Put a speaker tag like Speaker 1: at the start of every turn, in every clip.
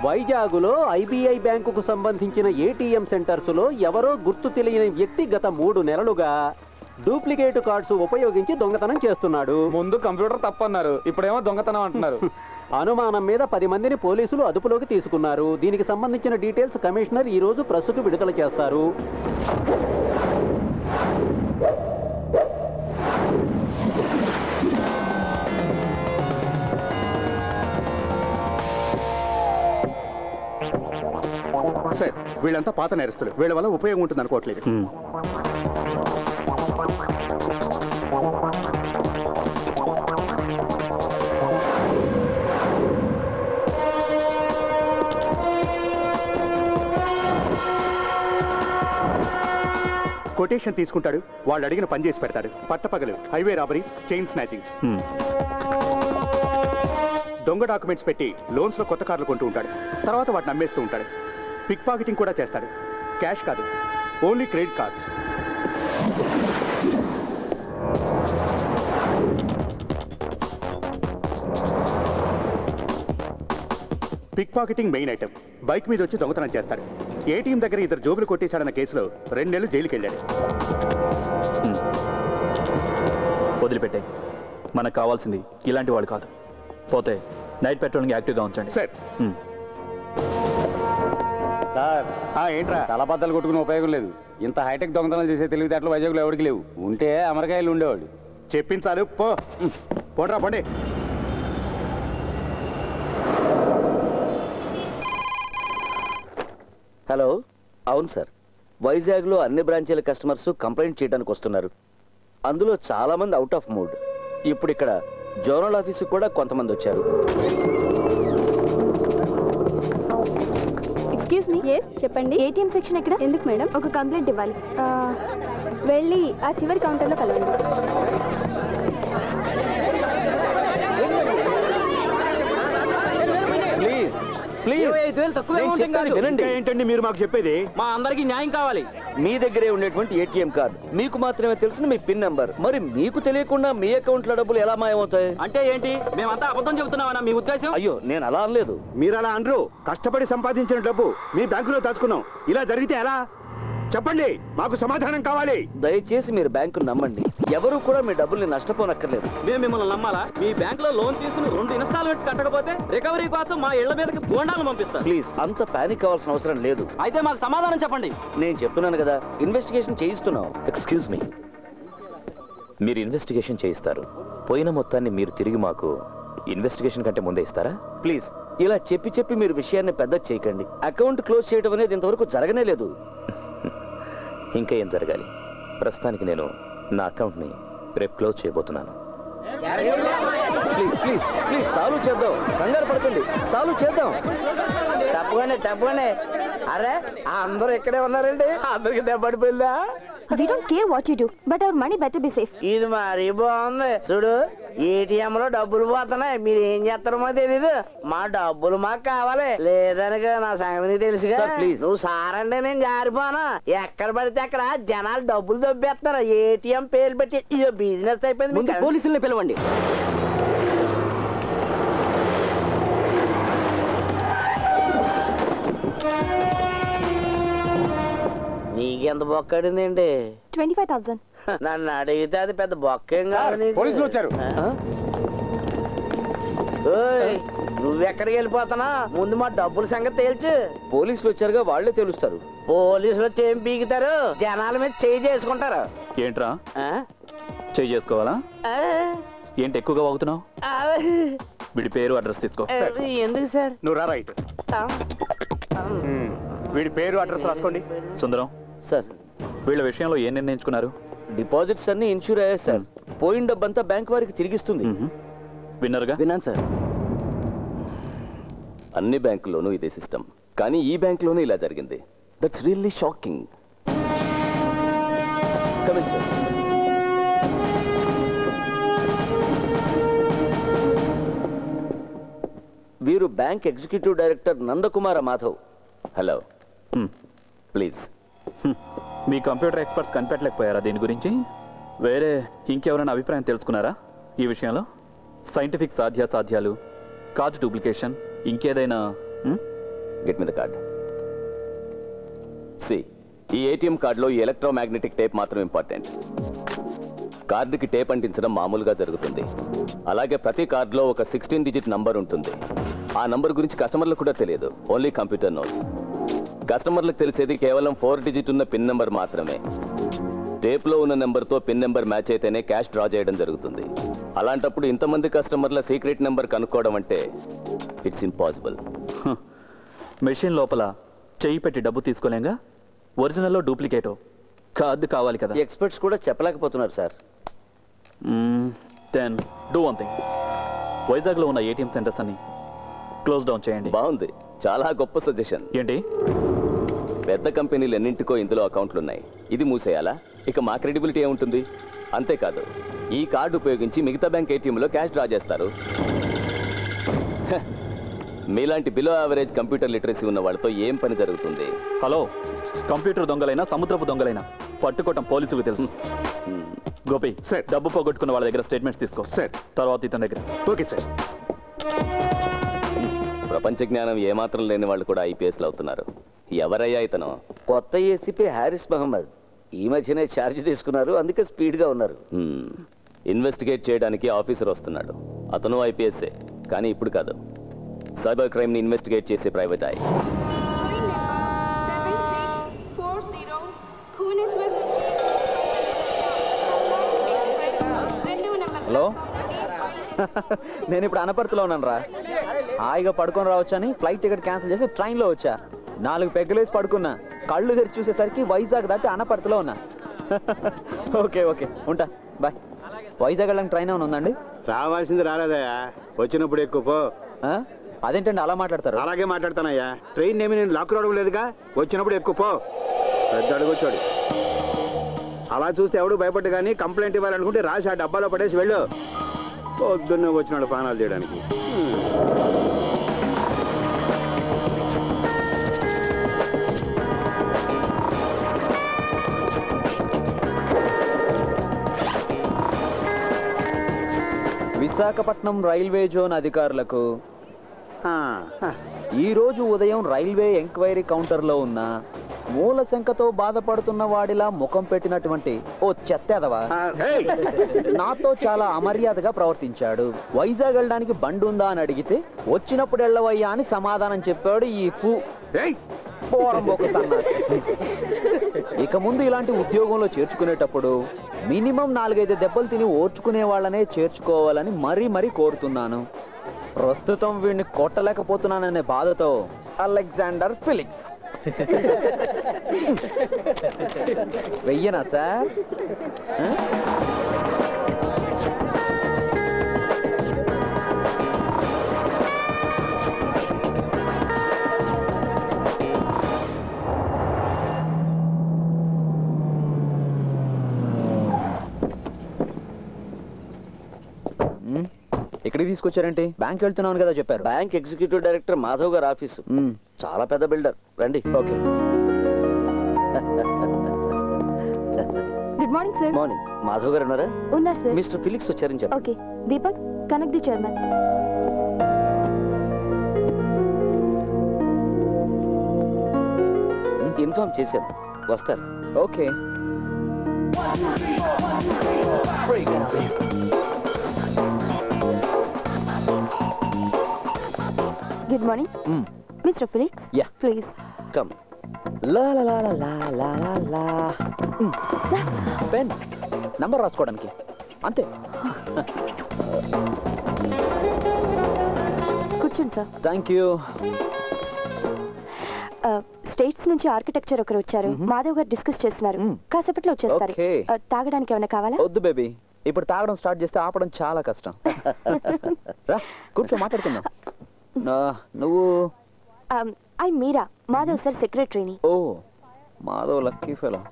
Speaker 1: వైజాగులో IBI బ్యాంకుకు సంబంధించిన ATM centres లో ఎవరో గుర్తు తెలియని వ్యక్తి గత మూడు నెలలుగా డూప్లికేట్ కార్డ్స్ ఉపయోగించి దొంగతనం చేస్తున్నాడు
Speaker 2: ముందు కంప్యూటర్ తప్పన్నారు ఇప్పుడేమో దొంగతనం అంటున్నారు
Speaker 1: అనుమానం మీద పది మందిని పోలీసులు అదుపులోకి తీసుకున్నారు దీనికి సంబంధించిన డీటెయిల్స్ కమిషనర్ ఈ రోజు ప్రెస్సుకు విడుదల చేస్తారు
Speaker 3: సార్ వీళ్ళంతా పాత నేరస్తులు వీళ్ళ వల్ల ఉపయోగం ఉంటుంది అనుకోవట్లేదు కొటేషన్ తీసుకుంటాడు వాళ్ళు అడిగిన పని చేసి పెడతాడు పట్టపగలు హైవే రాబరీస్ చైన్ స్నాచింగ్స్ దొంగ డాక్యుమెంట్స్ పెట్టి లోన్స్ లో కొత్త కార్లు కొంటూ ఉంటాడు తర్వాత వాటిని అమ్మేస్తూ ఉంటాడు పిక్ పాకెటింగ్ కూడా చేస్తాడు క్యాష్ కాదు only credit cards pickpocketing main item bike మీద వచ్చి దొంగతనం చేస్తాడు ఏటీఎం దగ్గర ఇద్దరు జోబులు కొట్టేశాడన్న కేసులో రెండు నెలలు జైలుకి వెళ్ళాడు
Speaker 4: వదిలిపెట్టాయి మనకు కావాల్సింది ఇలాంటి వాళ్ళు కాదు పోతే నైట్ పెట్రోలింగ్ యాక్టివ్గా ఉంచండి
Speaker 3: సార్
Speaker 4: హ్మ్.
Speaker 2: సార్
Speaker 3: ఆ, ఏంట్రా
Speaker 2: తలబద్దలు కొట్టుకునే ఉపయోగం లేదు ఇంత హైటెక్ దొంగతనాలు చేసే తెలివితేటలు వైజాగ్లో ఎవరికి లేవు ఉంటే అమెరికాయలు ఉండేవాడు
Speaker 3: చెప్పించాలు పో పోండ్రా పోండి
Speaker 5: హలో అవును సార్ వైజాగ్లో అన్ని బ్రాంచీల కస్టమర్స్ కంప్లైంట్ చేయడానికి వస్తున్నారు అందులో చాలా మంది అవుట్ ఆఫ్ మూడ్ ఇప్పుడు ఇక్కడ జోనల్ ఆఫీసు కూడా కొంతమంది వచ్చారు
Speaker 6: ఎక్స్క్యూజ్ మీ ఎస్ చెప్పండి ఏటీఎం సెక్షన్ ఎక్కడ ఎందుకు మేడం ఒక కంప్లైంట్ ఇవ్వాలి ఆ, వెళ్ళి ఆ చివరి కౌంటర్లో కలవండి
Speaker 5: ప్లీజ్ ప్లీజ్ నేను చెప్పేది వినండి
Speaker 3: ఏంటండి మీరు మాకు చెప్పేది
Speaker 1: మా అందరికి న్యాయం కావాలి
Speaker 5: మీ దగ్గరే ఉండేటువంటి ఏటీఎం కార్డు మీకు మాత్రమే తెలిసిన మీ పిన్ నంబర్ మరి మీకు తెలియకుండా మీ అకౌంట్ లో డబ్బులు ఎలా మాయమవుతాయి
Speaker 1: అంటే ఏంటి మేమంతా అబద్ధం చెబుతున్నామన్నా మీ ఉద్దేశం
Speaker 5: అయ్యో నేను అలా అనలేదు
Speaker 3: మీరు అలా అనరు కష్టపడి సంపాదించిన డబ్బు మీ బ్యాంకులో దాచుకున్నాం ఇలా జరిగితే ఎలా చెప్పండి మాకు సమాధానం కావాలి
Speaker 5: దయచేసి మీరు బ్యాంకు నమ్మండి ఎవరు కూడా మీ డబ్బుల్ని నష్టపోనక్కర్లేదు
Speaker 1: మేము మిమ్మల్ని నమ్మాలా మీ బ్యాంక్ లో లోన్ తీసుకుని రెండు ఇన్స్టాల్మెంట్స్ కట్టకపోతే రికవరీ కోసం మా ఇళ్ల మీదకి బోండాలు పంపిస్తారు
Speaker 5: ప్లీజ్ అంత పానిక్ అవ్వాల్సిన అవసరం లేదు
Speaker 1: అయితే మాకు సమాధానం చెప్పండి
Speaker 5: నేను చెప్తున్నాను కదా ఇన్వెస్టిగేషన్ చేయిస్తున్నాం
Speaker 7: ఎక్స్క్యూజ్ మీ మీరు ఇన్వెస్టిగేషన్ చేయిస్తారు పోయిన మొత్తాన్ని మీరు తిరిగి మాకు ఇన్వెస్టిగేషన్ కంటే ముందే ఇస్తారా
Speaker 5: ప్లీజ్ ఇలా చెప్పి చెప్పి మీరు విషయాన్ని పెద్ద చేయకండి అకౌంట్ క్లోజ్ చేయడం అనేది ఇంతవరకు జరగనే లేదు
Speaker 7: ఇంకా ఏం జరగాలి ప్రస్తుతానికి నేను నా అకౌంట్ని రేపు క్లోజ్ చేయబోతున్నాను
Speaker 5: ప్లీజ్ ప్లీజ్ ప్లీజ్ సాల్వ్ చేద్దాం కంగారు పడకండి సాల్వ్ చేద్దాం తప్పగానే తప్పగానే అరే అందరూ ఇక్కడే ఉన్నారండి అందరికి దెబ్బడిపోయిందా
Speaker 6: we don't care what you do but our money better be safe
Speaker 5: ఇది మరీ బాగుంది చూడు ఏటీఎం లో డబ్బులు పోతున్నాయి మీరు ఏం చేస్తారో మాకు తెలీదు మా డబ్బులు మాకు కావాలి లేదనక నా సంగతి తెలుసుగా నువ్వు సారంటే నేను జారిపోనా ఎక్కడ పడితే అక్కడ జనాలు డబ్బులు దొబ్బేస్తున్నారు ఏటీఎం పేరు పెట్టి ఇదో బిజినెస్ అయిపోయింది
Speaker 1: ముందు
Speaker 5: మీకు.
Speaker 1: పోలీసుల్ని పిలవండి
Speaker 5: నీకెంత బొక్కడిందండి
Speaker 6: ట్వంటీ ఫైవ్ థౌసండ్
Speaker 5: నన్ను అడిగితే అది పెద్ద బొక్కేం కాదు నీకు.
Speaker 2: పోలీసులు వచ్చారు.
Speaker 5: ఆ? ఓయ్, నువ్వెక్కడికి వెళ్ళిపోతానా ముందు మా డబ్బుల సంగతి తేల్చు
Speaker 7: పోలీసులు వచ్చారుగా వాళ్ళే తెలుస్తారు
Speaker 5: పోలీసులు వచ్చి ఏం పీకుతారు జనాల మీద చేయి చేసుకుంటారు
Speaker 4: ఏంట్రా
Speaker 5: ఆ?
Speaker 4: చేయి చేసుకోవాలా
Speaker 5: ఆ?
Speaker 4: ఏంటి ఎక్కువగా వాగుతున్నావు
Speaker 5: ఆ?
Speaker 4: వీడి పేరు అడ్రస్ తీసుకో
Speaker 5: ఆ, ఎందుకు సార్
Speaker 3: నువ్వు రా రైట్
Speaker 5: ఆ?
Speaker 3: వీడి పేరు అడ్రస్ రాసుకోండి
Speaker 4: సుందరం
Speaker 5: సార్
Speaker 4: వీళ్ళ విషయంలో ఏం నిర్ణయించుకున్నారు
Speaker 5: డిపాజిట్స్ అన్ని ఇన్సూర్ అయ్యాయి సార్ పోయిన డబ్బంతా బ్యాంక్ వారికి తిరిగిస్తుంది
Speaker 4: మ్మ్. విన్నరుగా
Speaker 5: విన్నాను సార్
Speaker 7: అన్ని బ్యాంకుల్లోనూ ఇదే సిస్టమ్ కానీ ఈ బ్యాంకులోనూ ఇలా జరిగింది that's really shocking
Speaker 5: coming sir వీరు bank executive director Nandakumar Madhav
Speaker 7: hello
Speaker 4: hmm.
Speaker 7: Please
Speaker 4: hmm. మీ కంప్యూటర్ ఎక్స్పర్ట్స్ కనిపెట్టలేకపోయారా దీని గురించి వేరే ఇంకెవరైనా అభిప్రాయం తెలుసుకున్నారా ఈ విషయంలో సైంటిఫిక్ సాధ్యాసాధ్యాలు కార్డ్ డూప్లికేషన్ ఇంకేదైనా హ్మ్?
Speaker 8: గెట్ మీద కార్డ్ సి ఈ ఏటీఎం కార్డులో ఈ ఎలక్ట్రోమాగ్నెటిక్ టేప్ మాత్రం ఇంపార్టెంట్ కార్డుకి టేప్ అంటించడం మామూలుగా జరుగుతుంది అలాగే ప్రతి కార్డులో ఒక సిక్స్టీన్ డిజిట్ నంబర్ ఉంటుంది ఆ నంబర్ గురించి కస్టమర్లకు కూడా తెలియదు ఓన్లీ కంప్యూటర్ నోస్ కస్టమర్లకు తెలిసేది కేవలం ఫోర్ డిజిట్ ఉన్న పిన్ నెంబర్ మాత్రమే టేప్లో ఉన్న నెంబర్తో పిన్ నెంబర్ మ్యాచ్ అయితేనే క్యాష్ డ్రా చేయడం జరుగుతుంది అలాంటప్పుడు ఇంతమంది కస్టమర్ల సీక్రెట్ నెంబర్ కనుక్కోవడం అంటే ఇట్స్ ఇంపాసిబుల్
Speaker 4: మెషిన్ లోపల చెయ్యి పెట్టి డబ్బు తీసుకోలేంగా ఒరిజినల్లో డూప్లికేటో కార్డు కావాలి కదా
Speaker 5: ఎక్స్పర్ట్స్ కూడా చెప్పలేకపోతున్నారు sir
Speaker 4: then do one thing వైజాగ్లో ఉన్న ఏటీఎం సెంటర్స్ అన్ని క్లోజ్ డౌన్ చేయండి
Speaker 8: బాగుంది చాలా గొప్ప సజెషన్
Speaker 4: ఏంటి
Speaker 8: పెద్ద కంపెనీలు ఎన్నింటికో ఇందులో అకౌంట్లు ఉన్నాయి ఇది మూసేయాలా ఇక మా క్రెడిబిలిటీ ఏముంటుంది అంతేకాదు ఈ కార్డు ఉపయోగించి మిగతా బ్యాంక్ ఏటీఎంలో క్యాష్ డ్రా చేస్తారు హ, మీలాంటి బిలో యావరేజ్ కంప్యూటర్ లిటరసీ ఉన్న వాళ్ళతో ఏం పని జరుగుతుంది
Speaker 4: హలో కంప్యూటర్ దొంగలైనా సముద్రపు దొంగలైనా పట్టుకోవటం పోలీసులకు తెలుసు
Speaker 8: హ్మ్.
Speaker 4: గోపి
Speaker 3: సార్.
Speaker 4: డబ్బు పోగొట్టుకున్న వాళ్ళ దగ్గర స్టేట్మెంట్స్ తీసుకో
Speaker 3: సార్.
Speaker 4: తర్వాత ఇతని దగ్గర
Speaker 3: ఓకే సార్
Speaker 8: ప్రపంచ జ్ఞానం ఏమాత్రం లేని వాళ్ళు కూడా ఐపీఎస్లు అవుతున్నారు ఎవరయ్యా ఇతను
Speaker 5: కొత్త ఏసీపీ హారిస్ మహమ్మద్ ఈ మధ్యనే ఛార్జ్ తీసుకున్నారు అందుకే స్పీడ్గా ఉన్నారు
Speaker 8: హ్మ్. ఇన్వెస్టిగేట్ చేయడానికి ఆఫీసర్ వస్తున్నాడు అతను ఐపీఎస్ఏ కానీ ఇప్పుడు కాదు సైబర్ క్రైమ్ ని ఇన్వెస్టిగేట్ చేసే ప్రైవేట్ ఐ
Speaker 9: హలో నేను ఇప్పుడు అనపర్తిలో ఉన్నాను రా హాయిగా పడుకొని రావచ్చు అని ఫ్లైట్ టికెట్ క్యాన్సిల్ చేసి ట్రైన్లో వచ్చా నాలుగు పెగ్గలేసి పడుకున్నా కళ్ళు తెరిచి చూసేసరికి వైజాగ్ దాటి అనపర్తిలో ఉన్నా ఓకే ఓకే ఉంటా బాయ్ వైజాగ్ వెళ్ళడానికి ట్రైన్ ఏమైనా ఉందండి
Speaker 3: రావాల్సింది రాలేదయ్యా వచ్చినప్పుడు ఎక్కువ పో
Speaker 9: ఆ? అదేంటండి అలా మాట్లాడతారు
Speaker 3: అలాగే మాట్లాడతానయ్యా ట్రైన్ ఏమి నేను లాక్ రావడం లేదుగా వచ్చినప్పుడు ఎక్కువ పో పెద్ద అడుగొచ్చాడు అలా చూస్తే ఎవడు భయపడ్డు కానీ కంప్లైంట్ ఇవ్వాలనుకుంటే రాసి ఆ డబ్బాలో పడేసి వెళ్ళు పొద్దున్నే వచ్చినాడు పానాలు చేయడానికి
Speaker 9: విశాఖపట్నం రైల్వే జోన్ అధికారులకు
Speaker 3: ఆ, ఆ.
Speaker 9: ఈ రోజు ఉదయం రైల్వే ఎంక్వైరీ కౌంటర్లో ఉన్న మూల శంకతో బాధపడుతున్న వాడిలా ముఖం పెట్టినటువంటి ఓ చెత్తెదవా
Speaker 3: ఆ, ఏయ్!
Speaker 9: నాతో చాలా అమర్యాదగా ప్రవర్తించాడు వైజాగ్ వెళ్ళడానికి బండి ఉందా అని అడిగితే వచ్చినప్పుడు వెళ్ళవయ్యా అని సమాధానం చెప్పాడు ఈ పూ
Speaker 3: ఏయ్!
Speaker 9: పోరంబోకు సన్నాసి ఇక ముందు ఇలాంటి ఉద్యోగంలో చేర్చుకునేటప్పుడు మినిమం నాలుగైదు దెబ్బలు తిని ఓర్చుకునే వాళ్ళనే చేర్చుకోవాలని మరీ మరీ కోరుతున్నాను ప్రస్తుతం వీడిని కొట్టలేకపోతున్నాననే బాధతో అలెగ్జాండర్ ఫిలిక్స్ వెయ్యనా సార్ ఆ? ఉమ్, ఇక్కడికి తీసుకొచ్చారేంటి బ్యాంక్ వెళ్తున్నాను కదా చెప్పారు
Speaker 5: బ్యాంక్ ఎగ్జిక్యూటివ్ డైరెక్టర్ మాధవ్ గారి ఆఫీసు
Speaker 9: ఉమ్,
Speaker 5: చాలా పెద్ద బిల్డర్ రండి
Speaker 9: okay
Speaker 6: good morning sir
Speaker 5: morning Madhav garu ఉన్నారా
Speaker 6: ఉన్నారు సార్
Speaker 5: మిస్టర్ ఫిలిక్స్ వచ్చారని చెప్పండి
Speaker 6: okay Deepak connect the chairman
Speaker 5: inform చేశాను వస్తారు
Speaker 9: okay
Speaker 6: good morning
Speaker 9: um,
Speaker 6: mister Felix
Speaker 9: Yeah.
Speaker 6: Please
Speaker 5: come
Speaker 9: లా లా లా లా లా లా లా లా. ఉమ్, పెన్ నంబర్ రాసుకోవడానికి అంతే
Speaker 6: కూర్చోండి సార్
Speaker 9: థ్యాంక్ యూ
Speaker 6: స్టేట్స్ నుంచి ఆర్కిటెక్చర్ ఒకరు వచ్చారు మాధవ్ గారు డిస్కస్ చేస్తున్నారు
Speaker 9: మ్మ్.
Speaker 6: కాసేపట్లో వచ్చేస్తారు
Speaker 9: Okay.
Speaker 6: Uh, తాగడానికి ఏమైనా కావాలా
Speaker 9: వద్దు బేబీ ఇప్పుడు తాగడం స్టార్ట్ చేస్తే ఆపడం చాలా కష్టం రా కూర్చో మాట్లాడుకుందాం ఆ, నువ్వు
Speaker 6: ఐ మీరా మాధవ్ సార్ సెక్రటరీని
Speaker 9: ఓ మాధవ్ లక్కీ ఫెలో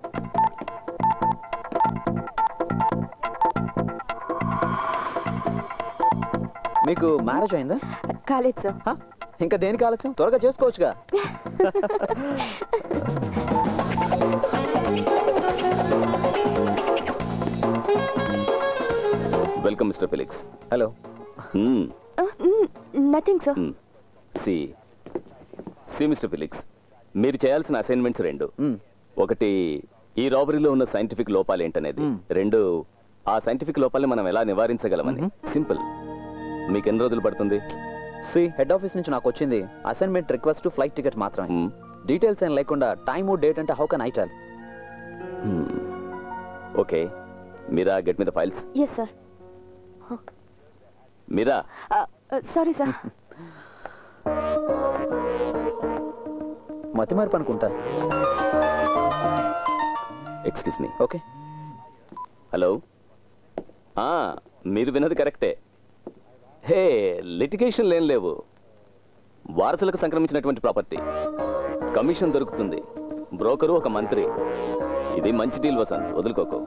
Speaker 9: మీకు మ్యారేజ్ అయిందా
Speaker 6: కాలేదు సార్
Speaker 9: హ? ఇంకా దేనికి ఆలస్యం త్వరగా చేసుకోవచ్చుగా
Speaker 8: welcome mister Felix
Speaker 9: hello
Speaker 6: nothing sir
Speaker 8: see see mister Felix మీరు చేయాల్సిన అసైన్మెంట్స్ రెండు ఒకటి ఈ రాబరీలో ఉన్న సైంటిఫిక్ లోపాలు ఏంటనేది రెండు ఆ సైంటిఫిక్ లోపాలని మనం ఎలా నివారించగలమని సింపుల్ మీకు ఎన్ని రోజులు పడుతుంది
Speaker 9: సి హెడ్ ఆఫీస్ నుంచి నాకు వచ్చింది అసైన్మెంట్ రిక్వెస్ట్ ఫ్లైట్ టికెట్ మాత్రమే డీటెయిల్స్ ఏం లేకుండా టైము డేట్ అంటే how can I tell
Speaker 8: okay Meera get మీద files
Speaker 6: yes sir
Speaker 8: Meera
Speaker 6: sorry sir
Speaker 9: మతి మార్పు అనుకుంటా
Speaker 8: ఎక్స్క్యూజ్ మీ
Speaker 9: ఓకే
Speaker 8: హలో ఆ, మీరు విన్నది కరెక్టే హే లిటిగేషన్ లేం లేవు వారసులకు సంక్రమించినటువంటి ప్రాపర్టీ కమిషన్ దొరుకుతుంది బ్రోకరు ఒక మంత్రి ఇది మంచి డీల్ వసంత్ వదులుకోకు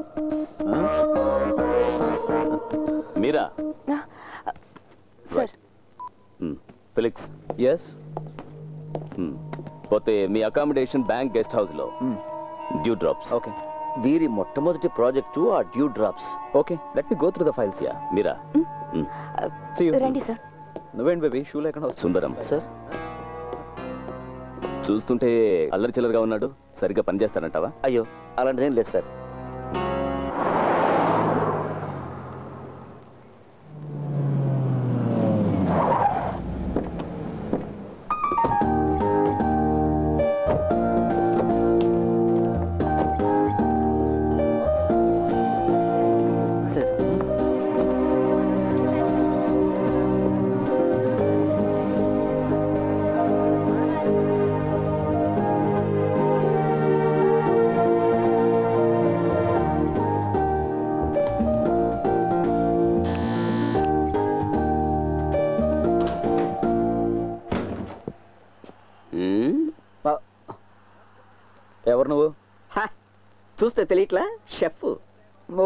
Speaker 8: మీరా రైట్ ఫిలిక్స్
Speaker 9: ఎస్
Speaker 8: పోతే మీ అకామిడేషన్ బ్యాంక్ గెస్ట్ హౌస్ లో డ్యూ డ్రాప్స్
Speaker 9: ఓకే
Speaker 5: వీరి మొట్టమొదటి ప్రాజెక్టు ఆ dew drops
Speaker 9: okay let me go through the files
Speaker 8: ya Meera hmm,
Speaker 9: see you
Speaker 6: రండి సార్
Speaker 9: నువ్వేంటి బేబీ షూ లేకుండా వస్తుంది
Speaker 8: సుందరం
Speaker 9: సార్
Speaker 8: చూస్తుంటే అల్లరి చిల్లరగా ఉన్నాడు సరిగ్గా పనిచేస్తానంటావా
Speaker 5: అయ్యో అలాంటిదేం లేదు సార్
Speaker 9: ఎవరు నువ్వు
Speaker 5: చూస్తే తెలియట్లా షెఫ్
Speaker 9: ఓ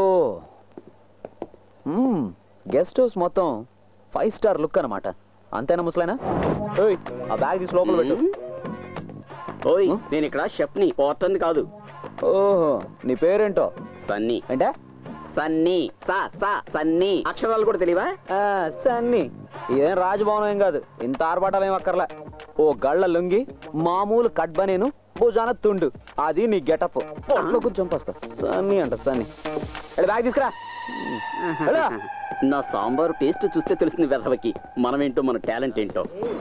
Speaker 9: గెస్ట్ హౌస్ మొత్తం ఫైవ్ స్టార్ లుక్ అన్నమాట అంతేనా ముసలైనా ఓయ్ ఆ బ్యాగ్ తీసి లోపల పెట్టు
Speaker 5: ఓయ్ నేను ఇక్కడ షెఫ్ ని పోర్టన్ కాదు
Speaker 9: ఓహో నీ పేరేంటో
Speaker 5: సన్నీ
Speaker 9: అంటే
Speaker 5: సన్నీ సా సా సన్నీ అక్షరాలు కూడా తెలియవా
Speaker 9: ఆ, సన్ని ఇదేం రాజభవనం ఏం కాదు ఇంత ఆర్భాటాలు ఏం అక్కర్లే ఓ గళ్ళ లుంగి మామూలు కట్ బనేను భుజాన తుండు అది నీ గెటప్ పొట్లో కూర్చొని చంపేస్తా సన్ని అంట సన్ని వెళ్ళి బ్యాగ్ తీసుకురా వెళ్ళు.
Speaker 5: నా సాంబారు టేస్ట్ చూస్తే తెలిసింది వెధవకి మనమేంటో మన టాలెంట్ ఏంటో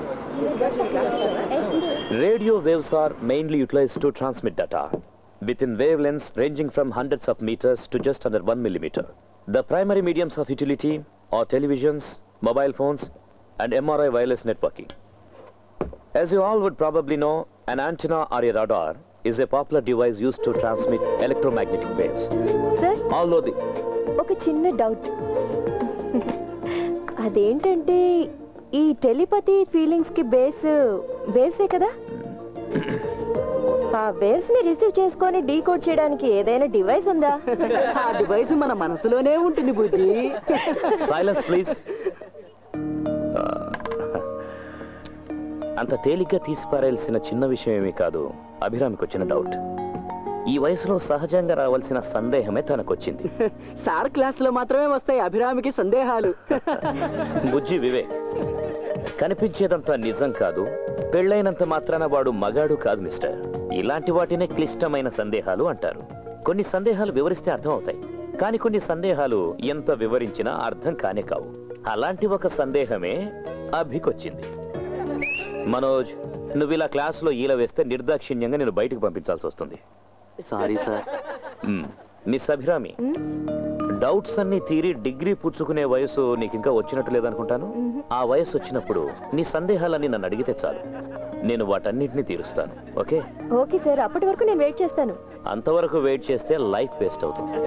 Speaker 7: Radio waves are mainly utilized to transmit data within wavelengths ranging from hundreds of meters to just under 1 millimeter. The primary mediums of utility are televisions, mobile phones, and MRI wireless networking. As you all would probably know, an antenna or a radar is a popular device used to transmit electromagnetic waves.
Speaker 6: Sir
Speaker 7: Although the
Speaker 6: ఒక చిన్న doubt అదేంటంటే ఈ telepathy feelings కి base వేవ్సే కదా ఆ waves ని receive చేసుకొని డీకోడ్ చేయడానికి ఏదైనా డివైస్ ఉందా
Speaker 5: ఆ డివైస్ మన మనసులోనే ఉంటుంది బుజ్జి
Speaker 7: సైలెన్స్ ప్లీజ్ అంత తేలిగ్గా తీసిపారేయాల్సిన చిన్న విషయం ఏమీ కాదు అభిరామికి వచ్చిన డౌట్ ఈ వయసులో సహజంగా రావాల్సిన సందేహమే తనకొచ్చింది
Speaker 5: సార్ క్లాస్ లో మాత్రమే వస్తాయి అభిరామికి సందేహాలు
Speaker 7: బుజ్జి వివేక్ కనిపించేదంతా నిజం కాదు పెళ్ళైనంత మాత్రాన వాడు మగాడు కాదు మిస్టర్ ఇలాంటి వాటినే క్లిష్టమైన సందేహాలు అంటారు కొన్ని సందేహాలు వివరిస్తే అర్థం అవుతాయి కానీ కొన్ని సందేహాలు ఎంత వివరించినా అర్థం కానే కావు అలాంటి ఒక సందేహమే అభికొచ్చింది మనోజ్ నువ్వు ఇలా క్లాసులో ఈల వేస్తే నిర్దాక్షిణ్యంగా నేను బయటకు పంపించాల్సి వస్తుంది
Speaker 5: sorry sir
Speaker 7: hmm. Miss Abhirami doubts అన్ని తీరి డిగ్రీ పుచ్చుకునే వయసు నీకు ఇంకా వచ్చినట్టు లేదనుకుంటాను ఆ వయసు వచ్చినప్పుడు నీ సందేహాలన్నీ నన్ను అడిగితే చాలు నేను వాటన్నిటిని తీరుస్తాను ఓకే
Speaker 6: ఓకే సార్ అప్పటి వరకు నేను వెయిట్ చేస్తాను
Speaker 7: అంతవరకు వెయిట్ చేస్తే లైఫ్ వేస్ట్ అవుతుంది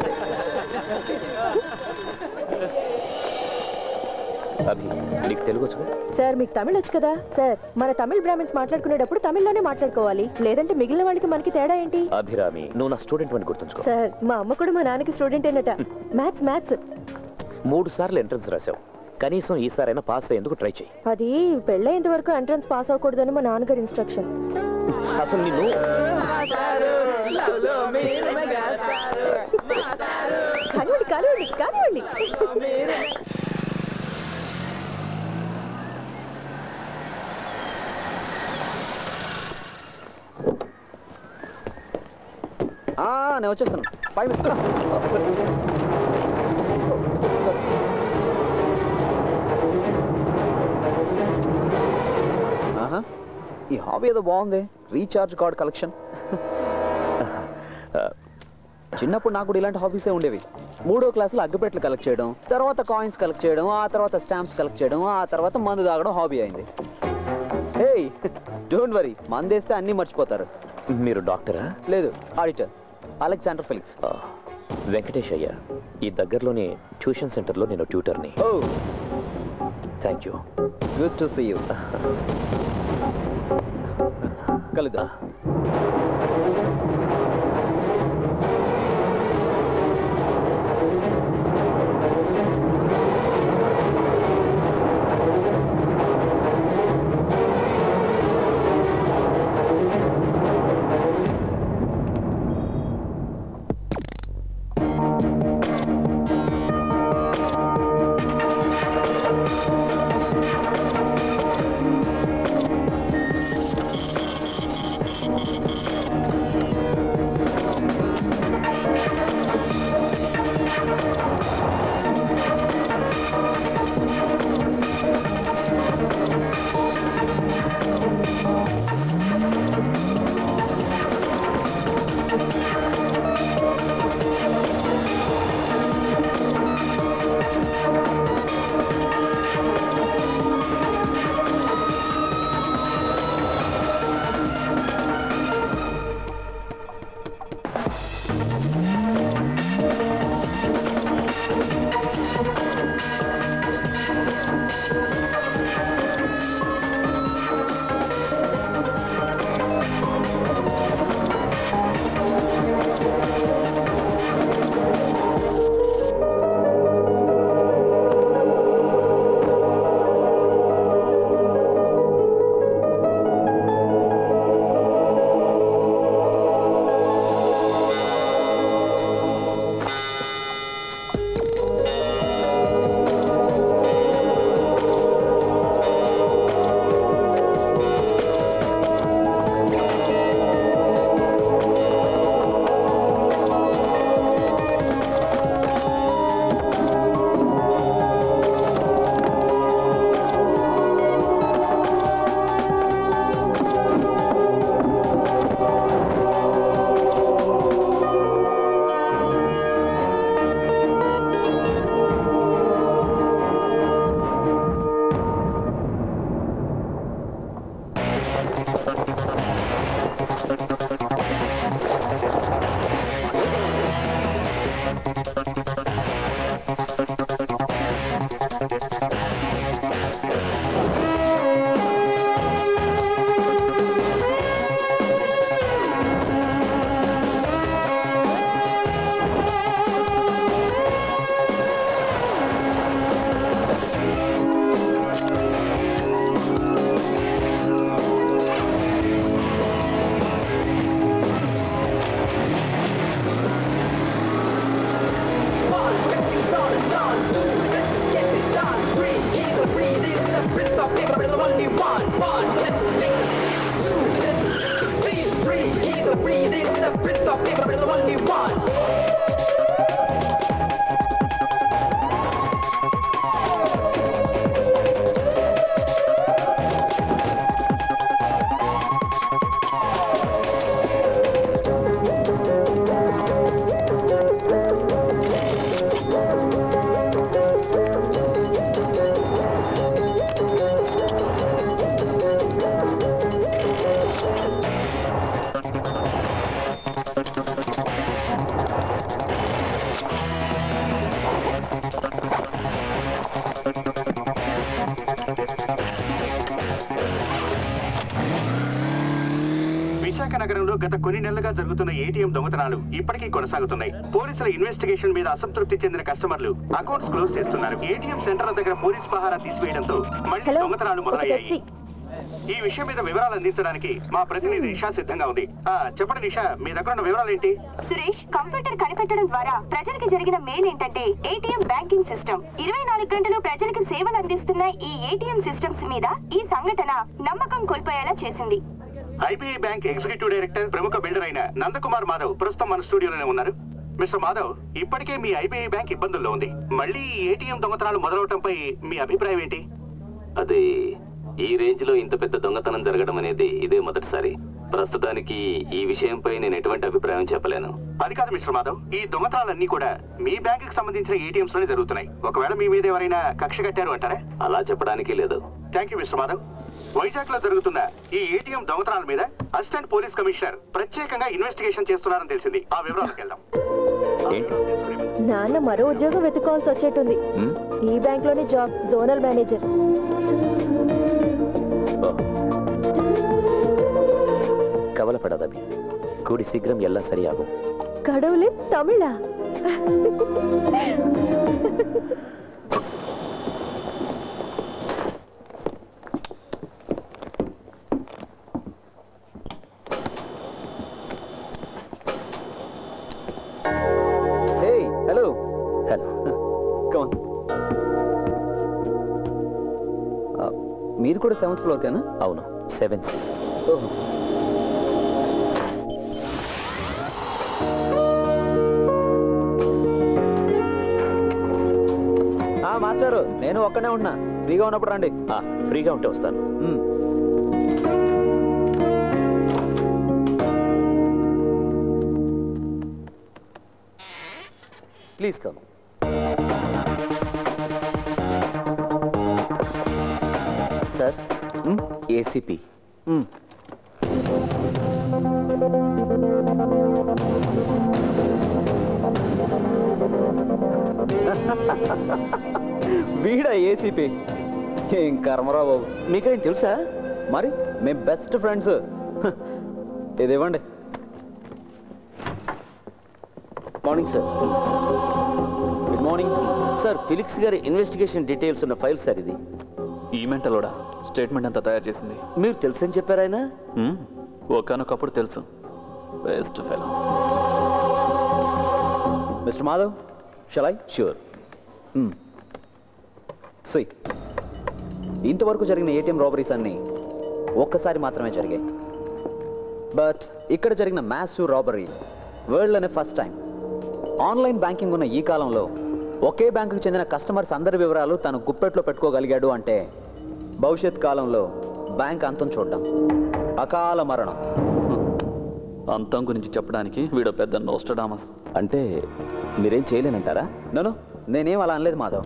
Speaker 7: అభి నీకు తెలుగు వచ్చుగా
Speaker 6: సార్ మీకు తమిళ్ వచ్చు కదా సార్ మన తమిళ్ బ్రాహ్మిన్స్ మాట్లాడుకునేటప్పుడు తమిళ్లోనే మాట్లాడుకోవాలి లేదంటే మిగిలిన వాళ్ళకి మనకి తేడా ఏంటి
Speaker 7: అభిరామి నువ్వు నా స్టూడెంట్ అని గుర్తుంచుకో
Speaker 6: సార్ మా అమ్మ కూడా మా నాన్నకి స్టూడెంట్ ఏనట మ్యాథ్స్ మ్యాథ్స్
Speaker 7: మూడు సార్లు ఎంట్రన్స్ రాసావు కనీసం ఈసారైనా పాస్ అయ్యేందుకు ట్రై చేయి
Speaker 6: అది పెళ్ళయ్యేంత వరకు ఎంట్రన్స్ పాస్ అవ్వకూడదని మా నాన్నగారి ఇన్స్ట్రక్షన్
Speaker 7: అసలు నిన్ను
Speaker 6: కానివ్వండి కానివ్వండి కానివ్వండి
Speaker 9: నేను వచ్చేస్తాను ఫైవ్ ఆహా ఈ హాబీ ఏదో బాగుంది రీఛార్జ్ కార్డ్ కలెక్షన్ చిన్నప్పుడు నాకు కూడా ఇలాంటి హాబీసే ఉండేవి మూడో క్లాసులో అగ్గిపెట్లు కలెక్ట్ చేయడం తర్వాత కాయిన్స్ కలెక్ట్ చేయడం ఆ తర్వాత స్టాంప్స్ కలెక్ట్ చేయడం ఆ తర్వాత మందు తాగడం హాబీ అయింది హే డోంట్ వరీ మందేస్తే అన్నీ మర్చిపోతారు
Speaker 7: మీరు డాక్టరా
Speaker 9: లేదు ఆడిటర్ అలెగ్జాండర్ ఫిలిక్స్
Speaker 7: ఆ, వెంకటేష్ అయ్యా ఈ దగ్గరలోని ట్యూషన్ సెంటర్లో నేను ట్యూటర్ని
Speaker 9: ఓ
Speaker 7: thank you
Speaker 9: good to see you కలుద్దాం
Speaker 3: విశాఖ నగరంలో గత కొన్ని నెలలుగా జరుగుతున్న ఏటీఎం దొంగతనాలు ఇప్పటికీ కొనసాగుతున్నాయి పోలీసుల ఇన్వెస్టిగేషన్ మీద అసంతృప్తి చెందిన కస్టమర్లు అకౌంట్స్ క్లోజ్ చేస్తున్నారు ఏటీఎం సెంటర్ల దగ్గర పోలీస్ పహారా తీసివేయడంతో మళ్ళీ
Speaker 6: హలో
Speaker 3: దొంగతనాలు
Speaker 6: ఒక
Speaker 3: మొదలయ్యాయి
Speaker 6: పెప్సీ
Speaker 3: ఈ విషయం మీద వివరాలు అందించడానికి మా ప్రతినిధి నిషా సిద్ధంగా ఉంది ఆ, చెప్పండి నిషా మీ దగ్గర ఉన్న వివరాలు ఏంటి
Speaker 10: సురేష్ కంప్యూటర్ కనిపెట్టడం ద్వారా ప్రజలకు జరిగిన మేలు ఏంటంటే ఏటీఎం బ్యాంకింగ్ సిస్టమ్ ఇరవై నాలుగు గంటలు ప్రజలకు సేవలు అందిస్తున్న ఈ ఏటీఎం సిస్టమ్స్ మీద ఈ సంఘటన నమ్మకం కోల్పోయేలా చేసింది
Speaker 11: ఐబీఐ బ్యాంక్ ఎగ్జిక్యూటివ్ డైరెక్టర్ ప్రముఖ బిల్డర్ అయిన నందకుమార్ మాధవ్ ప్రస్తుతం మన స్టూడియోలోనే ఉన్నారు మిస్టర్ మాధవ్ ఇప్పటికే మీ ఐబీఐ బ్యాంక్ ఇబ్బందుల్లో ఉంది మళ్ళీ ఏటీఎం దొంగతనాలు మొదలవటంపై మీ అభిప్రాయం ఏంటి
Speaker 8: అది ఈ రేంజ్ లో ఇంత పెద్ద దొంగతనం జరగడం అనేది ఇదే మొదటిసారి ప్రస్తుతానికి ఈ విషయంపై నేను ఎటువంటి అభిప్రాయం చెప్పలేను
Speaker 11: అది కాదు మిస్టర్ మాధవ్ ఈ దొంగతనాలన్నీ కూడా మీ బ్యాంక్ కి సంబంధించిన ఏటీఎంస్ లోనే జరుగుతున్నాయి ఒకవేళ మీ మీద ఎవరైనా కక్ష కట్టారు అంటారా
Speaker 8: అలా చెప్పడానికి లేదు
Speaker 11: thank you mister Madhav Vizag లో జరుగుతున్న ఈ ఏటీఎం దొంగతనాల మీద అసిస్టెంట్ పోలీస్ కమిషనర్ ప్రత్యేకంగా ఇన్వెస్టిగేషన్ చేస్తున్నారని తెలిసింది ఆ వివరాలకు వెళ్దాం
Speaker 12: నాన్న మరో ఉద్యోగం వెతుక్కోవాల్సి వచ్చేట్టుంది ఈ బ్యాంక్ లోనే జాబ్ జోనల్ మేనేజర్
Speaker 7: கவலைப்படாதபி கூடி சீக்கிரம் எல்லாம் சரியாகும்
Speaker 12: கடவுளே தமிழா
Speaker 9: హే హలో
Speaker 7: హలో
Speaker 9: కమాన్ మీరు కూడా సెవెంత్ ఫ్లోర్ కేనా
Speaker 7: అవును సెవెన్ సి
Speaker 9: మాస్టర్ నేను ఒక్కనే ఉంటున్నా ఫ్రీగా ఉన్నప్పుడు రండి
Speaker 7: ఫ్రీగా ఉంటే వస్తాను
Speaker 8: ప్లీజ్ కమ్
Speaker 7: సార్ ఏసీపీ
Speaker 9: వీడా ఏసీపీ ఏం కర్మరా బాబు మీకేం తెలుసా మరి మేము బెస్ట్ ఫ్రెండ్స్ ఇది ఇవ్వండి
Speaker 5: morning sir good morning sir Felix గారి ఇన్వెస్టిగేషన్ డీటెయిల్స్ ఉన్న ఫైల్ సార్ ఇది
Speaker 4: ఈ మెంటలోడా స్టేట్మెంట్ అంతా తయారు చేసింది
Speaker 5: మీరు తెలుసని చెప్పారు ఆయన
Speaker 4: ఒకనొకప్పుడు తెలుసు బెస్ట్ ఫెలో
Speaker 9: మిస్టర్ మాధవ్ షలై
Speaker 8: షూర్
Speaker 9: సి ఇంతవరకు జరిగిన ఏటీఎం రాబరీస్ అన్ని ఒక్కసారి మాత్రమే జరిగాయి బట్ ఇక్కడ జరిగిన మ్యాసివ్ రాబరీ వరల్డ్లోనే ఫస్ట్ టైం ఆన్లైన్ బ్యాంకింగ్ ఉన్న ఈ కాలంలో ఒకే బ్యాంకుకు చెందిన కస్టమర్స్ అందరి వివరాలు తను గుప్పెట్లో పెట్టుకోగలిగాడు అంటే భవిష్యత్ కాలంలో బ్యాంక్ అంతం చూడడం అకాల మరణం
Speaker 4: అంతం గురించి చెప్పడానికి వీడు పెద్ద నోస్టడామస్
Speaker 8: అంటే మీరేం చేయలేనంటారా
Speaker 9: నో నేనేం అలా అనలేదు మాధవ్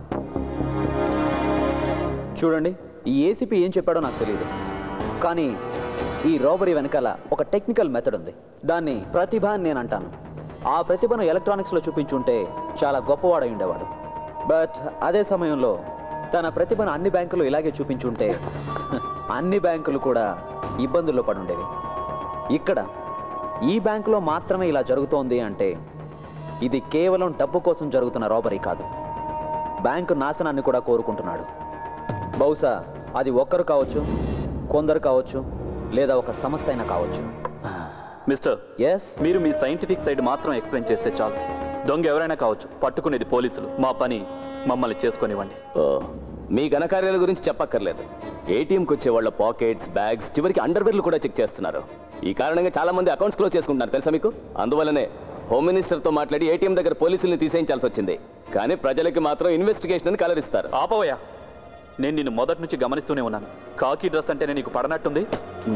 Speaker 9: చూడండి ఈ ఏసీపీ ఏం చెప్పాడో నాకు తెలియదు కానీ ఈ రాబరీ వెనకాల ఒక టెక్నికల్ మెథడ్ ఉంది దాన్ని ప్రతిభ అని నేను అంటాను ఆ ప్రతిభను ఎలక్ట్రానిక్స్లో చూపించుంటే చాలా గొప్పవాడై ఉండేవాడు బట్ అదే సమయంలో తన ప్రతిభను అన్ని బ్యాంకులు ఇలాగే చూపించుంటే అన్ని బ్యాంకులు కూడా ఇబ్బందుల్లో పడి ఉండేవి ఇక్కడ ఈ బ్యాంకులో మాత్రమే ఇలా జరుగుతోంది అంటే ఇది కేవలం డబ్బు కోసం జరుగుతున్న రాబరీ కాదు బ్యాంకు నాశనాన్ని కూడా కోరుకుంటున్నాడు బహుశా అది ఒక్కరు కావచ్చు కొందరు కావచ్చు లేదా ఒక సంస్థ అయినా కావచ్చు
Speaker 4: మిస్టర్
Speaker 9: ఎస్
Speaker 4: మీరు మీ సైంటిఫిక్ సైడ్ మాత్రం ఎక్స్ప్లెయిన్ చేస్తే చాలు దొంగ ఎవరైనా కావచ్చు పట్టుకునేది పోలీసులు మా పని మమ్మల్ని చేసుకొనివ్వండి
Speaker 8: ఓ, మీ ఘనకార్యాల గురించి చెప్పక్కర్లేదు ఏటీఎంకి వచ్చే వాళ్ళ పాకెట్స్ బ్యాగ్స్ చివరికి అండర్వేర్లు కూడా చెక్ చేస్తున్నారు ఈ కారణంగా చాలా మంది అకౌంట్స్ క్లోజ్ చేసుకుంటున్నారు తెలుసా మీకు అందువల్లనే హోమ్ మినిస్టర్తో మాట్లాడి ఏటీఎం దగ్గర పోలీసుల్ని తీసేయించాల్సి వచ్చింది కానీ ప్రజలకి మాత్రం ఇన్వెస్టిగేషన్ అని కలరిస్తారు
Speaker 4: ఆపవయ్యా నేను నిన్ను మొదటి నుంచి గమనిస్తూనే ఉన్నాను కాకి డ్రెస్ అంటేనే నీకు పడనట్టుంది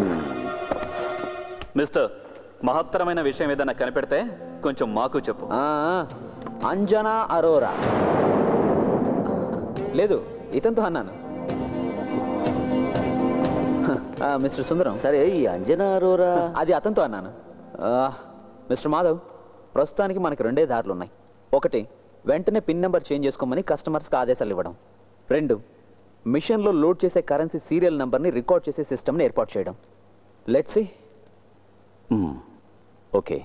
Speaker 4: మిస్టర్ మహత్తరమైన విషయం ఏదైనా కనిపెడితే కొంచెం మాకు చెప్పు
Speaker 9: ఆ, అంజనా అరోరా లేదు ఇతనితో అన్నాను ఆ, మిస్టర్ సుందరం
Speaker 5: సరే ఈ అంజనా అరోరా
Speaker 9: అది అతనితో అన్నాను ఆ, మిస్టర్ మాధవ్ ప్రస్తుతానికి మనకి రెండే దారులు ఉన్నాయి ఒకటి వెంటనే పిన్ నెంబర్ చేంజ్ చేసుకోమని కస్టమర్స్కి ఆదేశాలు ఇవ్వడం రెండు మిషన్లో లోడ్ చేసే కరెన్సీ సీరియల్ నెంబర్ని రికార్డ్ చేసే సిస్టమ్ని ఏర్పాటు చేయడం లెట్స్ సి
Speaker 8: ఓకే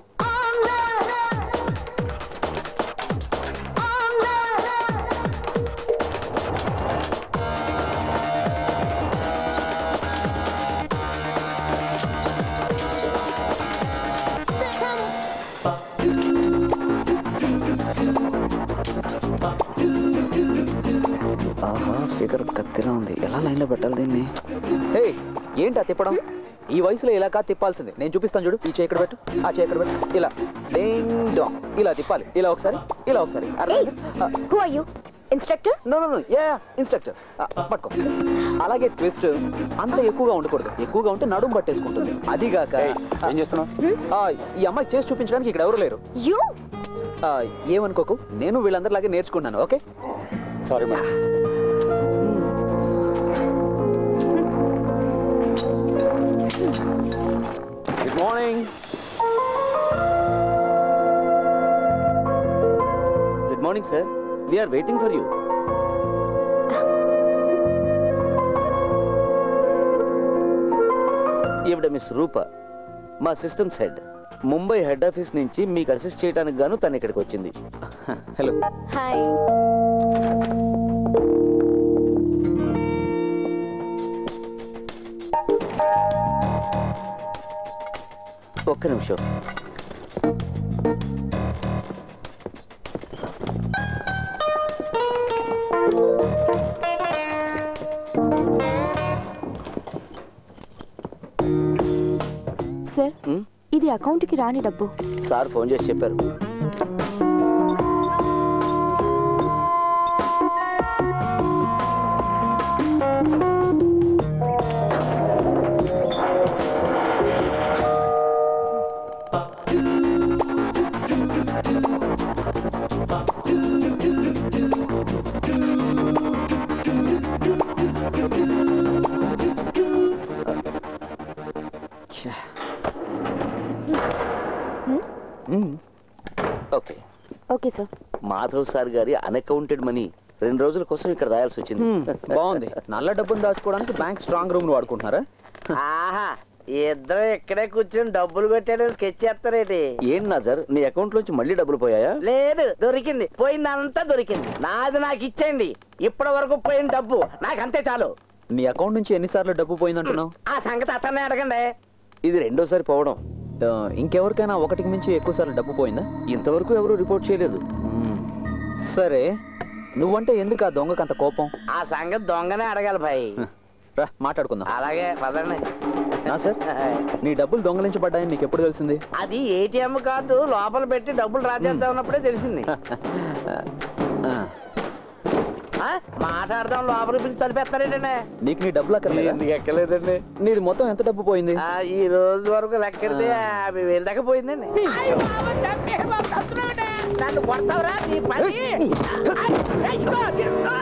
Speaker 9: ఆహా ఫిగర్ కత్తిలా ఉంది ఎలా లైన్లో పెట్టాలి దీన్ని హే ఏంటి ఆ తిప్పడం ఈ వయసులో ఇలా కాదు తిప్పాల్సింది నేను చూపిస్తాను చూడు ఈ చేయి ఇక్కడ పెట్టు ఆ చేయి ఇక్కడ పెట్టు ఇలా డింగ్ డాంగ్ ఇలా తిప్పాలి ఇలా ఒకసారి ఇలా ఒకసారి
Speaker 12: who are you instructor
Speaker 9: no no no ya instructor పట్టుకో అలాగే ట్విస్ట్ అంత ఎక్కువగా ఉండకూడదు ఎక్కువగా ఉంటే నడుము పట్టేసుకుంటుంది అదిగాక
Speaker 2: ఏం చేస్తున్నావు
Speaker 9: ఈ అమ్మాయి చేసి చూపించడానికి ఇక్కడ ఎవరు లేరు
Speaker 12: యూ
Speaker 9: ఏమనుకోకు నేను వీళ్ళందరిలాగే నేర్చుకున్నాను okay
Speaker 2: sorry madam
Speaker 9: good morning
Speaker 8: good morning sir we are waiting for you ఈవిడ మిస్ రూప మా systems head Mumbai head office నుంచి మీకు అసిస్ట్ చేయడానికి గాను తను ఇక్కడికి వచ్చింది
Speaker 9: హలో
Speaker 12: హాయ్
Speaker 8: ఒక్క నిమిషం
Speaker 12: సార్ ఇది అకౌంట్కి రాని డబ్బు
Speaker 8: సార్ ఫోన్ చేసి చెప్పారు okay
Speaker 12: okay sir
Speaker 8: Madhav sir గారి అన్అకౌంటెడ్ మనీ రెండు రోజుల కోసం ఇక్కడ రాయాల్సి వచ్చింది
Speaker 9: బాగుంది నల్ల డబ్బును దాచుకోవడానికి బ్యాంక్ స్ట్రాంగ్ రూమ్ వాడుకుంటున్నారా
Speaker 5: ఆహా ఇద్దరు ఇక్కడే కూర్చొని డబ్బులు పెట్టాడని స్కెచ్ చేస్తారేటి
Speaker 8: ఏం నాజర్ నీ అకౌంట్ లోంచి మళ్ళీ డబ్బులు పోయాయా
Speaker 5: లేదు దొరికింది పోయిందంతా దొరికింది నాది నాకు ఇచ్చేయండి ఇప్పటి వరకు పోయిన డబ్బు నాకు అంతే చాలు
Speaker 9: నీ అకౌంట్ నుంచి ఎన్నిసార్లు డబ్బు పోయిందంటున్నావు
Speaker 5: ఆ సంగతి అతనే అడగండి
Speaker 8: ఇది రెండోసారి పోవడం
Speaker 9: ఆ, ఇంకెవరికైనా ఒకటికి మించి ఎక్కువ సార్లు డబ్బు పోయిందా
Speaker 8: ఇంతవరకు ఎవరు రిపోర్ట్ చేయలేదు
Speaker 9: సరే నువ్వంటే ఎందుకు ఆ దొంగకు అంత కోపం
Speaker 5: ఆ సంగతి దొంగనే అడగాలి భాయ్
Speaker 9: రా మాట్లాడుకుందాం
Speaker 5: అలాగే పదండి
Speaker 9: నా సార్ నీ డబ్బులు దొంగలించబడ్డాయని నీకు ఎప్పుడు తెలిసింది
Speaker 5: అది ఏటీఎం కార్డు లోపల పెట్టి డబ్బులు డ్రా చేద్దాం ఉన్నప్పుడే తెలిసింది ఆ, మాట్లాడదాం లోపల పిలిచి తలిపేస్తారేటండి
Speaker 9: నీకు నీ డబ్బులు అక్కర్లేదా
Speaker 5: ఎందుకు ఎక్కలేదండి
Speaker 9: నీది మొత్తం ఎంత డబ్బు పోయింది
Speaker 5: ఆ, ఈ రోజు వరకు లెక్కెడితే యాభై వేలు దాకా పోయిందండి అయ్ బాబా, చంపేయ్ బాబా, చస్తున్నావుటే. నన్ను కొడతావురా నీ పని అయ్, ఇదిగో, ఇదిగో.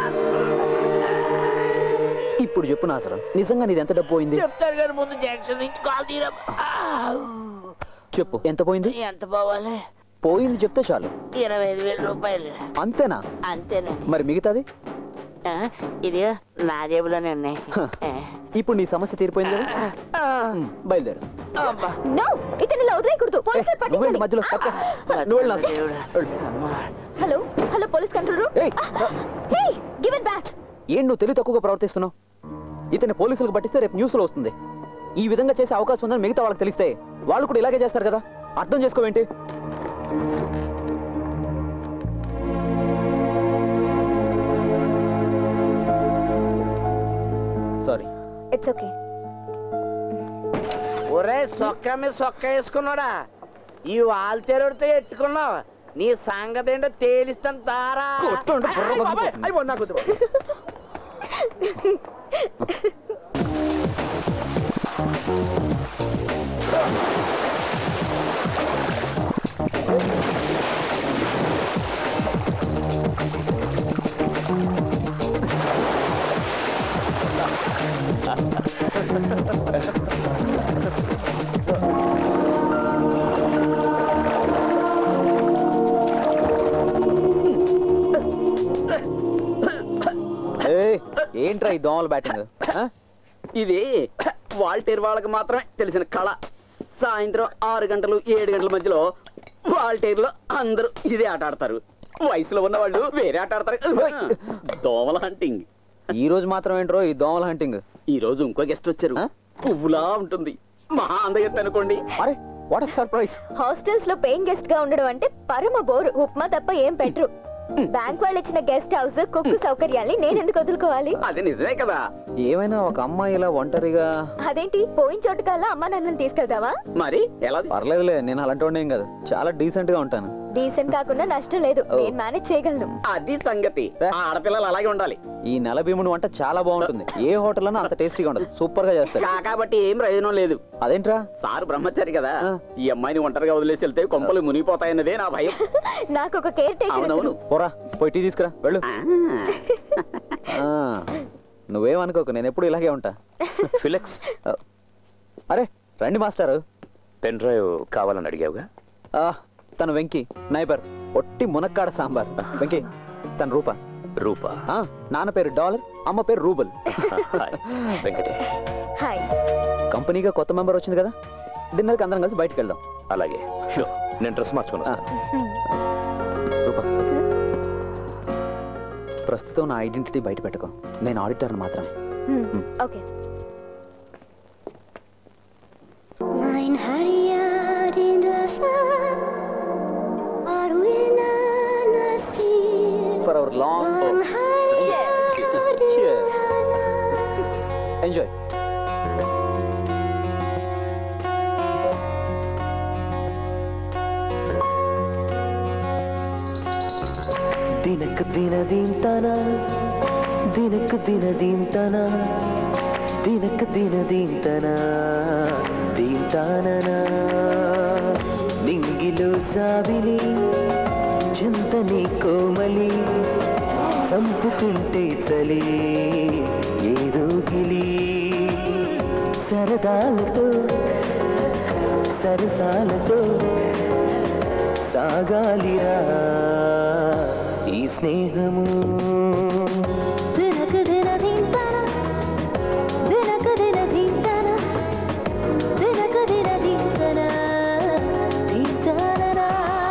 Speaker 9: ఇప్పుడు చెప్పు నాసరం నిజంగా నీది ఎంత డబ్బు పోయింది
Speaker 5: చెప్తారు కానీ ముందు జంక్షన్ నుంచి కాల్ తీరా
Speaker 9: చెప్పు ఎంత పోయింది
Speaker 5: ఎంత పోవాలి
Speaker 9: పోయింది చెప్తే చాలు
Speaker 5: ఇరవై ఐదు వేల రూపాయలు
Speaker 9: అంతేనా
Speaker 5: అంతేనండి
Speaker 9: మరి మిగతాది
Speaker 5: ఆ, ఇది నా జేబులోనే ఉన్నాయి
Speaker 9: ఇప్పుడు నీ సమస్య తీరిపోయింది కదా ఉమ్, బయలుదేరు
Speaker 12: నో ఇతను ఇలా వదిలేయకూడదు పోలీసులు
Speaker 9: నువ్వు వెళ్ళి
Speaker 12: పట్టించాలి
Speaker 9: మధ్యలో తప్ప. నువ్వు వెళ్ళు నాసరం. వెళ్ళు.
Speaker 12: Hello hello police control room
Speaker 9: ఏయ్,
Speaker 12: హే గివ్ ఇట్ బ్యాక్
Speaker 9: ఏం నువ్వు తెలివి తక్కువగా ప్రవర్తిస్తున్నావు ఇతని పోలీసులకు పట్టిస్తే రేపు న్యూస్లో వస్తుంది ఈ విధంగా చేసే అవకాశం ఉందని మిగతా వాళ్ళకి తెలిస్తే వాళ్ళు కూడా ఇలాగే చేస్తారు కదా అర్థం చేసుకోవేంటి సారీ
Speaker 12: ఇట్స్ ఓకే
Speaker 5: ఒరే సొక్క మీద సొక్క వేసుకున్నాడా ఈ వాల్తేరుడితో ఎట్టుకున్నావు నీ సంగతి ఏంటో తేలిస్తాను తారా
Speaker 9: కొట్టండి, బుర్ర
Speaker 5: అయ్
Speaker 9: బగ్గు.
Speaker 5: బాబాయ్, అయ్ బాబోయ్, నాకు వద్దు.
Speaker 9: ఏయ్, ఏంట్రా ఈ దోమల బ్యాటింగ్
Speaker 1: ఇది వాల్టేర్ వాళ్ళకి మాత్రమే తెలిసిన కళ సాయంత్రం ఆరు గంటలు ఏడు గంటల మధ్యలో వాల్టేర్ లో అందరూ ఇదే ఆట ఆడతారు వయసులో ఉన్న వాళ్ళు వేరే ఆట ఆడతారు దోమల హంటింగ్
Speaker 9: ఈ రోజు మాత్రం ఏంట్రో ఈ దోమల హంటింగ్
Speaker 1: ఈ రోజు ఇంకో గెస్ట్ వచ్చారు పువ్వులా ఉంటుంది మహా అందగెత్తి అనుకోండి
Speaker 9: అరే వాట్ సర్ప్రైజ్
Speaker 12: హాస్టల్స్ లో పేయింగ్ గెస్ట్ గా ఉండడం అంటే పరమ బోరు ఉప్మా తప్ప ఏం పెట్టరు
Speaker 6: బ్యాంక్ వాళ్ళు ఇచ్చిన గెస్ట్ హౌస్ కుక్కు సౌకర్యాల్ని నేను ఎందుకు వదులుకోవాలి
Speaker 1: అది నిజమే కదా
Speaker 9: ఏమైనా ఒక అమ్మాయి ఇలా ఒంటరిగా
Speaker 6: అదేంటి పోయిన చోటు కల్లా అమ్మా నన్ను తీసుకెళ్తావా
Speaker 1: మరి ఎలా
Speaker 9: పర్లేదులే నేను అలాంటి వాడిని ఏం కాదు చాలా డీసెంట్ గా ఉంటాను
Speaker 6: డీసెంట్ కాకుండా నష్టం లేదు నేను మేనేజ్ చేయగలను
Speaker 1: అది సంగతి ఆ ఆడపిల్లలు అలాగే ఉండాలి
Speaker 9: ఈ నెల భీముడు వంట చాలా బాగుంటుంది ఏ హోటల్ అంత టేస్టీగా ఉండదు సూపర్ గా చేస్తారు
Speaker 1: కాబట్టి ఏం ప్రయోజనం లేదు
Speaker 9: అదేంట్రా
Speaker 1: సార్ బ్రహ్మచారి కదా ఈ అమ్మాయిని ఒంటరిగా వదిలేసి వెళ్తే కొంపలు మునిగిపోతాయన్నదే నా భయం
Speaker 6: నాకు ఒక కేర్ టేకర్
Speaker 1: అవునవును
Speaker 9: పోరా పోయి టీ తీసుకురా వెళ్ళు ఆ, నువ్వేమనుకోకు నేను ఎప్పుడు ఇలాగే ఉంటా
Speaker 7: ఫిలెక్స్
Speaker 9: అరే రండి మాస్టారు
Speaker 7: పెన్ డ్రైవ్ కావాలని అడిగావుగా
Speaker 9: ఆ, తను వెంకీ నైబర్ ఒట్టి మునక్కాడ సాంబార్ వెంకీ తన రూప
Speaker 7: రూప
Speaker 9: ఆ, నాన్న పేరు డాలర్ అమ్మ పేరు రూబల్
Speaker 7: వెంకటే
Speaker 6: హాయ్
Speaker 9: కంపెనీగా కొత్త మెంబర్ వచ్చింది కదా డిన్నర్కి అందరం కలిసి బయటకు వెళ్దాం
Speaker 7: అలాగే షూర్ నేను డ్రెస్ మార్చుకుని వస్తాను
Speaker 9: రూపా ప్రస్తుతం నా ఐడెంటిటీ బయట పెట్టుకో నేను ఆడిటర్ని మాత్రమే
Speaker 6: okay
Speaker 13: Mein Herr in der Stadt, Arwina Nasir.
Speaker 9: For our long enjoy
Speaker 14: ದಿನಕ್ಕೆ ದಿನ ದೀಂತನ ದಿನಕ್ಕೆ ದಿನ ದೀಂತನ ದಿನಕ್ಕೆ ದಿನ ದೀಂತನ ದೀಂತಾನನ నింగిలో జాబిలి చింతని కోమలి చంపుతుంటే చలి ఏదో గిలి సరదాలతో సరసాలతో సాగాలిరా ఈ స్నేహము
Speaker 13: దినకు దిన దింతన దినకు దిన దింతన దినకు దిన దింతన దింతననా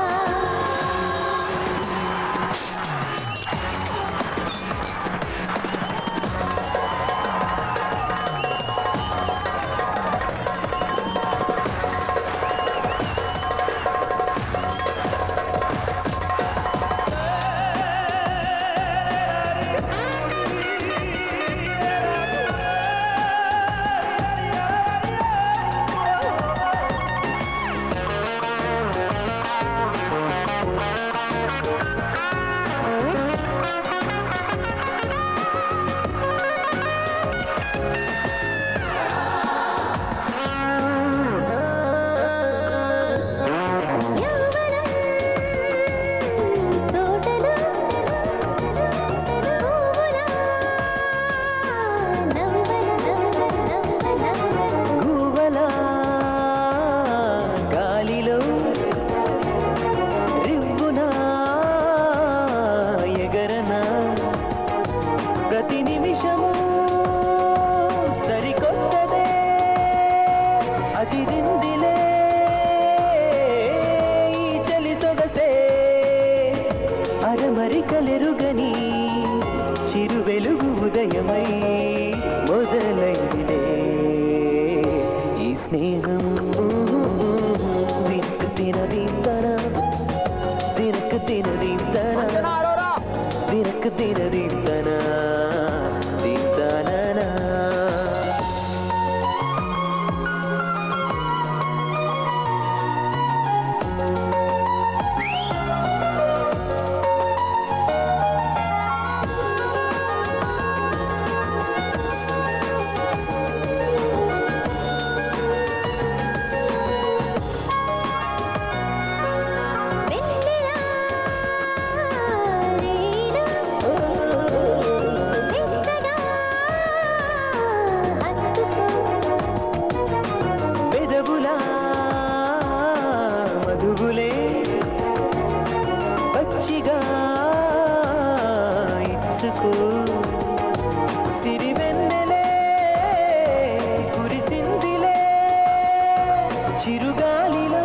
Speaker 14: గువ్వల గాలిలో రివ్వున ఎగరన ప్రతి నిమిషము సరికొత్తదే అదిరిందిలే ఈ చలి సొగసే అరమరికలెరుగని చిరు వెలుగు ఉదయమై మొదలైందిలే ఈ స్నేహం దినకు తినదీంతన దినకు తినదీంతన దినకు తినదీంతన దీంతననా పెదవులా మధుగులే పచ్చిగా ఇచ్చుకో సిరివెన్నెలే కురిసిందిలే చిరుగాలిలో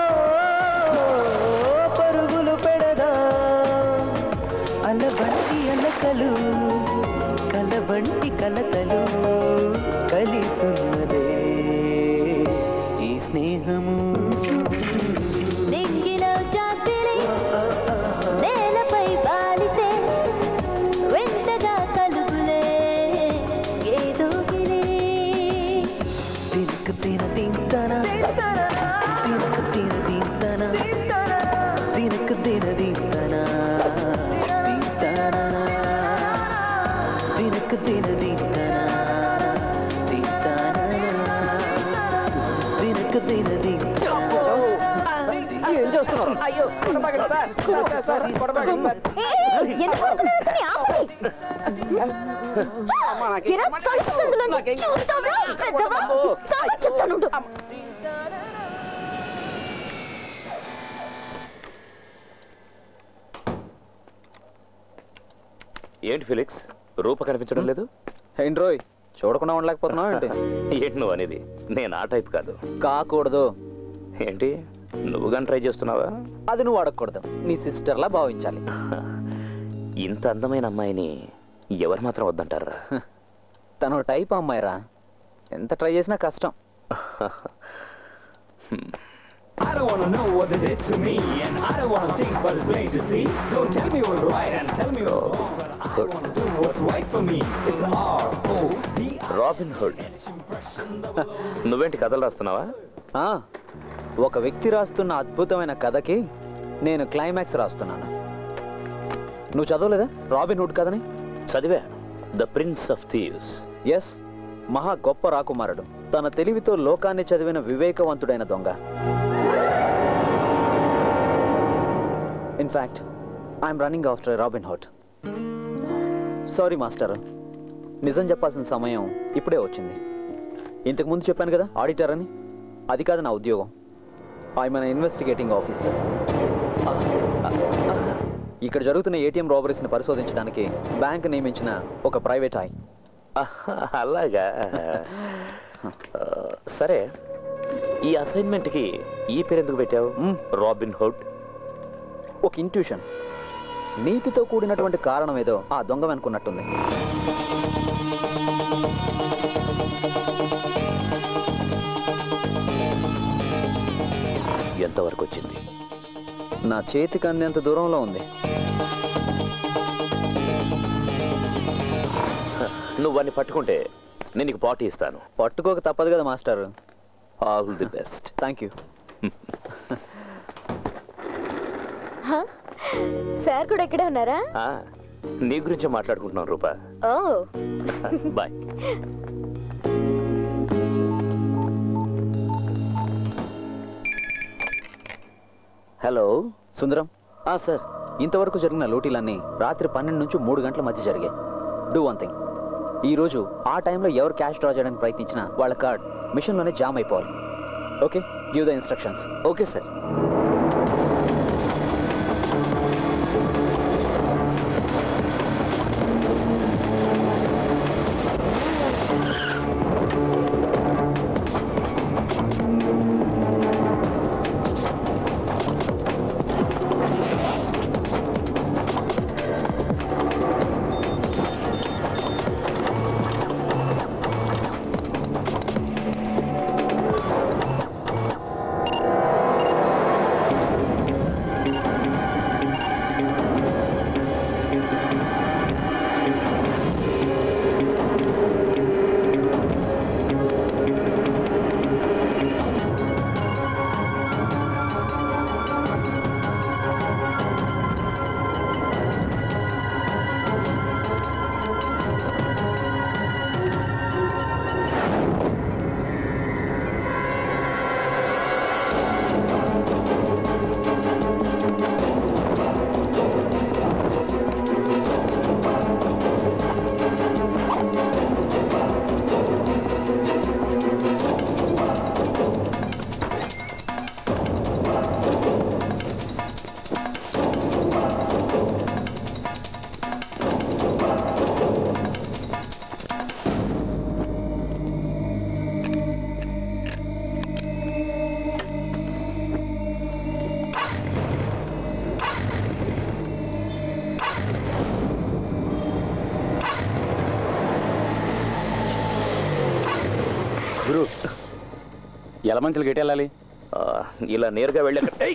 Speaker 14: పరుగులు పెడదా అలబంటి అలకలు కలబంటి కలతలు కలిసున్నదే ఈ స్నేహము
Speaker 13: నింగిలో జాబిలి నేలపై బాలి
Speaker 12: ఎందుకు కొడుతున్నావు అతన్ని? ఆపండి. ఎరా, తలుపు సందులోంచి చూస్తావా? పెద్దవా? సంగతి చెప్తానుండు.
Speaker 7: ఏంటి ఫిలిక్స్ రూప కనిపించడం లేదు
Speaker 9: ఏంటి రోయ్ చూడకుండా ఉండలేకపోతున్నావు ఏంటి
Speaker 7: ఏంటి నువ్వు అనేది నేను ఆ టైప్ కాదు
Speaker 9: కాకూడదు
Speaker 7: ఏంటి నువ్వు కానీ ట్రై చేస్తున్నావా
Speaker 9: అది నువ్వు అడగకూడదు నీ సిస్టర్లా భావించాలి
Speaker 7: ఇంత అందమైన అమ్మాయిని ఎవరు మాత్రం వద్దంటారా
Speaker 9: తను టైప్ అమ్మాయిరా ఎంత ట్రై చేసినా కష్టం
Speaker 15: I don't wanna know what they did to me, and I don't wanna think, but it's plain to see. Don't tell me what's right and tell me what's wrong, but I wanna do what's right for me. It's R O B
Speaker 7: Robin Hood నువ్వేంటి కథలు రాస్తున్నావా
Speaker 9: ఆ, ఒక వ్యక్తి రాస్తున్న అద్భుతమైన కథకి నేను climax రాస్తున్నాను నువ్వు చదవలేదా రాబిన్ హుడ్ కథని
Speaker 7: చదివా the prince of thieves
Speaker 9: yes మహా గొప్ప రాకుమారుడు తన తెలివితో లోకాన్ని చదివిన వివేకవంతుడైన దొంగ in fact I'm running after Robin Hood sorry master నిజం చెప్పాల్సిన సమయం ఇప్పుడే వచ్చింది ఇంతకు ముందు చెప్పాను కదా ఆడిటర్ అని అది కాదు నా ఉద్యోగం ఐఎమ్ అన్ ఇన్వెస్టిగేటింగ్ ఆఫీసర్ ఇక్కడ జరుగుతున్న ఏటీఎం రాబరీస్ని పరిశోధించడానికి బ్యాంక్ నియమించిన ఒక ప్రైవేట్ ఐ
Speaker 7: అలాగా ఆ, సరే ఈ అసైన్మెంట్కి ఈ పేరు ఎందుకు పెట్టావు రాబిన్ హుడ్
Speaker 9: ఒక ఇంట్యూషన్ నీతితో కూడినటువంటి కారణం ఏదో ఆ దొంగ వెనుకున్నట్టుంది
Speaker 7: ఎంతవరకు వచ్చింది
Speaker 9: నా చేతికి అందేంత దూరంలో ఉంది
Speaker 7: నువ్వు వాడిని పట్టుకుంటే నేను నీకు పార్టీ ఇస్తాను
Speaker 9: పట్టుకోక తప్పదు కదా master
Speaker 7: all the best
Speaker 9: thank you
Speaker 12: హ? సార్ కూడా ఇక్కడే ఉన్నారా
Speaker 7: నీ గురించే మాట్లాడుకుంటున్నాం రూపా
Speaker 12: ఓ
Speaker 7: బాయ్ హలో
Speaker 9: సుందరం ఆ సార్ ఇంతవరకు జరిగిన లోటీలన్నీ రాత్రి పన్నెండు నుంచి మూడు గంటల మధ్య జరిగాయి డూ వన్ థింగ్ ఈ రోజు ఆ టైంలో ఎవరు క్యాష్ డ్రా చేయడానికి ప్రయత్నించినా వాళ్ళ కార్డ్ మిషన్లోనే జామ్ అయిపోవాలి okay give the instructions
Speaker 7: okay sir
Speaker 2: గురు ఎలమంచులు గెట్ వెళ్ళాలి
Speaker 7: ఇలా నేరుగా వెళ్ళాక ఏయ్!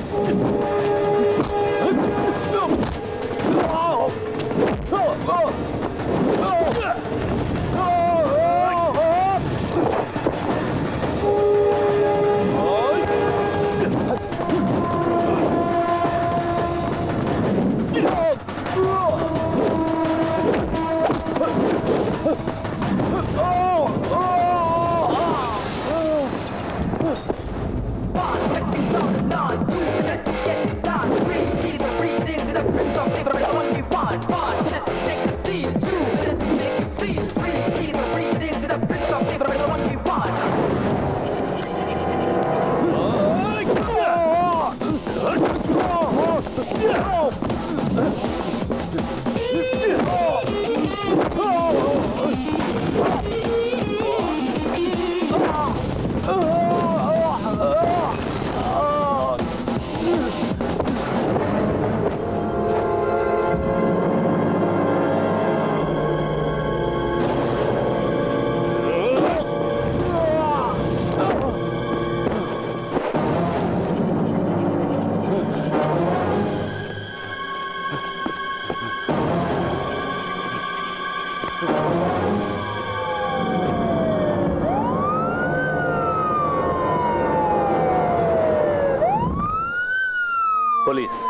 Speaker 7: పోలీస్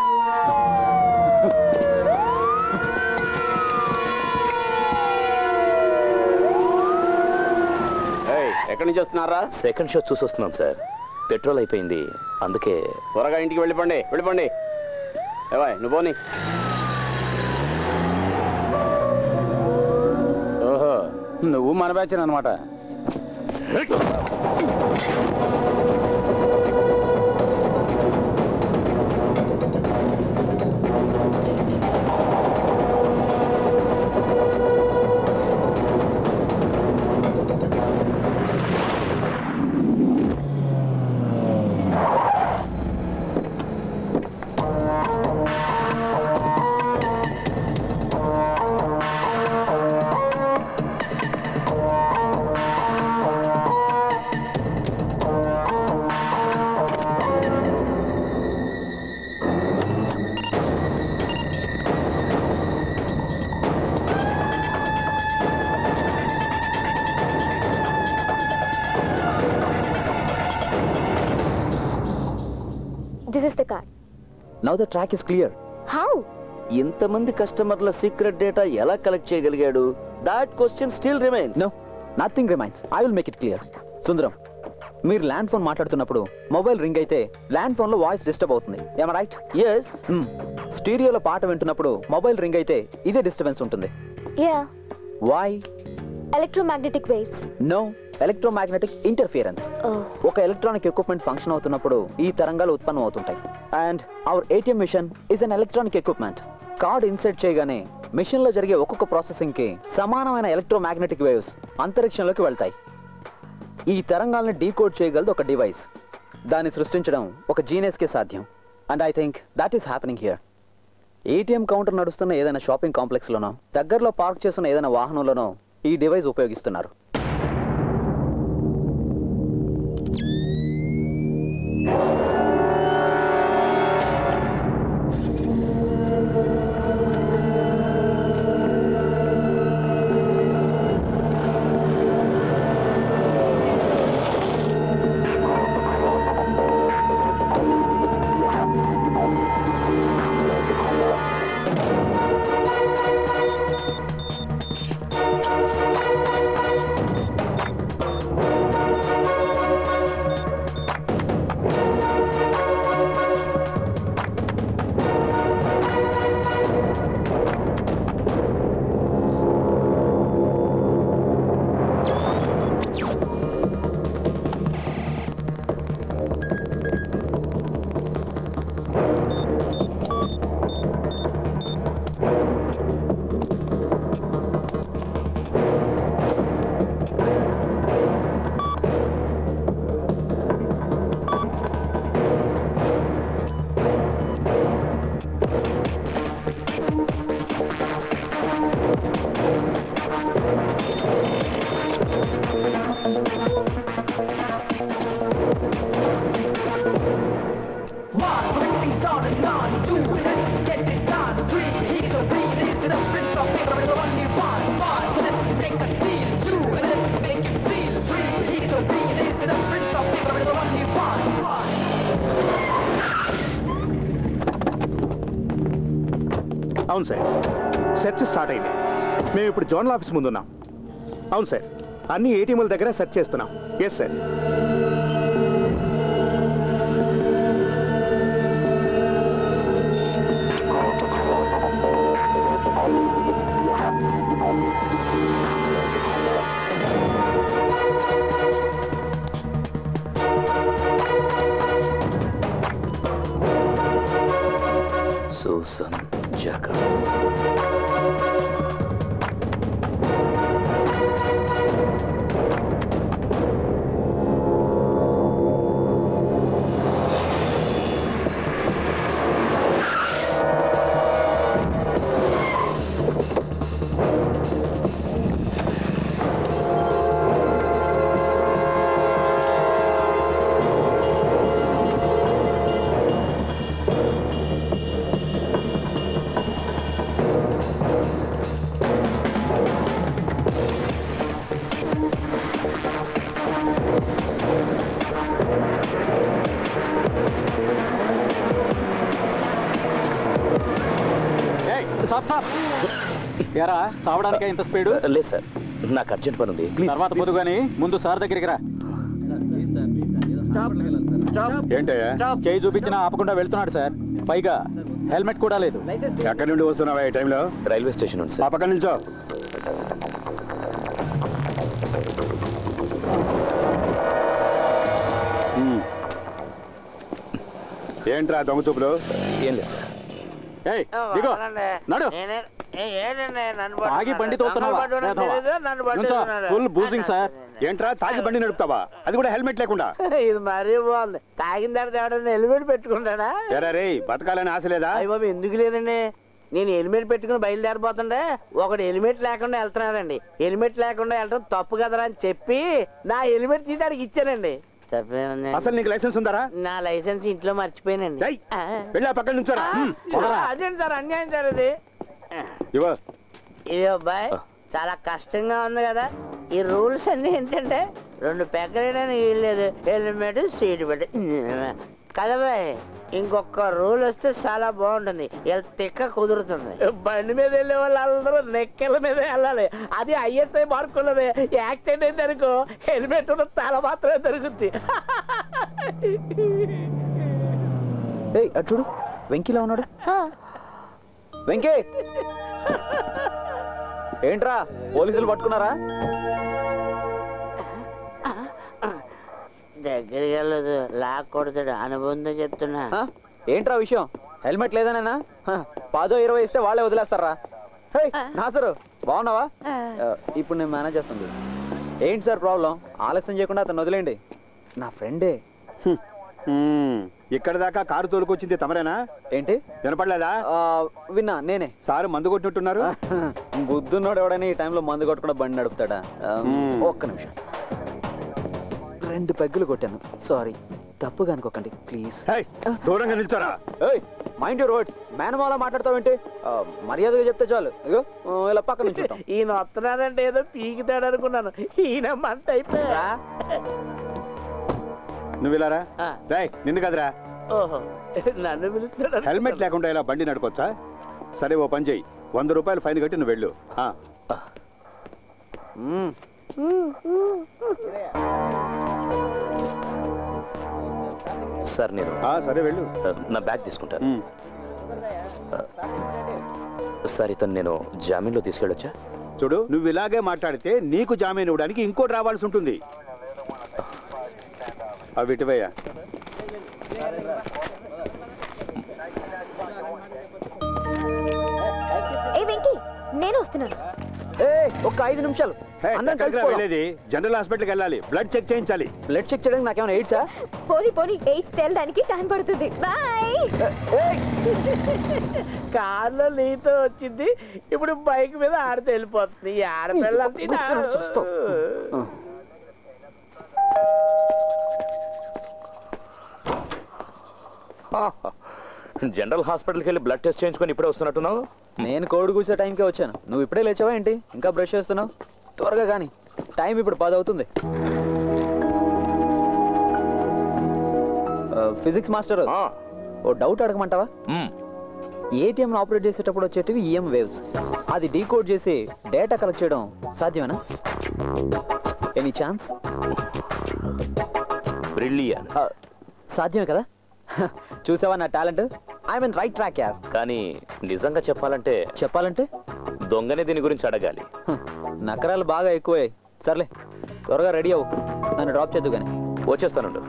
Speaker 1: ఏయ్, ఎక్కడి నుంచి వస్తున్నారా
Speaker 7: సెకండ్ షో చూసి వస్తున్నాను సార్ పెట్రోల్ అయిపోయింది అందుకే
Speaker 1: త్వరగా ఇంటికి వెళ్ళిపోండి వెళ్ళిపోండి ఏవాయ్ నువ్వు పోనీ
Speaker 2: ఓహో నువ్వు మన బ్యాచ్ అనమాట
Speaker 12: this is the car
Speaker 9: now the track is clear
Speaker 12: how
Speaker 5: ఇంతమంది కస్టమర్ల సీక్రెట్ డేటా ఎలా కలెక్ట్ చేయగలిగాడు that question still remains
Speaker 9: no nothing remains I will make it clear Sundaram మీరు ల్యాండ్ ఫోన్ మాట్లాడుతున్నప్పుడు మొబైల్ రింగ్ అయితే ల్యాండ్ ఫోన్ లో voice disturb అవుతుంది ఏమ రైట్
Speaker 5: ఎస్
Speaker 9: స్టీరియోలో పాట వింటున్నప్పుడు మొబైల్ రింగ్ అయితే ఇదే డిస్టర్బెన్స్ ఉంటుంది
Speaker 12: ya
Speaker 9: why
Speaker 12: electromagnetic waves
Speaker 9: no electromagnetic interference ఒక ఎలక్ట్రానిక్ ఎక్విప్మెంట్ ఫంక్షన్ అవుతున్నప్పుడు ఈ తరంగాలు ఉత్పన్నం అవుతుంటాయి and our ATM machine is an electronic equipment card insert చేయగానే మిషన్ లో జరిగే ఒక్కొక్క ప్రాసెసింగ్ కి సమానమైన ఎలక్ట్రోమాగ్నెటిక్ వేవ్స్ అంతరిక్షంలోకి వెళ్తాయి ఈ తరంగాల్ని డీకోడ్ చేయగలదు ఒక డివైస్ దాన్ని సృష్టించడం ఒక జీనియస్ కే సాధ్యం and I think that is happening here ATM counter నడుస్తున్న ఏదైనా షాపింగ్ కాంప్లెక్స్ లోనో దగ్గరలో పార్క్ చేస్తున్న ఏదైనా వాహనంలోనో ఈ డివైస్ ఉపయోగిస్తున్నారు
Speaker 3: అవును సార్ సెర్చ్ స్టార్ట్ అయింది మేము ఇప్పుడు జోనల్ ఆఫీస్ ముందున్నాం అవును సార్ అన్ని ఏటీఎంల దగ్గర సెర్చ్ చేస్తున్నాం ఎస్ సార్
Speaker 7: సూసన్ జక
Speaker 9: ఎరా చావడానికే ఇంత స్పీడు
Speaker 7: లేదు సార్ నాకు అర్జెంట్ పని ఉంది ప్లీజ్
Speaker 9: తర్వాత పొద్దు కానీ ముందు సార్ దగ్గరికి రా
Speaker 3: ఏంటయ్యా
Speaker 9: చేయి చూపించినా ఆపకుండా వెళ్తున్నాడు సార్ పైగా హెల్మెట్ కూడా లేదు
Speaker 3: ఎక్కడి నుండి వస్తున్నావా ఈ టైంలో
Speaker 7: రైల్వే స్టేషన్ ఉంది
Speaker 3: ఆ
Speaker 7: సార్
Speaker 3: పక్కన నిల్చో ఉమ్. ఏంట్రా దొంగ చూపులు
Speaker 7: ఏం లేదు సార్
Speaker 3: ఏయ్ దిగో నడు
Speaker 5: ఏంటండి నన్ను
Speaker 3: తాగి బండి తోస్తున్నావా ఫుల్ బూజింగ్ సార్ ఏంట్రా తాగి బండి నడుపుతావా అది కూడా హెల్మెట్ లేకుండా
Speaker 5: ఇది మరీ బాగుంది తాగిన తర్వాత ఎవడన్నా హెల్మెట్ పెట్టుకుంటాడా
Speaker 3: ఎరా రే బతకాలని ఆశ లేదా
Speaker 5: అయ్య బాబు ఎందుకు లేదండి నేను హెల్మెట్ పెట్టుకుని బయలుదేరిపోతుండే ఒకడు హెల్మెట్ లేకుండా వెళ్తున్నాడండి హెల్మెట్ లేకుండా వెళ్ళడం తప్పు కదరా అని చెప్పి నా హెల్మెట్ తీసి ఆడికి ఇచ్చానండి తప్పేముంది
Speaker 3: అసలు నీకు లైసెన్స్ ఉందారా
Speaker 5: నా లైసెన్స్ ఇంట్లో మర్చిపోయానండి
Speaker 3: ఏయ్, వెళ్ళి ఆ పక్కన నుంచోరా హ్మ్,
Speaker 5: ఆ,
Speaker 3: పోరా.
Speaker 5: అదేంటి సార్ అన్యాయం సార్ ఇది
Speaker 3: ఇవ్వ
Speaker 5: ఇది అబ్బాయి చాలా కష్టంగా ఉంది కదా ఈ రూల్స్ అన్ని ఏంటంటే రెండు పెగ్గలేడానికి వీల్లేదు హెల్మెట్ సీట్ పెట్టి కదా బాయ్ ఇంకొక రూల్ వస్తే చాలా బాగుంటుంది ఇలా తిక్క కుదురుతుంది బండి మీద వెళ్ళే వాళ్ళు అందరూ నెక్కల మీద వెళ్ళాలి అది ఐఎస్ఐ మార్క్ ఉన్నది యాక్సిడెంట్ అయింది అనుకో హెల్మెట్ ఉన్న తల మాత్రమే దొరుకుద్ది
Speaker 9: ఏయ్ అటు చూడు వెంకీలా ఉన్నాడు వెంకీ ఏంట్రా పోలీసులు పట్టుకున్నారా
Speaker 5: దగ్గరికి వెళ్ళదు లాక్ కొడతాడు అనుబంధం చెప్తున్నా
Speaker 9: ఆ? ఏంట్రా విషయం హెల్మెట్ లేదనేనా హ, పదో ఇరవై ఇస్తే వాళ్ళే వదిలేస్తారా హే నాసరు బాగున్నావా ఆ, ఇప్పుడు నేను మేనేజ్ చేస్తాను చూడు. ఏంటి సార్ ప్రాబ్లం ఆలస్యం చేయకుండా అతను వదిలేండి నా ఫ్రెండే
Speaker 3: హ్మ్, ఇక్కడ దాకా కారు తోలుకొచ్చింది తమరేనా
Speaker 9: ఏంటి
Speaker 3: వినపడలేదా
Speaker 9: విన్నా నేనే
Speaker 3: సారు మందు కొట్టినట్టున్నారు
Speaker 9: బుద్ధున్నోడు ఎవడని ఈ టైంలో మందు కొట్టకుండా బండి నడుపుతాడా ఆ,
Speaker 3: మ్మ్.
Speaker 9: ఒక్క నిమిషం రెండు పెగ్గులు కొట్టాను సారీ తప్పుగా అనుకోకండి ప్లీజ్
Speaker 3: దూరంగా నిల్చోరా
Speaker 9: ఏయ్ మైండ్ యూర్ వర్డ్స్ మేనమాల మాట్లాడతావేంటి ఆ, మర్యాదగా చెప్తే చాలు ఇగో ఆ, ఇలా పక్క నుంచి ఉంటాం
Speaker 5: ఈయన వస్తున్నాడంటే ఏదో పీకితాడు అనుకున్నాను ఈయన మంట అయిపోయా
Speaker 3: నువ్వు ఇలారా రాయ్ నిన్ను కదరా
Speaker 5: ఓహో నన్ను పిలుస్తాడు
Speaker 3: హెల్మెట్ లేకుండా ఇలా బండి నడపొచ్చా సరే ఓ పని చెయ్యి వంద రూపాయలు ఫైన్ కట్టి నువ్వు వెళ్ళు ఆ. మ్మ్.
Speaker 7: సార్ నేను
Speaker 3: ఆ, సరే వెళ్ళు
Speaker 7: నా బ్యాగ్ తీసుకుంటాను సార్ ఇతను నేను జామీన్లో తీసుకెళ్ళొచ్చా
Speaker 3: చూడు నువ్వు ఇలాగే మాట్లాడితే నీకు జామీన్ ఇవ్వడానికి ఇంకోటి రావాల్సి ఉంటుంది అవి ఇటువయ్యా
Speaker 6: ఏ వెంకీ నేను వస్తున్నాను
Speaker 9: ఏ ఒక్క ఐదు నిమిషాలు
Speaker 3: హే,
Speaker 9: అందరం
Speaker 3: ఎక్కడికి రా
Speaker 9: కలిసిపోదాం.
Speaker 3: వెళ్ళేది జనరల్ హాస్పిటల్కి వెళ్ళాలి బ్లడ్ చెక్ చేయించాలి
Speaker 9: బ్లడ్ చెక్ చేయడానికి నాకేమైనా ఎయిడ్సా
Speaker 6: పోనీ పోనీ ఎయిడ్స్ తేలడానికి టైం పడుతుంది బాయ్
Speaker 5: కార్లో నీతో వచ్చింది ఇప్పుడు బైక్ మీద ఆడితే వెళ్ళిపోతుంది ఈ ఆడపిల్ల అంతే నా-
Speaker 7: జనరల్ హాస్పిటల్కి వెళ్ళి బ్లడ్ టెస్ట్ చేయించుకొని ఇప్పుడే వస్తున్నట్టున్నావు
Speaker 9: నేను కోడి కూర్చే టైంకే వచ్చాను నువ్వు ఇప్పుడే లేచావా ఏంటి ఇంకా బ్రష్ చేస్తున్నావు త్వరగా కానీ టైం ఇప్పుడు పది అవుతుంది ఫిజిక్స్ మాస్టర్ ఓ డౌట్ అడగమంటావా ఏటీఎం ఆపరేట్ చేసేటప్పుడు వచ్చేటివి ఈఎం వేవ్స్ అది డీకోడ్ చేసి డేటా కలెక్ట్ చేయడం సాధ్యమేనా ఎనీ ఛాన్స్
Speaker 7: బ్రిలియన్
Speaker 9: సాధ్యమే కదా చూసావా నా talent I mean right track యార్
Speaker 7: కానీ నిజంగా చెప్పాలంటే
Speaker 9: చెప్పాలంటే
Speaker 7: దొంగనే దీని గురించి అడగాలి
Speaker 9: నకరాలు బాగా ఎక్కువయ్యాయి సర్లే త్వరగా రెడీ అవ్వు నన్ను డ్రాప్ చేద్దు కానీ
Speaker 7: వచ్చేస్తానుండు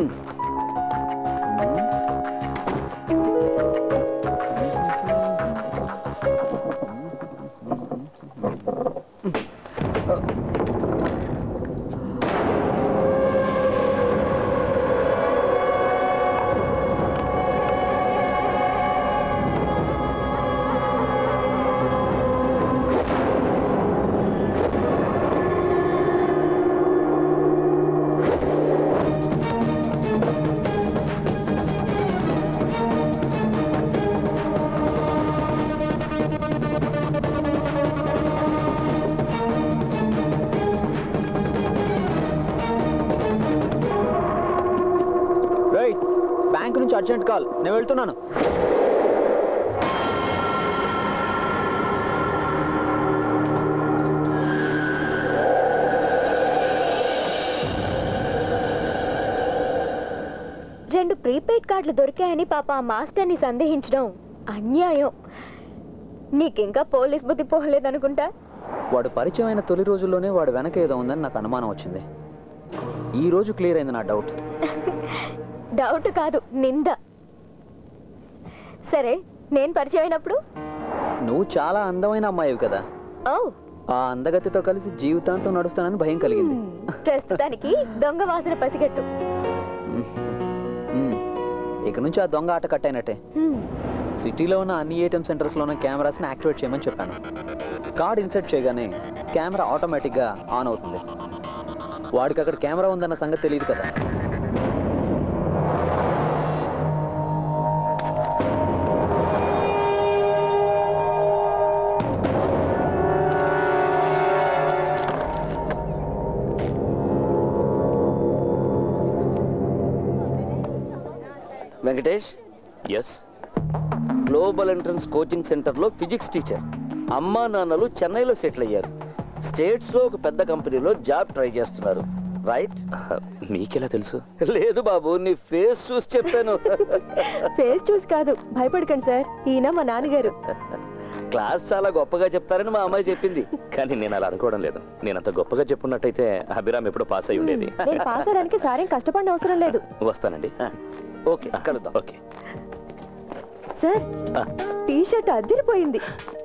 Speaker 9: రేయ్ బ్యాంక్ నుంచి అర్జెంట్ కాల్ నేను వెళ్తున్నాను
Speaker 12: రెండు ప్రీపెయిడ్ కార్డులు దొరికాయని పాప ఆ మాస్టర్ని సందేహించడం అన్యాయం నీకింకా పోలీస్ బుద్ధి పోలేదనుకుంటా
Speaker 9: వాడు పరిచయం అయిన తొలి రోజుల్లోనే వాడు వెనక ఏదో ఉందని నాకు అనుమానం వచ్చింది ఈ రోజు క్లియర్ అయింది నా డౌట్
Speaker 12: డౌట్ కాదు నింద సరే నేను పరిచయం అయినప్పుడు
Speaker 9: నువ్వు చాలా అందమైన అమ్మాయివి కదా
Speaker 12: ఓ
Speaker 9: ఆ అందగతితో కలిసి జీవితాంతం నడుస్తానని భయం కలిగింది
Speaker 12: ప్రస్తుతానికి దొంగ వాసన పసిగట్టు
Speaker 9: మ్మ్. ఇక నుంచి ఆ దొంగ ఆట కట్టయినట్టే
Speaker 12: హ్మ్.
Speaker 9: సిటీలో ఉన్న అన్ని ఏటీఎం సెంటర్స్లో ఉన్న కెమెరాస్ని యాక్టివేట్ చేయమని చెప్పాను కార్డ్ ఇన్సర్ట్ చేయగానే కెమెరా ఆటోమేటిక్గా ఆన్ అవుతుంది వాడికి అక్కడ కెమెరా ఉందన్న సంగతి తెలియదు కదా
Speaker 5: Venkatesh
Speaker 7: yes
Speaker 5: global entrance coaching సెంటర్లో ఫిజిక్స్ టీచర్ అమ్మా నాన్నలు చెన్నైలో సెటిల్ అయ్యారు స్టేట్స్లో ఒక పెద్ద కంపెనీలో జాబ్ ట్రై చేస్తున్నారు రైట్
Speaker 7: నీకెలా తెలుసు
Speaker 5: లేదు బాబు నీ ఫేస్ చూసి చెప్పాను
Speaker 12: ఫేస్ చూసి కాదు భయపడకండి సార్ ఈయన మా నాన్నగారు
Speaker 5: క్లాస్ చాలా గొప్పగా చెప్తారని మా అమ్మాయి చెప్పింది
Speaker 7: కానీ నేను అలా అనుకోవడం లేదు నేను అంత గొప్పగా చెప్పున్నట్టయితే అభిరామ్ ఎప్పుడో పాస్ అయి ఉండేది
Speaker 12: నేను పాస్ అవడానికి సారేం కష్టపడిన అవసరం లేదు
Speaker 7: వస్తానండి
Speaker 5: ఓకే కలుద్దాం
Speaker 7: ఓకే
Speaker 12: సార్ టీ షర్ట్ అదిరిపోయింది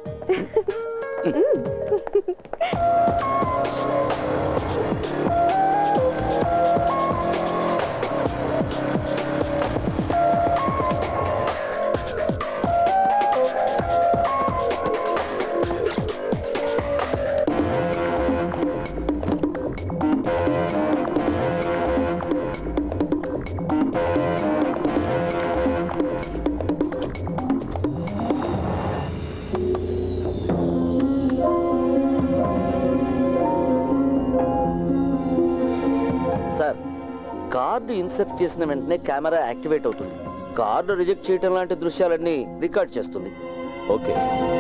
Speaker 5: సార్ కార్డు ఇన్సర్ట్ చేసిన వెంటనే కెమెరా యాక్టివేట్ అవుతుంది కార్డు రిజెక్ట్ చేయటం లాంటి దృశ్యాలన్నీ రికార్డ్ చేస్తుంది
Speaker 7: okay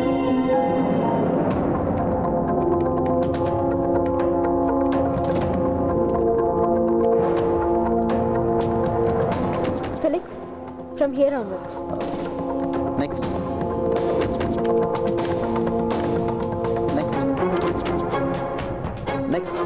Speaker 12: Felix from here onwards
Speaker 9: next next next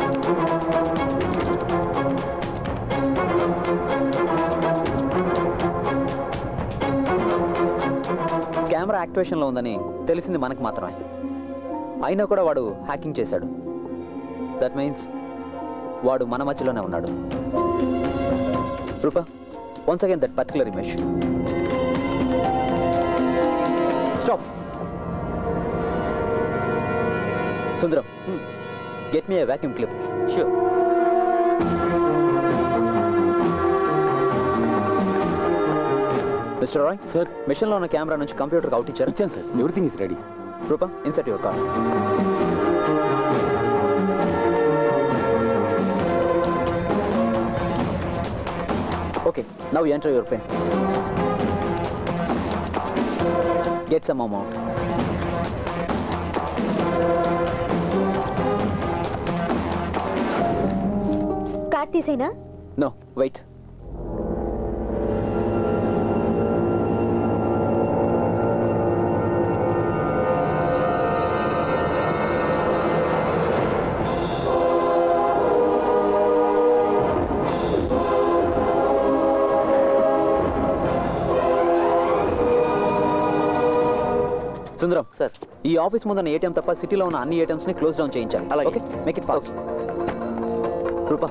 Speaker 9: camera యాక్టివేషన్లో ఉందని తెలిసింది మనకు మాత్రమే అయినా కూడా వాడు హ్యాకింగ్ చేశాడు దట్ మీన్స్ వాడు మన మధ్యలోనే ఉన్నాడు Roopa once again that particular image stop Sundaram get me vacuum clip
Speaker 5: sure
Speaker 9: mister Roy sir మిషన్లో ఉన్న కెమెరా నుంచి కంప్యూటర్కి అవుట్ ఇచ్చారు ఇచ్చాను sir everything is ready Roopa insert your card okay now enter your pin get some amount
Speaker 12: card తీసేనా
Speaker 9: no wait Sundaram sir ఈ office ముందున్న ATM తప్ప సిటీలో ఉన్న అన్ని ఏటీఎంస్ ని క్లోజ్ డౌన్ చేయించాలి okay make it fast Roopa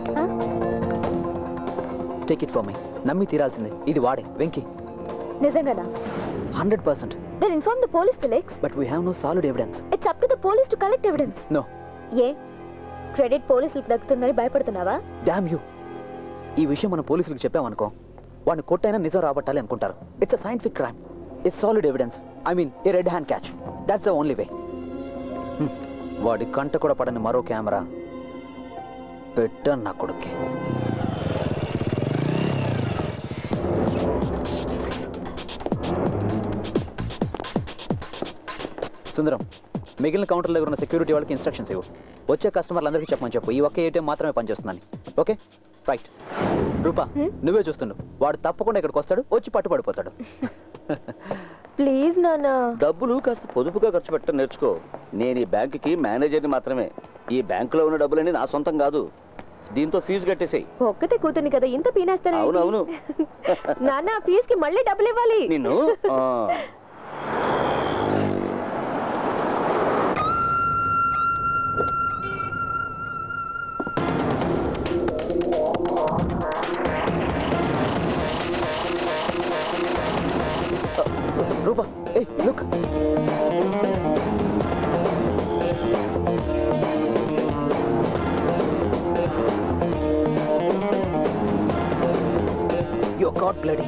Speaker 9: take it for me నమ్మి తీరాల్సిందే ఇది వాడే వెంకీ
Speaker 12: నిజంగానా
Speaker 9: hundred percent
Speaker 12: then inform the police Felix
Speaker 9: but we have no solid evidence
Speaker 12: it's up to the police to collect evidence
Speaker 9: no
Speaker 12: a credit పోలీసులకు దక్కుతుందని భయపడుతున్నావా
Speaker 9: dam you ఈ విషయం మనం పోలీసులకు చెప్పామనుకో వాడిని కొట్టైనా నిజం రాబట్టాలి అనుకుంటారు it's a scientific crime it's solid evidence I mean a red hand catch that's the only way వాడి కంట కూడా పడని మరో కెమెరా పెట్టాను నా కొడుక్కి సుందరం మిగిలిన కౌంటర్ దగ్గర ఉన్న సెక్యూరిటీ వాళ్ళకి ఇన్స్ట్రక్షన్స్ ఇవ్వు వచ్చే కస్టమర్లందరికీ చెప్పమని చెప్పు ఈ ఒక్క ఏటీఎం మాత్రమే పనిచేస్తుందని ఓకే రైట్ రూపా నువ్వే చూస్తుండు వాడు తప్పకుండా ఇక్కడికి వస్తాడు వచ్చి పట్టుబడిపోతాడు
Speaker 12: ప్లీజ్ నానా
Speaker 16: డబ్బులు కాస్త పొదుపుగా ఖర్చు పెట్టడం నేర్చుకో నేను ఈ బ్యాంకుకి మేనేజర్ని మాత్రమే ఈ బ్యాంకులో ఉన్న డబ్బులన్నీ నా సొంతం కాదు దీంతో ఫీజు కట్టేసేయి
Speaker 12: ఒక్కతే కూతుని కదా ఇంత పీనేస్తాను
Speaker 16: అవునవును
Speaker 12: నాన్న ఫీజ్ కి మళ్ళీ డబ్బులు ఇవ్వాలి
Speaker 16: నిన్ను ఆ,
Speaker 9: Roopa a look You're caught, bloody.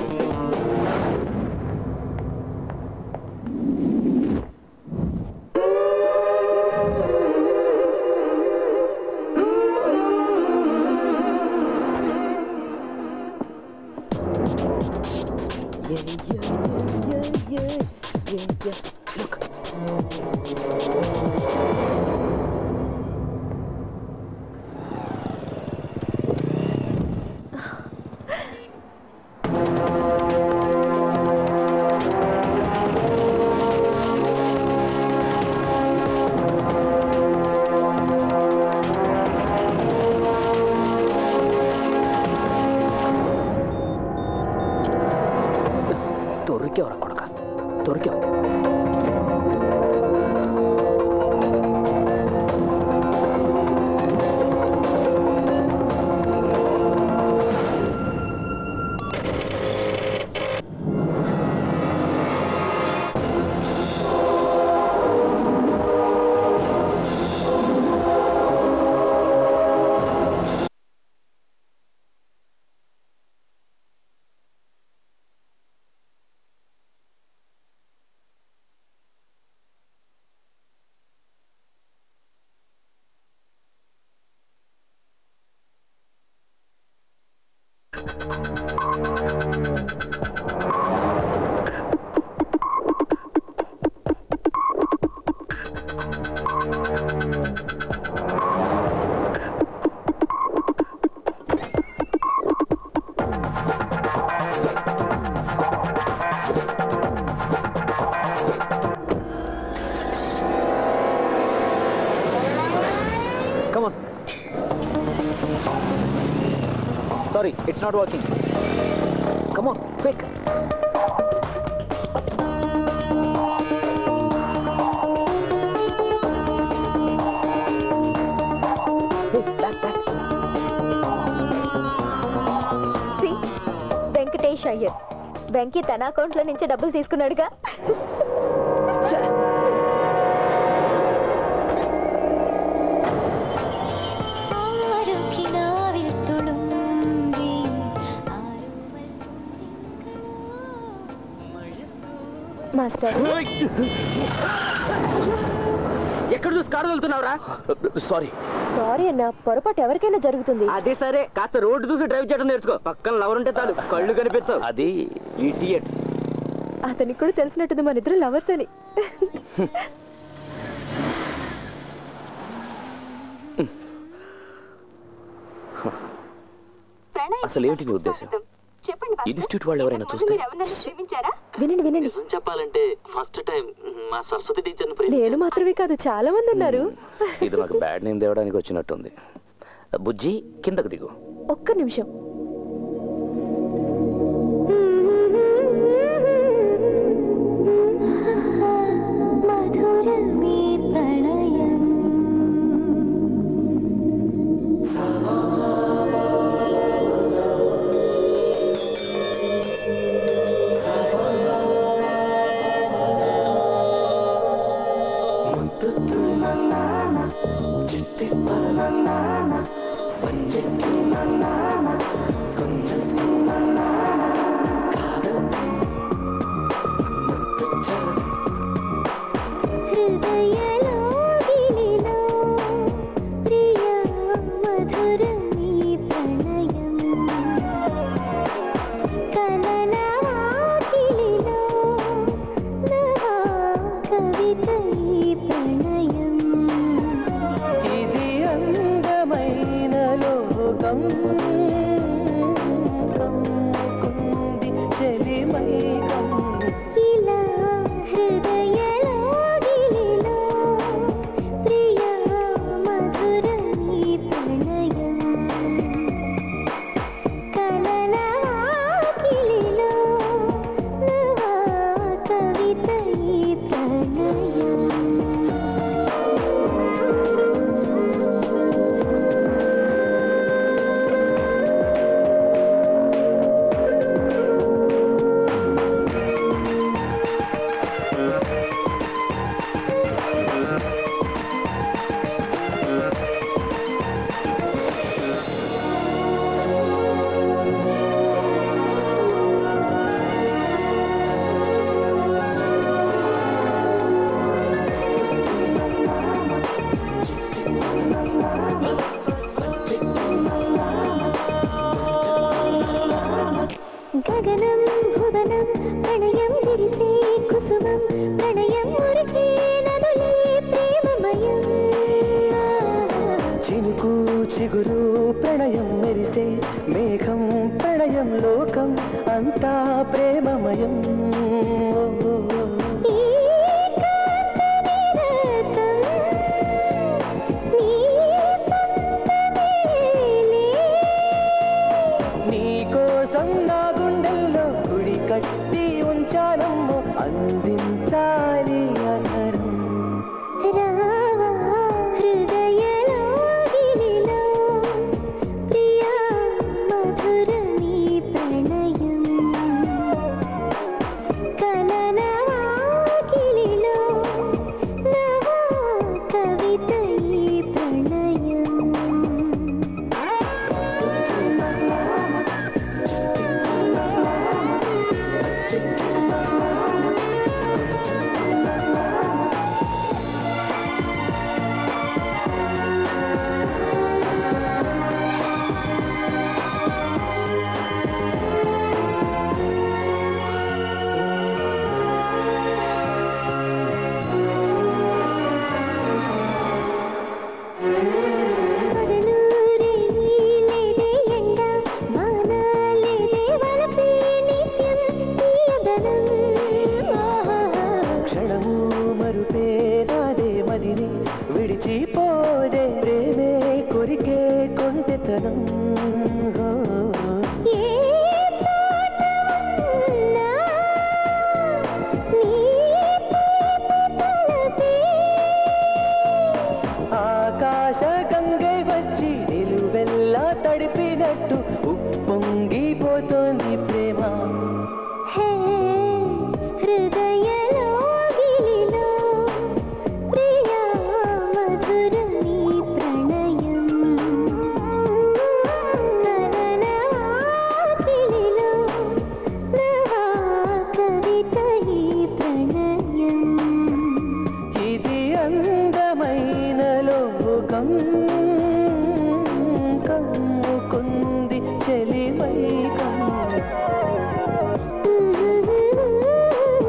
Speaker 9: దొరికేవరా కొడక దొరికావు Come on. Sorry, it's not working. Come on, quick. Hey, back, back.
Speaker 12: See Venkatesh Iyer Venky తన అకౌంట్ లో నుంచి డబ్బులు తీసుకున్నాడుగా మాస్టర్
Speaker 1: ఎక్కడ చూసి కారు వెళ్తున్నావురా
Speaker 16: సారీ
Speaker 12: సారీ అన్న పొరపాటు ఎవరికైనా జరుగుతుంది
Speaker 1: అదే సరే కాస్త రోడ్డు చూసి డ్రైవ్ చేయడం నేర్చుకో పక్కన లవర్ ఉంటే చాలు కళ్ళు కనిపించవు
Speaker 16: అది ఇడియట్
Speaker 6: అతనికి కూడా తెలిసినట్టుంది మన ఇద్దరు లవర్స్ అని
Speaker 7: అసలు ఏమిటి నీ ఉద్దేశం ఇన్స్టిట్యూట్ వాళ్ళు ఎవరైనా చూస్తే
Speaker 6: వినండి వినండి
Speaker 17: చెప్పాలంటే ఫస్ట్ టైం మా సరస్వతి టీచర్ని
Speaker 6: నేను మాత్రమే కాదు చాలా మంది ఉన్నారు
Speaker 7: ఇది నాకు బ్యాడ్ నేమ్ తేవడానికి వచ్చినట్టుంది బుజ్జి కిందకు దిగు
Speaker 6: ఒక్క నిమిషం
Speaker 13: మధురమే ప్రణయం హృదయలోగిలిలో ప్రియా మధురమే ప్రణయం కలనవాకిలిలో నవా కవితై ప్రణయం
Speaker 14: ఇది అందమైన లోకం కమ్ముకుంది చెలిమైకం
Speaker 13: ఇలా హృదయలోగిలిలో ప్రియా మధురమే ప్రణయం కలనవాకిలిలో నవా కవితై ప్రణయం గగనం భువనం ప్రణయం విరిసే కుసుమం ప్రణయం మురికే నదులే ప్రేమమయం
Speaker 14: చినుకు చిగురు ప్రణయం మెరిసే మేఘం ప్రణయం లోకం అంతా ప్రేమమయం నీకోసం నా గుండెల్లో గుడి కట్టి ఉంచానమ్మో అందించాలి అధరం
Speaker 13: రావా హృదయలోగిలిలో ప్రియా మధురమీ ప్రణయం కలనవాకిలిలో నవా కవితై ప్రణయం లేదే ఎండ మానాలేదే వలపే నిత్యం తీయదనం
Speaker 14: క్షణము మరుపే రాదే మదిని విడిచిపోదే ప్రేమే కొరికే కొంటెతనం
Speaker 13: ఏ చోట ఉన్నా నీ తలపే
Speaker 14: ఆకాశ గంగై వచ్చి నిలువెల్లా తడిపినట్టు ఉప్పొంగిపోతోంది ప్రేమ
Speaker 13: హే హృదయలోగిలిలో ప్రియా మధురమీ ప్రణయం కలనవాకిలిలో నవా కవితై ప్రణయం
Speaker 14: ఇది అందమైన లోకం కమ్ముకుంది చెలిమైకం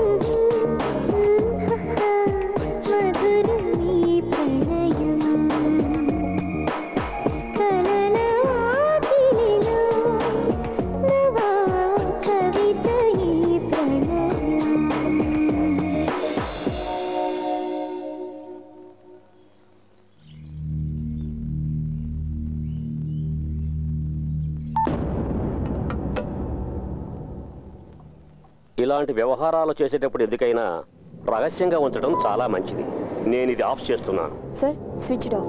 Speaker 18: ఇలాంటి వ్యవహారాలు చేసేటప్పుడు ఎందుకైనా రహస్యంగా ఉంచడం చాలా మంచిది నేను ఇది ఆఫ్ చేస్తున్నాను
Speaker 19: sir switch off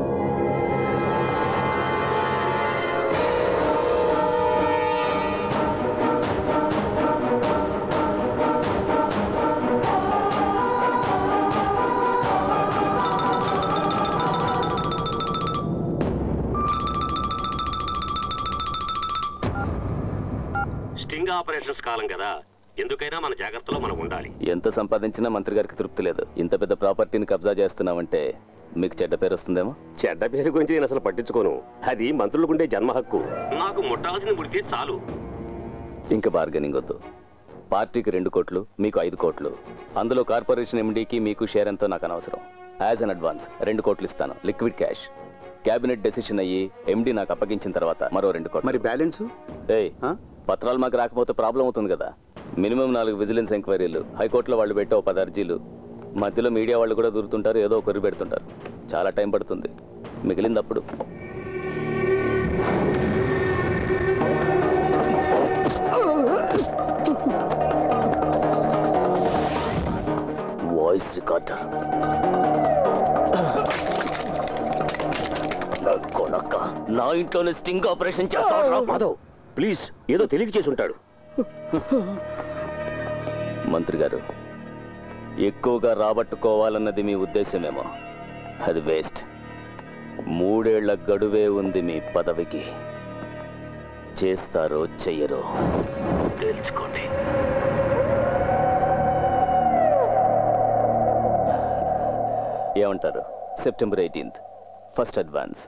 Speaker 18: sting operations కాలం కదా ఎందుకైనా మన జాగ్రత్తలో మనం ఉండాలి
Speaker 8: ఎంత సంపాదించినా మంత్రి గారికి తృప్తి లేదు ఇంత పెద్ద ప్రాపర్టీని కబ్జా చేస్తున్నామంటే మీకు చెడ్డ పేరు వస్తుందేమో
Speaker 18: చెడ్డ పేరు గురించి నేను అసలు పట్టించుకోను అది మంత్రులకుండే జన్మ హక్కు నాకు ముట్టాల్సింది ముడితే చాలు
Speaker 8: ఇంకా బార్గెనింగ్ వద్దు పార్టీకి రెండు కోట్లు మీకు ఐదు కోట్లు అందులో కార్పొరేషన్ ఎండీకి మీకు షేర్ ఎంతో నాకు అనవసరం యాజ్ అన్ అడ్వాన్స్ రెండు కోట్లు ఇస్తాను లిక్విడ్ క్యాష్ క్యాబినెట్ డెసిషన్ అయ్యి ఎండీ నాకు అప్పగించిన తర్వాత మరో రెండు కోట్లు మరి బ్యాలెన్స్ ఏయ్ పత్రాలు మాకు రాకపోతే ప్రాబ్లం అవుతుంది కదా మినిమం నాలుగు విజిలెన్స్ ఎంక్వైరీలు హైకోర్టులో వాళ్ళు పెట్టే ఓ పది అర్జీలు మధ్యలో మీడియా వాళ్ళు కూడా దూరుతుంటారు ఏదో ఒకరు పెడుతుంటారు చాలా టైం పడుతుంది మిగిలింది అప్పుడు
Speaker 18: వాయిస్ రికార్డర్ కొనక్క నా ఇంట్లోనే స్టింగ్ ఆపరేషన్ చేస్తాడు మాధవ్ ప్లీజ్ ఏదో తెలియక చేసి ఉంటాడు
Speaker 8: మంత్రి గారు ఎక్కువగా రాబట్టుకోవాలన్నది మీ ఉద్దేశమేమో అది వేస్ట్ మూడేళ్ల గడువే ఉంది మీ పదవికి చేస్తారో చెయ్యరో తెలుసుకోండి ఏమంటారు సెప్టెంబర్ ఎయిటీన్త్ ఫస్ట్ అడ్వాన్స్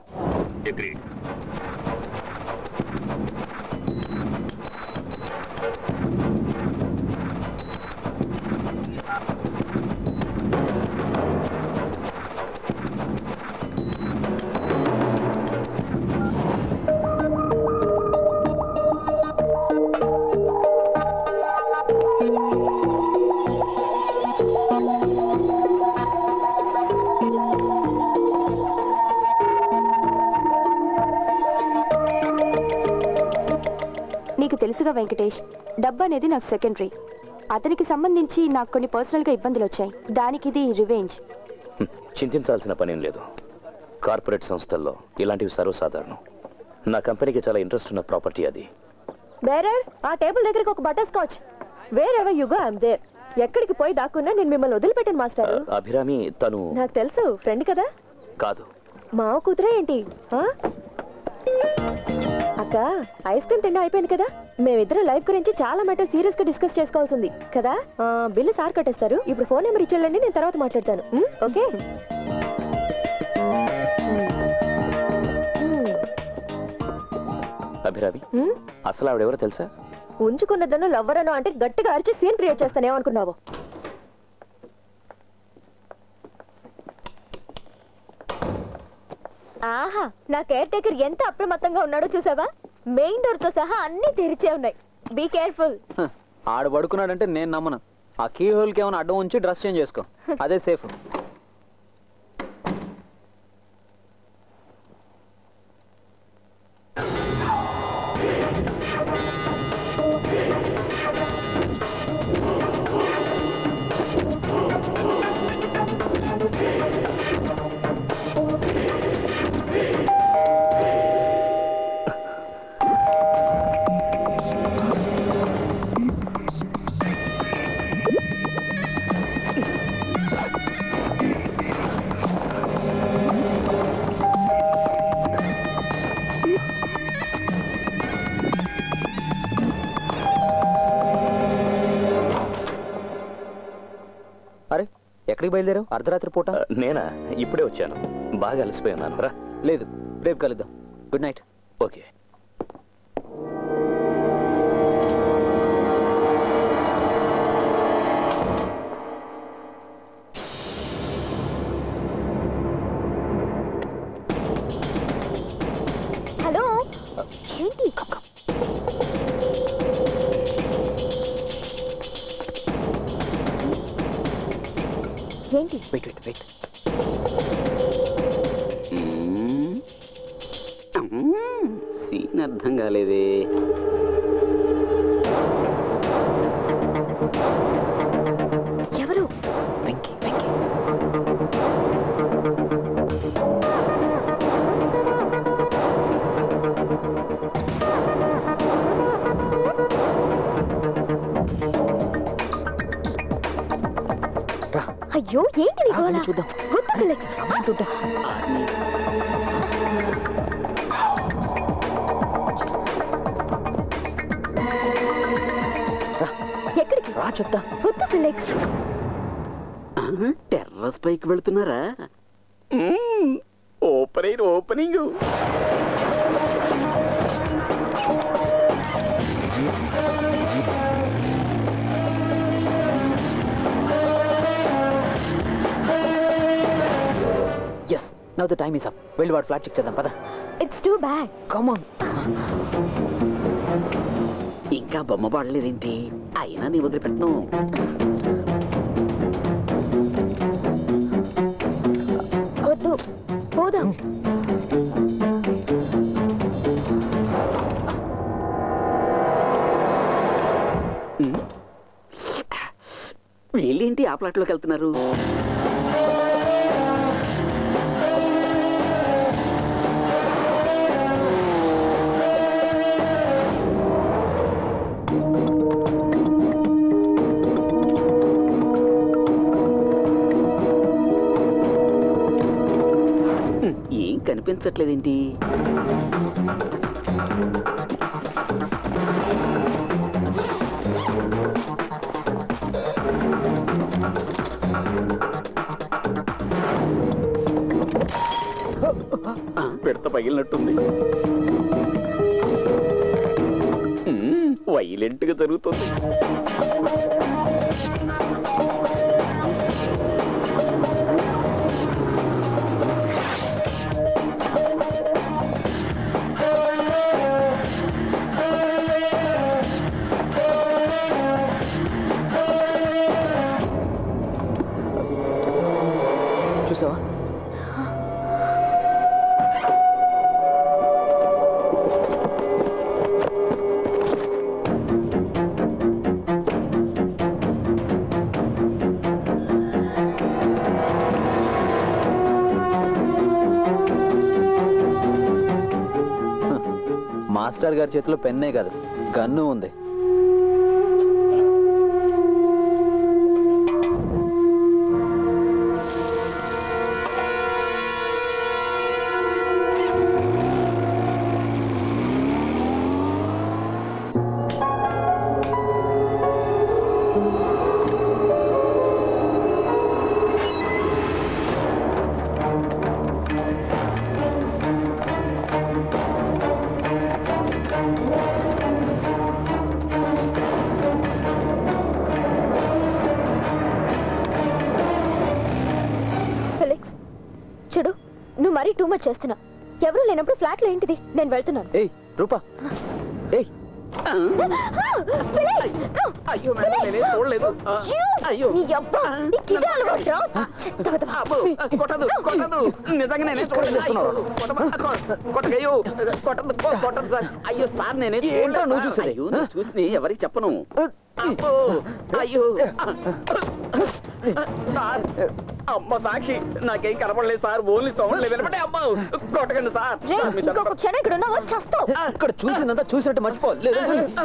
Speaker 19: నీకు తెలుసుగా వెంకటేష్ డబ్బు అనేది నాకు సెకండరీ అతనికి సంబంధించి నాకు కొన్ని పర్సనల్గా ఇబ్బందులు వచ్చాయి దానికి ఇది రివెంజ్
Speaker 7: చింతించాల్సిన పనేం లేదు కార్పొరేట్ సంస్థల్లో ఇలాంటివి సర్వసాధారణం నా కంపెనీకి చాలా ఇంట్రెస్ట్ ఉన్న ప్రాపర్టీ అది
Speaker 12: బేరర్ ఆ టేబుల్ దగ్గరికి ఒక butterscotch wherever you go I'm there ఎక్కడికి పోయి దాక్కున్నా నేను మిమ్మల్ని వదిలిపెట్టాను మాస్టర్
Speaker 7: అభిరామి తను
Speaker 12: నాకు తెలుసు ఫ్రెండ్ కదా
Speaker 7: కాదు
Speaker 12: మావ కూతురే ఏంటి ఆ? అక్క ఐస్ క్రీమ్ తిండి అయిపోయింది కదా మేమిద్దరం లైఫ్ గురించి చాలా మ్యాటర్ సీరియస్ గా డిస్కస్ చేసుకోవాల్సింది కదా ఆ, బిల్లు సార్ కట్టేస్తారు ఇప్పుడు ఫోన్ నెంబర్ ఇచ్చేళ్ళండి నేను తర్వాత మాట్లాడతాను ఉమ్, ఓకే
Speaker 7: అభిరామి
Speaker 12: ఉమ్,
Speaker 7: అసలు ఆవిడెవరో తెలుసా
Speaker 12: ఉంచుకున్నదను లవ్వరను అంటే గట్టిగా అరిచి సీన్ క్రియేట్ చేస్తానేమనుకున్నావు ఆహా నా కేర్ టేకర్ ఎంత అప్రమత్తంగా ఉన్నాడో చూసావా మెయిన్ డోర్ తో సహా అన్ని తెరిచే ఉన్నాయి బీ కేర్ఫుల్
Speaker 9: ఆడు పడుకున్నాడంటే నేను నమ్మను ఆ కీ హోల్కి ఏమైనా అడ్డం ఉంచి డ్రెస్ చేంజ్ చేసుకో అదే సేఫ్ అరే ఎక్కడికి బయలుదేరావు అర్ధరాత్రి పూట
Speaker 7: నేనా ఇప్పుడే వచ్చాను బాగా అలసిపోయాను రా
Speaker 9: లేదు రేపు కలుద్దాం గుడ్ నైట్
Speaker 7: ఓకే
Speaker 12: హలో ఏంటి ఏంటి
Speaker 9: వెయిట్ వెయిట్ వెయిట్
Speaker 1: సీన్ అర్థం కాలేదే
Speaker 12: అయ్యో ఏంటి నీ గోల
Speaker 9: చూద్దాం
Speaker 12: వద్దు ఫిలిక్స్ ఎక్కడికి
Speaker 9: రా చెప్తా
Speaker 12: వద్దు ఫిలిక్స్
Speaker 1: టెర్రస్ పైకి వెళ్తున్నారా open opening
Speaker 9: yes now the time is up వెళ్ళి వాడు ఫ్లాట్ చెక్ చేద్దాం పద
Speaker 12: ఇట్స్ టూ బ్యాడ్
Speaker 9: కమాన్
Speaker 1: ఇంకా బొమ్మ పడలేదేంటి అయినా నీ వదిలిపెట్టను
Speaker 12: వద్దు పోదాం
Speaker 1: వీళ్ళేంటి ఆ ప్లాట్లోకి వెళ్తున్నారు ఏం కనిపించట్లేదేంటి ఆ, పిడత పగిలినట్టుంది వైలెంట్ గా జరుగుతుంది
Speaker 9: చూసావా మాస్టర్ గారి చేతిలో పెన్నే కాదు గన్ను ఉంది
Speaker 12: ఫిలిక్స్ చూడు నువ్వు మరీ టూ మచ్ చేస్తున్నావు ఎవరు లేనప్పుడు ఫ్లాట్ లో ఏంటిది నేను వెళ్తున్నాను
Speaker 9: ఏయ్ రూపా ఏయ్
Speaker 1: అయ్యో మేడం నేనే చూడలేదు ఆ, అయ్యో
Speaker 12: నీ అబ్బా నీకు ఇదే అలవాటురా? చెత్త వెధవ.
Speaker 1: అబ్బో, కొట్టదు కొట్టదు నిజంగా నేనే చూడలేదు అయ్యో, కొట్టమా, కొ- కొట్టకయ్యో కొట్టదు కొ- కొట్టదు సార్ అయ్యో సార్ నేనే
Speaker 9: ఏంటో
Speaker 1: చూడలేదు
Speaker 9: నువ్వు
Speaker 1: సార్.
Speaker 9: చూసేది?
Speaker 1: అయ్యో నువ్వు చూసి ఎవరికి చెప్పను అబ్బో, అయ్యో సార్ అమ్మ సాక్షి నాకేం కనపడలేదు సార్ ఓన్లీ సౌండ్ లేదు వినపడే అమ్మ కొట్టకండి సార్
Speaker 12: రేయ్,
Speaker 1: సార్, మీ
Speaker 12: ఇంకొక
Speaker 1: దండం
Speaker 12: క్షణం ఇక్కడ ఉన్నావా చస్తావు
Speaker 9: ఇక్కడ చూసిందంతా చూసినట్టు మర్చిపో లేదు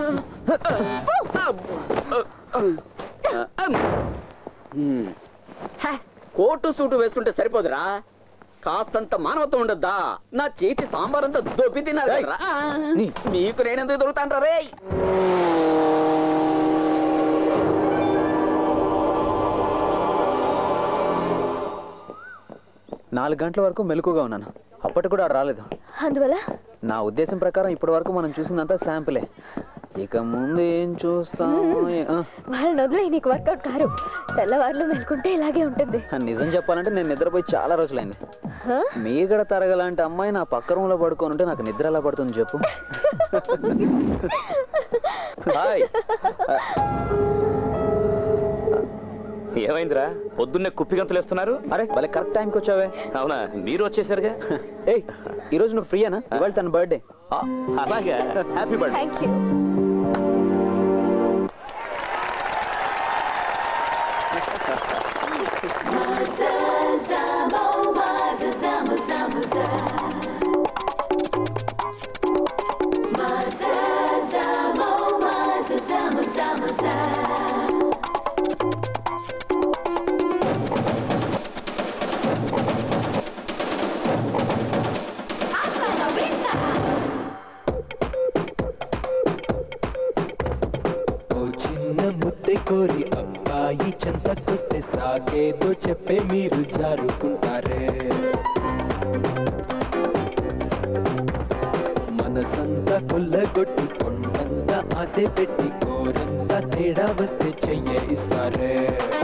Speaker 1: హ్మ్. హ, కోటు సూటు వేసుకుంటే సరిపోదురా కాస్తంత మానవత్వం ఉండద్దా నా చేతి సాంబార్ అంతా దొబ్బి తిన్నారు కదరా. మీకు నేనెందుకు దొరుకుతాను రే
Speaker 9: నాలుగు గంటల వరకు మెలకుగా ఉన్నాను అప్పటికి కూడా ఆడు రాలేదు
Speaker 12: అందువల్ల
Speaker 9: నా ఉద్దేశం ప్రకారం ఇప్పటి వరకు మనం చూసిందంతా శాంపులే ఇక ముందు ఏం చూస్తాము ఏ- ఆ,
Speaker 12: వాళ్ళని వదిలే నీకు వర్కౌట్ కారు తెల్లవారులు మెలుకుంటే ఇలాగే ఉంటుంది
Speaker 9: నిజం చెప్పాలంటే నేను నిద్రపోయి చాలా రోజులైంది
Speaker 12: హ?
Speaker 9: మీగడ తరగలాంటి అమ్మాయి నా పక్క రూమ్లో పడుకొని ఉంటే నాకు నిద్ర ఎలా పడుతుంది చెప్పు హాయ్
Speaker 7: ఏమైందిరా పొద్దున్నే కుప్పి గంతులేస్తున్నారు
Speaker 9: అరే భలే కరెక్ట్ టైంకి వచ్చావే
Speaker 7: అవునా మీరు వచ్చేసరిగా
Speaker 9: ఏయ్ ఈ రోజు నువ్వు ఫ్రీయానా ఇవాళ తన బర్త్డే
Speaker 7: అలాగా happy birthday
Speaker 12: thank you
Speaker 13: Maza,
Speaker 14: చిన్న ముద్దె కోరి అబ్బాయి చెంతకొస్తే సాగేదో చెప్పే మీరు జారుకుంటారే మనసంతా కొల్లగొట్టి కొండంతా ఆశ పెట్టి కోరంతా తేడా వస్తే చెయ్య ఇస్తారే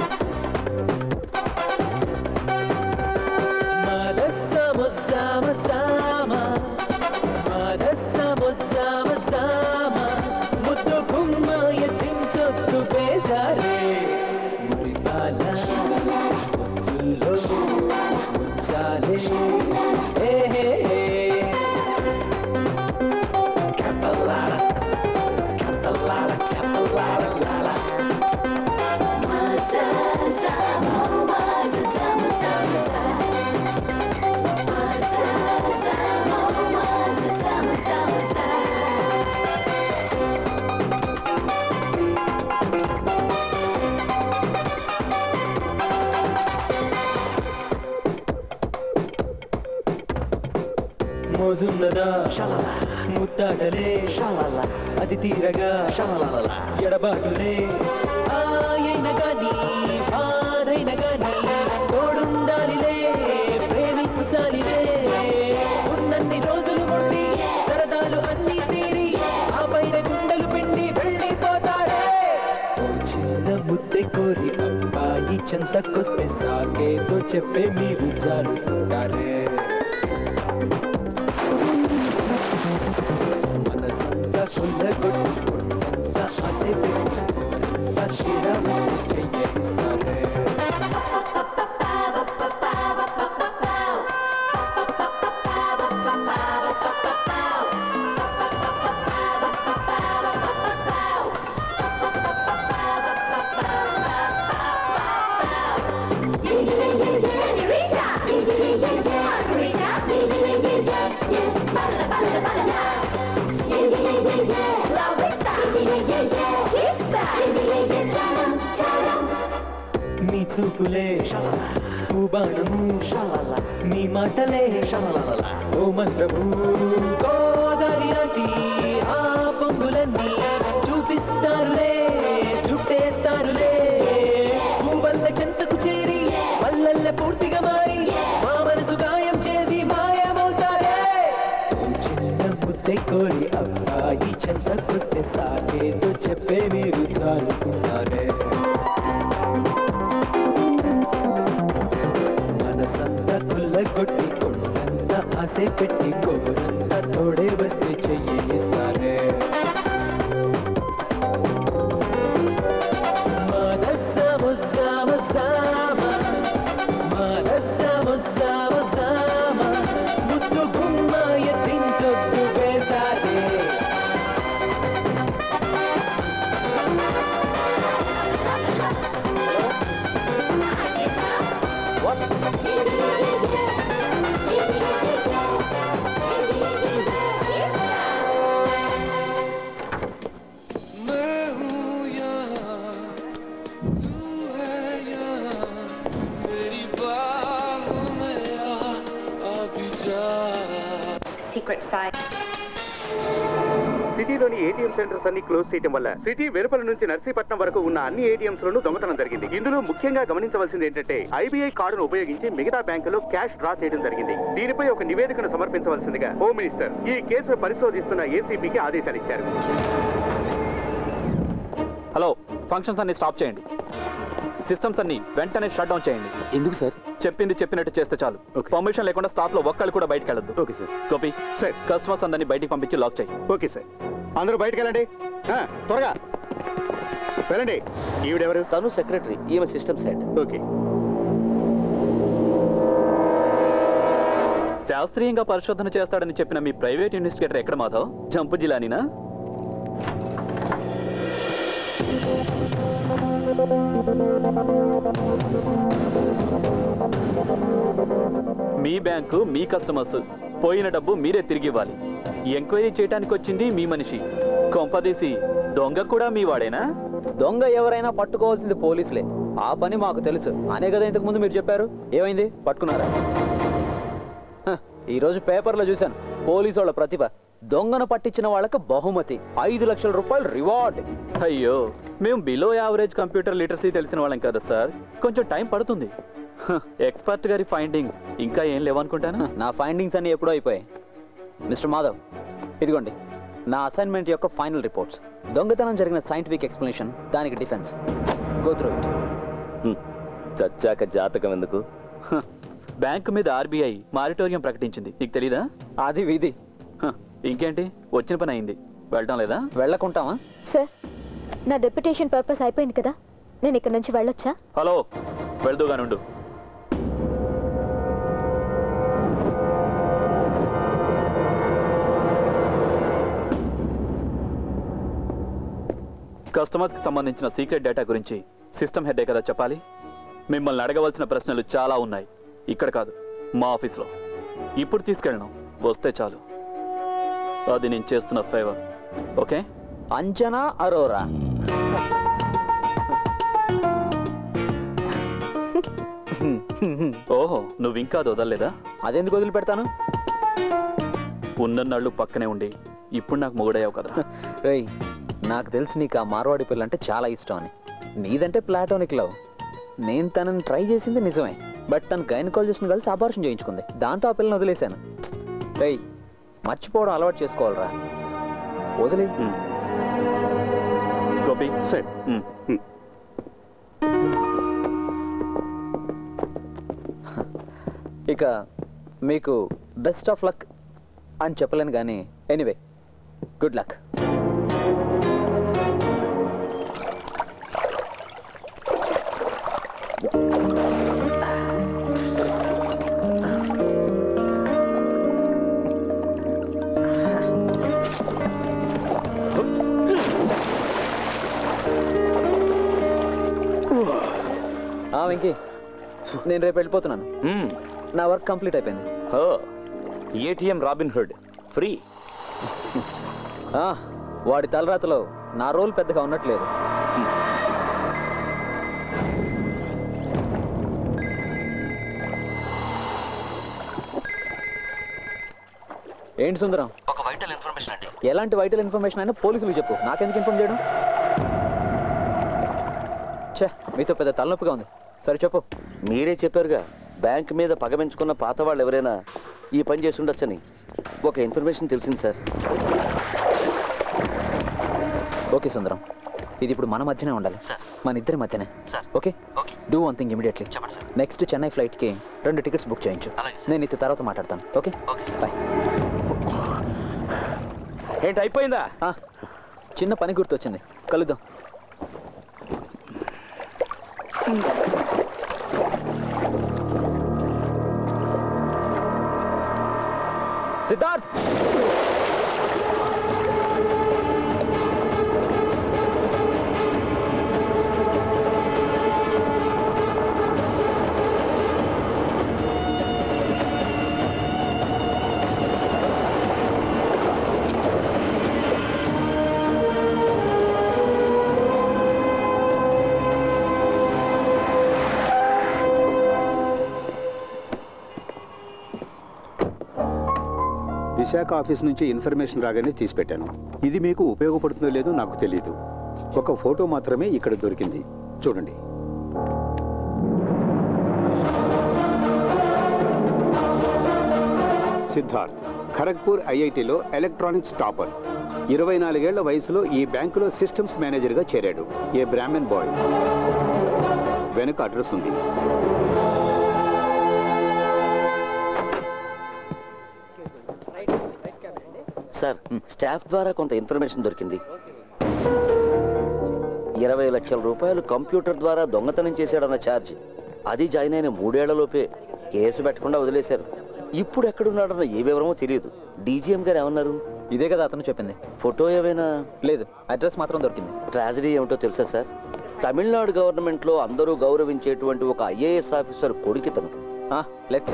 Speaker 14: మనస్సము సామ సామ మనస్సము సామ సామ ముద్దు గుమ్మ ఎత్తించొద్దు బేజారే మురికాల ముద్దుల్లో ముంచాలే ఏ హే హే. Capalala, capalala, capalala, lala. మోజున్నదా ముద్దాటలే అది తీరగా ఎడబాటులే ఆయన గాని బాధైన గాని తోడుండాలిలే ప్రేమించాలిలే ఉన్నన్ని రోజులు ఉండి సరదాలు అన్ని తీరి ఆ పైన గుండెలు పిండి వెళ్ళిపోతాడే ఓ చిన్న ముద్దె కోరి అబ్బాయి చెంతకొస్తే సాగేదో చెప్పే మీరు జారుకుంటారే మనసంతా కొల్లగొట్టి కొండంతా ఆశ పెట్టి కోరంతా చీడ వస్తే చెయ్య ఇస్తారే నీ చూపులే బాణము నీ మాటలే ఓ మంత్రము గోదారి నాటి ఆ పొంగులన్నీ చూపిస్తారులే చుట్టేస్తారులే భూవల్ల చెంతకు చేరి వల్లల్ల పూర్తిగా మారి మా మనసు గాయం చేసి మాయమవుతారే ఓ చిన్న ముద్దె కోరి అబ్బాయి చెంతకొస్తే సాగేదో చెప్పే మీరు చాలుకుంటారే మనసంతా కొల్లగొట్టి కొండంతా ఆశ పెట్టి కోరంతా తోడే వస్తే చెయ్యిస్తారే మనస్సము సామ సామ మనస్సము సామ సామ ముద్దు గుమ్మ ఎత్తించొద్దు వేసారే
Speaker 13: मैं हूँ यहाँ तू है यहाँ मेरी बाहों में आ अभी जा
Speaker 10: Secret side.
Speaker 11: సిటీలోని ఏటీఎం సెంటర్స్ అన్ని క్లోజ్ చేయడం వల్ల సిటీ వెలుపల నుంచి నర్సీపట్నం వరకు ఉన్న అన్ని ఏటీఎంస్ లోనూ దొంగతనం జరిగింది ఇందులో ముఖ్యంగా గమనించవలసింది ఏంటంటే ఐబీఐ కార్డును ఉపయోగించి మిగతా బ్యాంకులు క్యాష్ డ్రా చేయడం జరిగింది దీనిపై ఒక నివేదికను సమర్పించవలసిందిగా హోమ్ మినిస్టర్ ఈ కేసును పరిశోధిస్తున్న ఏసీబీకి ఆదేశాలు ఇచ్చారు
Speaker 4: హలో ఫంక్షన్స్ అన్ని స్టాప్ చేయండి సిస్టమ్స్ అన్ని వెంటనే షట్ డౌన్ చేయండి
Speaker 8: ఎందుకు సార్
Speaker 4: చెప్పింది చెప్పినట్టు చేస్తే చాలు పర్మిషన్ లేకుండా స్టాఫ్ లో ఒక్కళ్ళు కూడా బయటకు వెళ్ళదు
Speaker 11: okay sir
Speaker 4: Gopi sir customers అందరినీ బయటికి పంపించి లాక్ చేయి
Speaker 11: ఓకే సార్ అందరూ బయటకు వెళ్ళండి ఆ, త్వరగా వెళ్ళండి ఈవిడెవరు
Speaker 16: తను సెక్రటరీ ఈమె సిస్టమ్స్ హెడ్
Speaker 11: ఓకే
Speaker 4: శాస్త్రీయంగా పరిశోధన చేస్తాడని చెప్పిన మీ ప్రైవేట్ ఇన్వెస్టిగేటర్ ఎక్కడ మాధవ్ జంపు జిలానీనా మీ బ్యాంకు మీ కస్టమర్స్ పోయిన డబ్బు మీరే తిరిగి ఇవ్వాలి ఎంక్వైరీ చేయడానికి వచ్చింది మీ మనిషి కొంపదీసి దొంగ కూడా మీ వాడేనా
Speaker 9: దొంగ ఎవరైనా పట్టుకోవాల్సింది పోలీసులే ఆ పని మాకు తెలుసు అనే కదా ఇంతకు ముందు మీరు చెప్పారు ఏమైంది పట్టుకున్నారా హ, ఈ రోజు పేపర్లో చూశాను పోలీసు వాళ్ళ ప్రతిభ దొంగను పట్టించిన వాళ్ళకి బహుమతి ఐదు లక్షల రూపాయలు రివార్డ్
Speaker 4: అయ్యో మేము బిలో యావరేజ్ కంప్యూటర్ లిటరసీ తెలిసిన వాళ్ళం కదా సార్ కొంచెం టైం పడుతుంది ఎక్స్పర్ట్ గారి ఫైండింగ్స్ ఇంకా ఏం లేవనుకుంటాను
Speaker 9: నా ఫైండింగ్స్ అన్ని ఎప్పుడో అయిపోయాయి మిస్టర్ మాధవ్ ఇదిగోండి నా అసైన్మెంట్ యొక్క ఫైనల్ రిపోర్ట్స్ దొంగతనం జరిగిన సైంటిఫిక్ ఎక్స్ప్లెనేషన్ దానికి డిఫెన్స్ గో త్రూ ఇట్
Speaker 8: చచ్చాక జాతకం ఎందుకు
Speaker 4: బ్యాంకు మీద ఆర్బీఐ మారిటోరియం ప్రకటించింది నీకు తెలీదా
Speaker 9: అది విధి
Speaker 4: ఇంకేంటి వచ్చిన పని అయింది వెళ్ళటం లేదా
Speaker 9: వెళ్ళకుంటావా
Speaker 12: సార్ నా డెప్యుటేషన్ పర్పస్ అయిపోయింది కదా నేను ఇక్కడ నుంచి వెళ్ళొచ్చా
Speaker 4: హలో వెళ్దూగానుండు కస్టమర్స్ కి సంబంధించిన సీక్రెట్ డేటా గురించి సిస్టమ్ హెడ్డే కదా చెప్పాలి మిమ్మల్ని అడగవలసిన ప్రశ్నలు చాలా ఉన్నాయి ఇక్కడ కాదు మా ఆఫీస్లో ఇప్పుడు తీసుకెళ్ళను వస్తే చాలు అది నేను చేస్తున్న ఫేవర్ ఓకే
Speaker 9: అంజనా అరోరా
Speaker 4: ఓహో నువ్వు ఇంకా అది వదలలేదా
Speaker 9: అదెందుకు వదిలిపెడతాను
Speaker 4: ఉన్నన్నాళ్ళు పక్కనే ఉండి ఇప్పుడు నాకు మొగుడయ్యావు కదా
Speaker 9: రేయ్ నాకు తెలిసి నీకు ఆ మార్వాడి పిల్ల అంటే చాలా ఇష్టం అని నీదంటే ప్లాటోనిక్ లవ్ నేను తనని ట్రై చేసింది నిజమే బట్ తను గైనకాలజిస్ట్ని కలిసి అబార్షన్ చేయించుకుంది దాంతో ఆ పిల్లని వదిలేశాను రేయ్ మర్చిపోవడం అలవాటు చేసుకోవాలరా వదిలే
Speaker 4: గోపి
Speaker 11: సార్
Speaker 9: ఇక మీకు బెస్ట్ ఆఫ్ లక్ అని చెప్పలేను కానీ ఎనీవే గుడ్ లక్ ఆ, వెంకీ నేను రేపు వెళ్ళిపోతున్నాను నా వర్క్ కంప్లీట్ అయిపోయింది
Speaker 7: ఏటీఎం రాబిన్ హుడ్ ఫ్రీ
Speaker 9: ఆ, వాడి తలరాతలో నా రోల్ పెద్దగా ఉన్నట్లేదు ఏంటి సుందరం
Speaker 17: ఒక వైటల్ ఇన్ఫర్మేషన్ అండి
Speaker 9: ఎలాంటి వైటల్ ఇన్ఫర్మేషన్ అయినా పోలీసులకు చెప్పు నాకెందుకు ఇన్ఫార్మ్ చేయడం ఛే మీతో పెద్ద తలనొప్పిగా ఉంది సరే చెప్పు
Speaker 16: మీరే చెప్పారుగా బ్యాంక్ మీద పగ పెంచుకున్న పాత వాళ్ళు ఎవరైనా ఈ పని చేసి ఉండొచ్చని ఒక ఇన్ఫర్మేషన్ తెలిసింది సార్
Speaker 9: ఓకే సుందరం ఇది ఇప్పుడు మన మధ్యనే ఉండాలి మన ఇద్దరి మధ్యనే okay do one thing immediately next Chennai ఫ్లైట్కి రెండు టికెట్స్ బుక్ చేయించు నేను ఇత తర్వాత మాట్లాడతాను ఓకే బాయ్
Speaker 16: ఏంటి అయిపోయిందా
Speaker 9: చిన్న పని గుర్తొచ్చింది కలుద్దాం సిద్ధార్థ్
Speaker 3: విశాఖ ఆఫీస్ నుంచి ఇన్ఫర్మేషన్ రాగానే తీసిపెట్టాను ఇది మీకు ఉపయోగపడుతుందో లేదో నాకు తెలియదు ఒక ఫోటో మాత్రమే ఇక్కడ దొరికింది చూడండి సిద్ధార్థ్ ఖరగ్పూర్ ఐఐటిలో ఎలక్ట్రానిక్స్ టాపర్ ఇరవై నాలుగేళ్ల వయసులో ఈ బ్యాంకులో సిస్టమ్స్ మేనేజర్గా చేరాడు ఏ బ్రాహ్మణ్ బాయ్ వెనుక అడ్రస్ ఉంది
Speaker 16: సార్ స్టాఫ్ ద్వారా కొంత ఇన్ఫర్మేషన్ దొరికింది ఇరవై లక్షల రూపాయలు కంప్యూటర్ ద్వారా దొంగతనం చేశాడన్న ఛార్జ్ అది జాయిన్ అయిన మూడేళ్లలోపే కేసు పెట్టకుండా వదిలేశారు ఇప్పుడు ఎక్కడున్నాడన్న ఏ వివరమో తెలియదు డీజీఎం గారు ఏమన్నారు
Speaker 9: ఇదే కదా అతను చెప్పింది
Speaker 16: ఫోటో ఏమైనా
Speaker 9: లేదు అడ్రస్ మాత్రం దొరికింది
Speaker 16: ట్రాజడీ ఏమిటో తెలుసా సార్ తమిళనాడు గవర్నమెంట్లో అందరూ గౌరవించేటువంటి ఒక ఐఏఎస్ ఆఫీసర్ కొడుకితను
Speaker 9: లెట్స్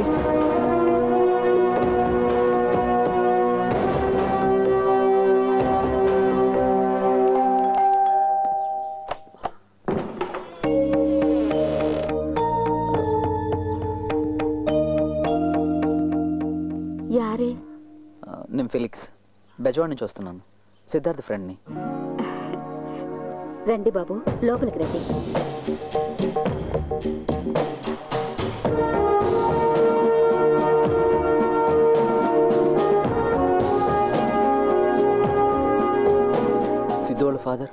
Speaker 12: యారే
Speaker 9: నేను ఫిలిక్స్ బెజవాడ నుంచి వస్తున్నాను సిద్ధార్థ్ ఫ్రెండ్ని
Speaker 12: రండి బాబు లోపలికి రండి
Speaker 9: సిద్ధు వాళ్ళ ఫాదర్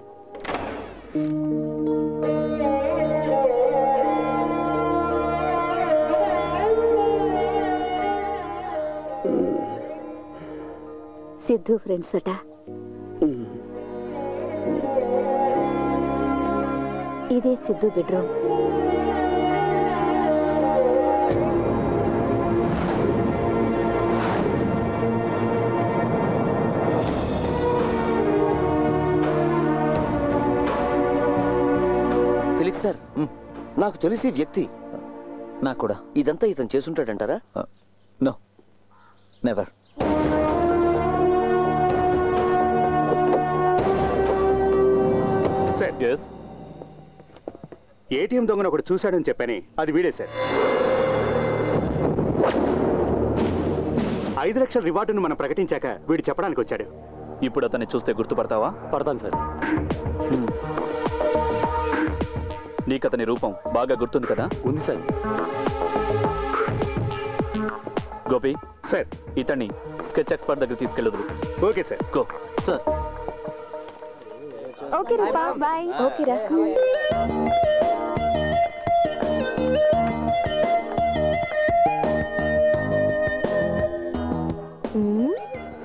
Speaker 12: సిద్ధు ఫ్రెండ్స్ అట ఇదే సిద్ధు బెడ్రూమ్
Speaker 16: ఫిలిక్స్ సార్ నాకు తెలిసి ఈ వ్యక్తి
Speaker 9: నాకు కూడా
Speaker 16: ఇదంతా ఇతను చేసుంటాడంటారా
Speaker 9: నో నెవర్
Speaker 11: సార్ ఏటీఎం దొంగను ఒకటి చూశాడని చెప్పని అది వీడే సార్ ఐదు లక్షల రివార్డును మనం ప్రకటించాక వీడు చెప్పడానికి వచ్చాడు
Speaker 4: ఇప్పుడు అతన్ని చూస్తే గుర్తుపడతావా
Speaker 18: పడతాను సార్
Speaker 4: నీకు అతని రూపం బాగా గుర్తుంది కదా
Speaker 18: ఉంది సార్
Speaker 4: గోపి
Speaker 11: సార్
Speaker 4: ఇతన్ని స్కెచ్ ఎక్స్పర్ట్ దగ్గర తీసుకెళ్ళదు
Speaker 11: okay sir
Speaker 4: go
Speaker 9: sir
Speaker 6: okay Roopa bye
Speaker 12: okay రా మ్మ్.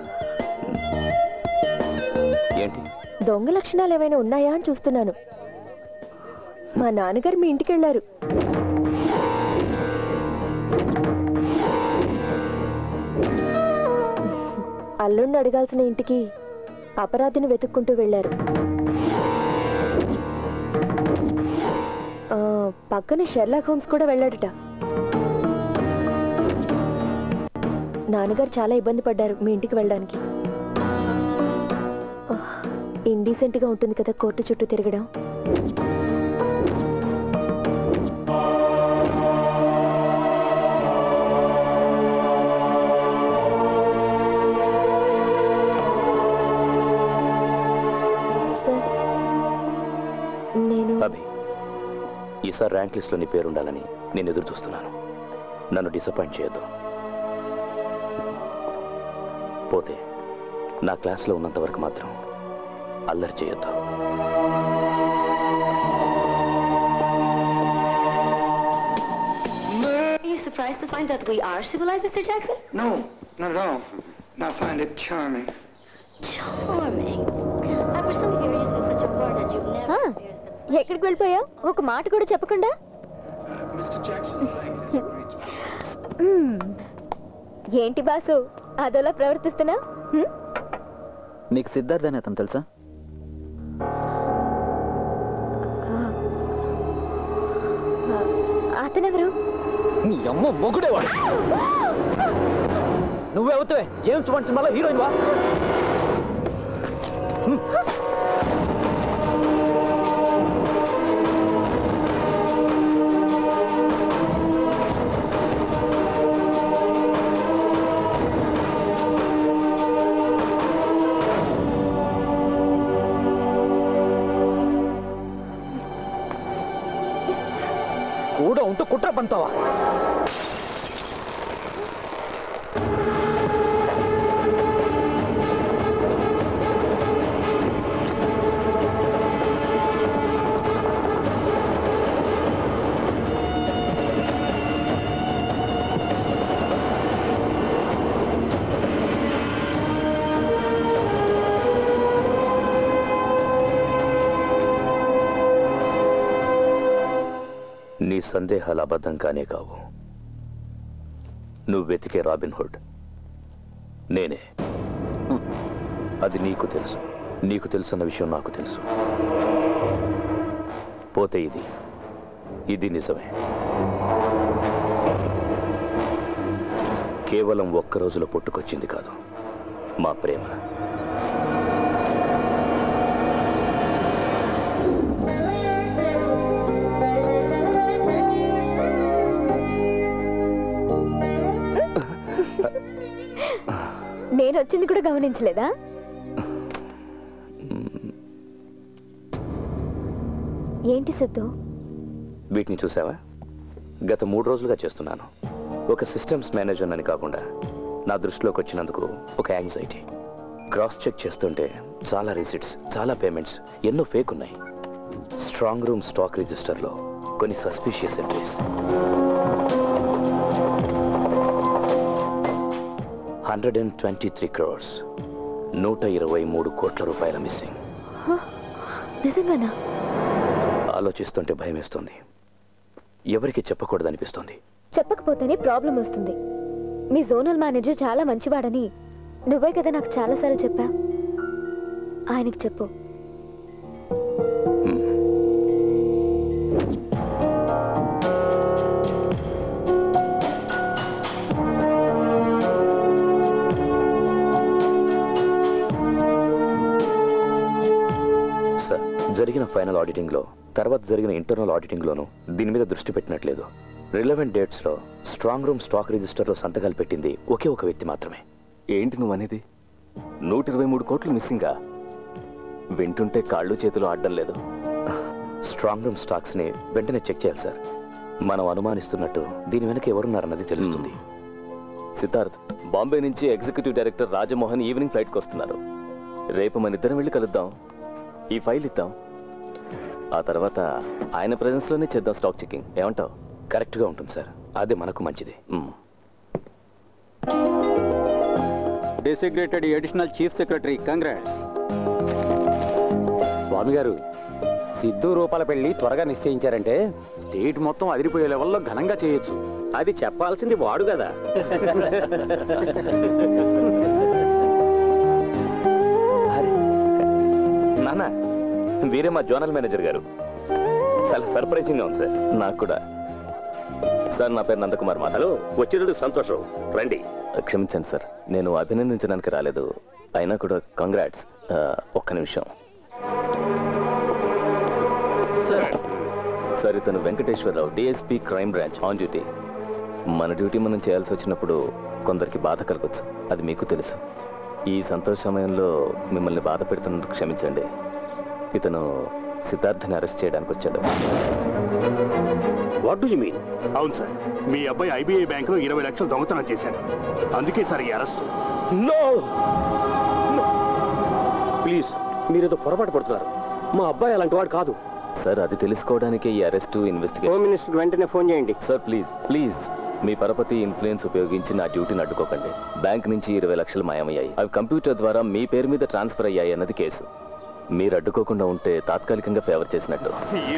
Speaker 16: ఏంటి
Speaker 12: దొంగ లక్షణాలు ఏమైనా ఉన్నాయా అని చూస్తున్నాను మా నాన్నగారు మీ ఇంటికి వెళ్ళారు అల్లుడిని అడగాల్సిన ఇంటికి అపరాధిని వెతుక్కుంటూ వెళ్ళారు ఆ, పక్కనే షెర్లాక్ హోమ్స్ కూడా వెళ్ళాడట నాన్నగారు చాలా ఇబ్బంది పడ్డారు మీ ఇంటికి వెళ్ళడానికి ఇండీసెంట్ గా ఉంటుంది కదా కోర్టు చుట్టూ తిరగడం సార్ నేను
Speaker 7: అభి ఈసారి ర్యాంక్ లిస్ట్లో నీ పేరు ఉండాలని నేను ఎదురు చూస్తున్నాను నన్ను డిసప్పాయింట్ చేయొద్దు పోతే నా క్లాస్లో ఉన్నంత వరకు మాత్రం అల్లరి చేయొద్దు
Speaker 20: Are you surprised to find that we are civilized, Mr. Jackson?
Speaker 21: No, not at all. I find it charming.
Speaker 20: Charming. I presume if you're using such a word that you've never
Speaker 12: ఆ, ఎక్కడికి వెళ్ళిపోయావు ఒక మాట కూడా చెప్పకుండా మ్మ్. ఏంటి boss అదోలా ప్రవర్తిస్తున్నా హ్మ్?
Speaker 9: నీకు సిద్ధార్థ్ అని అతను తెలుసా
Speaker 12: అతనెవరు
Speaker 9: నీ అమ్మ మొగుడేవాడు నువ్వే అవుతావే జేమ్స్ బాండ్ సినిమాలో హీరోయిన్ వా కూడా ఉంటూ కుట్ర పంతావా
Speaker 7: నీ సందేహాలు అబద్ధం కానే కావు నువ్వు వెతికే రాబిన్ హుడ్ నేనే అది నీకు తెలుసు నీకు తెలుసన్న విషయం నాకు తెలుసు పోతే ఇది ఇది నిజమే కేవలం ఒక్క రోజులో పుట్టుకొచ్చింది కాదు మా ప్రేమ
Speaker 12: నేను వచ్చింది కూడా గమనించలేదా ఏంటి సిద్ధు
Speaker 7: వీటిని చూసావా గత మూడు రోజులుగా చేస్తున్నాను ఒక సిస్టమ్స్ మేనేజర్ అని కాకుండా నా దృష్టిలోకి వచ్చినందుకు ఒక యాంగ్జైటీ క్రాస్ చెక్ చేస్తుంటే చాలా రిసిట్స్ చాలా పేమెంట్స్ ఎన్నో ఫేక్ ఉన్నాయి స్ట్రాంగ్ రూమ్ స్టాక్ రిజిస్టర్లో కొన్ని suspicious entries hundred and twenty three crores నూట ఇరవై మూడు కోట్ల రూపాయల మిస్సింగ్
Speaker 12: నిజంగానా
Speaker 7: ఆలోచిస్తుంటే భయం వేస్తుంది ఎవరికి చెప్పకూడదనిపిస్తుంది
Speaker 12: చెప్పకపోతేనే ప్రాబ్లం వస్తుంది మీ జోనల్ మేనేజర్ చాలా మంచివాడని నువ్వే కదా నాకు చాలాసార్లు చెప్పా ఆయనకి చెప్పు
Speaker 7: సార్ జరిగిన ఫైనల్ ఆడిటింగ్లో తర్వాత జరిగిన ఇంటర్నల్ ఆడిటింగ్లోనూ దీని మీద దృష్టి పెట్టినట్లేదు రిలవెంట్ డేట్స్లో స్ట్రాంగ్ రూమ్ స్టాక్ రిజిస్టర్లో సంతకాలు పెట్టింది ఒకే ఒక వ్యక్తి మాత్రమే
Speaker 8: ఏంటి నువ్వు అనేది నూట ఇరవై మూడు కోట్లు మిస్సింగా వింటుంటే కాళ్ళు చేతులు ఆడడం లేదు
Speaker 7: స్ట్రాంగ్ రూమ్ స్టాక్స్ని వెంటనే చెక్ చేయాలి సార్ మనం అనుమానిస్తున్నట్టు దీని వెనక ఎవరున్నారన్నది తెలుస్తుంది
Speaker 8: సిద్ధార్థ్ బాంబే నుంచి ఎగ్జిక్యూటివ్ డైరెక్టర్ రాజమోహన్ ఈవినింగ్ ఫ్లైట్కి వస్తున్నారు రేపు మన ఇద్దరం వెళ్ళి కలుద్దాం ఈ ఫైల్ ఇద్దాం ఆ తర్వాత ఆయన ప్రెజెన్స్లోనే చేద్దాం స్టాక్ చెకింగ్ ఏమంటావు
Speaker 7: కరెక్ట్గా ఉంటుంది సార్ అదే మనకు మంచిది
Speaker 2: designated additional chief secretary congrats
Speaker 9: Swamy గారు సిద్ధు రూపాల పెళ్లి త్వరగా నిశ్చయించారంటే స్టేట్ మొత్తం అదిరిపోయే లెవెల్లో ఘనంగా చేయొచ్చు
Speaker 18: అది చెప్పాల్సింది వాడు కదా
Speaker 7: నాన్న వీరే మా జోనల్ మేనేజర్ గారు చాలా సర్ప్రైజింగ్గా ఉంది సార్
Speaker 8: నాకు కూడా సార్ నా పేరు నందకుమార్ మా
Speaker 18: హలో వచ్చేటప్పుడు సంతోషం రండి
Speaker 8: క్షమించండి సార్ నేను అభినందించడానికి రాలేదు అయినా కూడా కంగ్రాట్స్ ఒక్క నిమిషం సార్ ఇతను Venkateswararao DSP crime branch on duty మన డ్యూటీ మనం చేయాల్సి వచ్చినప్పుడు కొందరికి బాధ కలగచ్చు అది మీకు తెలుసు ఈ సంతోష సమయంలో మిమ్మల్ని బాధ పెడుతున్నందుకు క్షమించండి ఇతను సిద్ధార్థని అరెస్ట్ చేయడానికి వచ్చాడు
Speaker 18: వాట్ డు యు మీన్
Speaker 11: అవును సార్ మీ అబ్బాయి ఐబీఐ బ్యాంకులో ఇరవై లక్షలు దొంగతనం చేశాడు అందుకే సార్ ఈ అరెస్ట్
Speaker 18: నో ప్లీజ్ మీరేదో పొరపాటు పడుతున్నారు మా అబ్బాయి అలాంటి వాడు కాదు
Speaker 8: సార్ అది తెలుసుకోవడానికే ఈ అరెస్టు ఇన్వెస్టిగేషన్
Speaker 18: హోమ్ మినిస్టర్ వెంటనే ఫోన్ చేయండి
Speaker 8: సార్ ప్లీజ్ ప్లీజ్ మీ పరపతి ఇన్ఫ్లుయెన్స్ ఉపయోగించి నా డ్యూటీని అడ్డుకోకండి బ్యాంక్ నుంచి ఇరవై లక్షలు మాయమయ్యాయి అవి కంప్యూటర్ ద్వారా మీ పేరు మీద ట్రాన్స్ఫర్ అయ్యాయి అన్నది కేసు మీరు అడ్డుకోకుండా ఉంటే తాత్కాలికంగా ఫేవర్ చేసినట్టు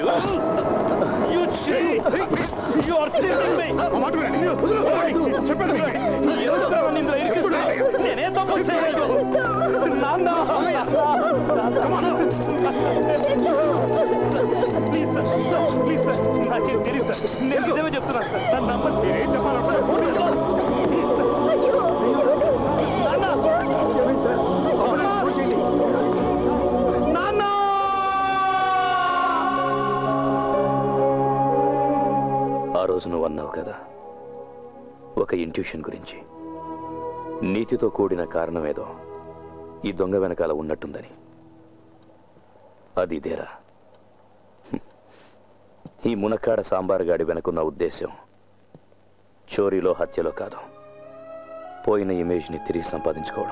Speaker 13: నేనే తప్పు చేయలేదు నాన్న ప్లీజ్ సార్ ప్లీజ్ సార్ నాకేం తెలియదు సార్ నేను నిజమే చెప్తున్నాను సార్ నన్ను నమ్మండి నేనేం చెప్పాలనుకున్నా
Speaker 7: ఆ రోజు నువ్వు అన్నావు కదా ఒక ఇంట్యూషన్ గురించి నీతితో కూడిన కారణమేదో ఈ దొంగ వెనకాల ఉన్నట్టుందని అది ఇదేరా హ్మ్. ఈ మునక్కాడ సాంబార్ గాడి వెనకున్న ఉద్దేశం చోరీలో హత్యలో కాదు పోయిన ఇమేజ్ని తిరిగి సంపాదించుకోవడం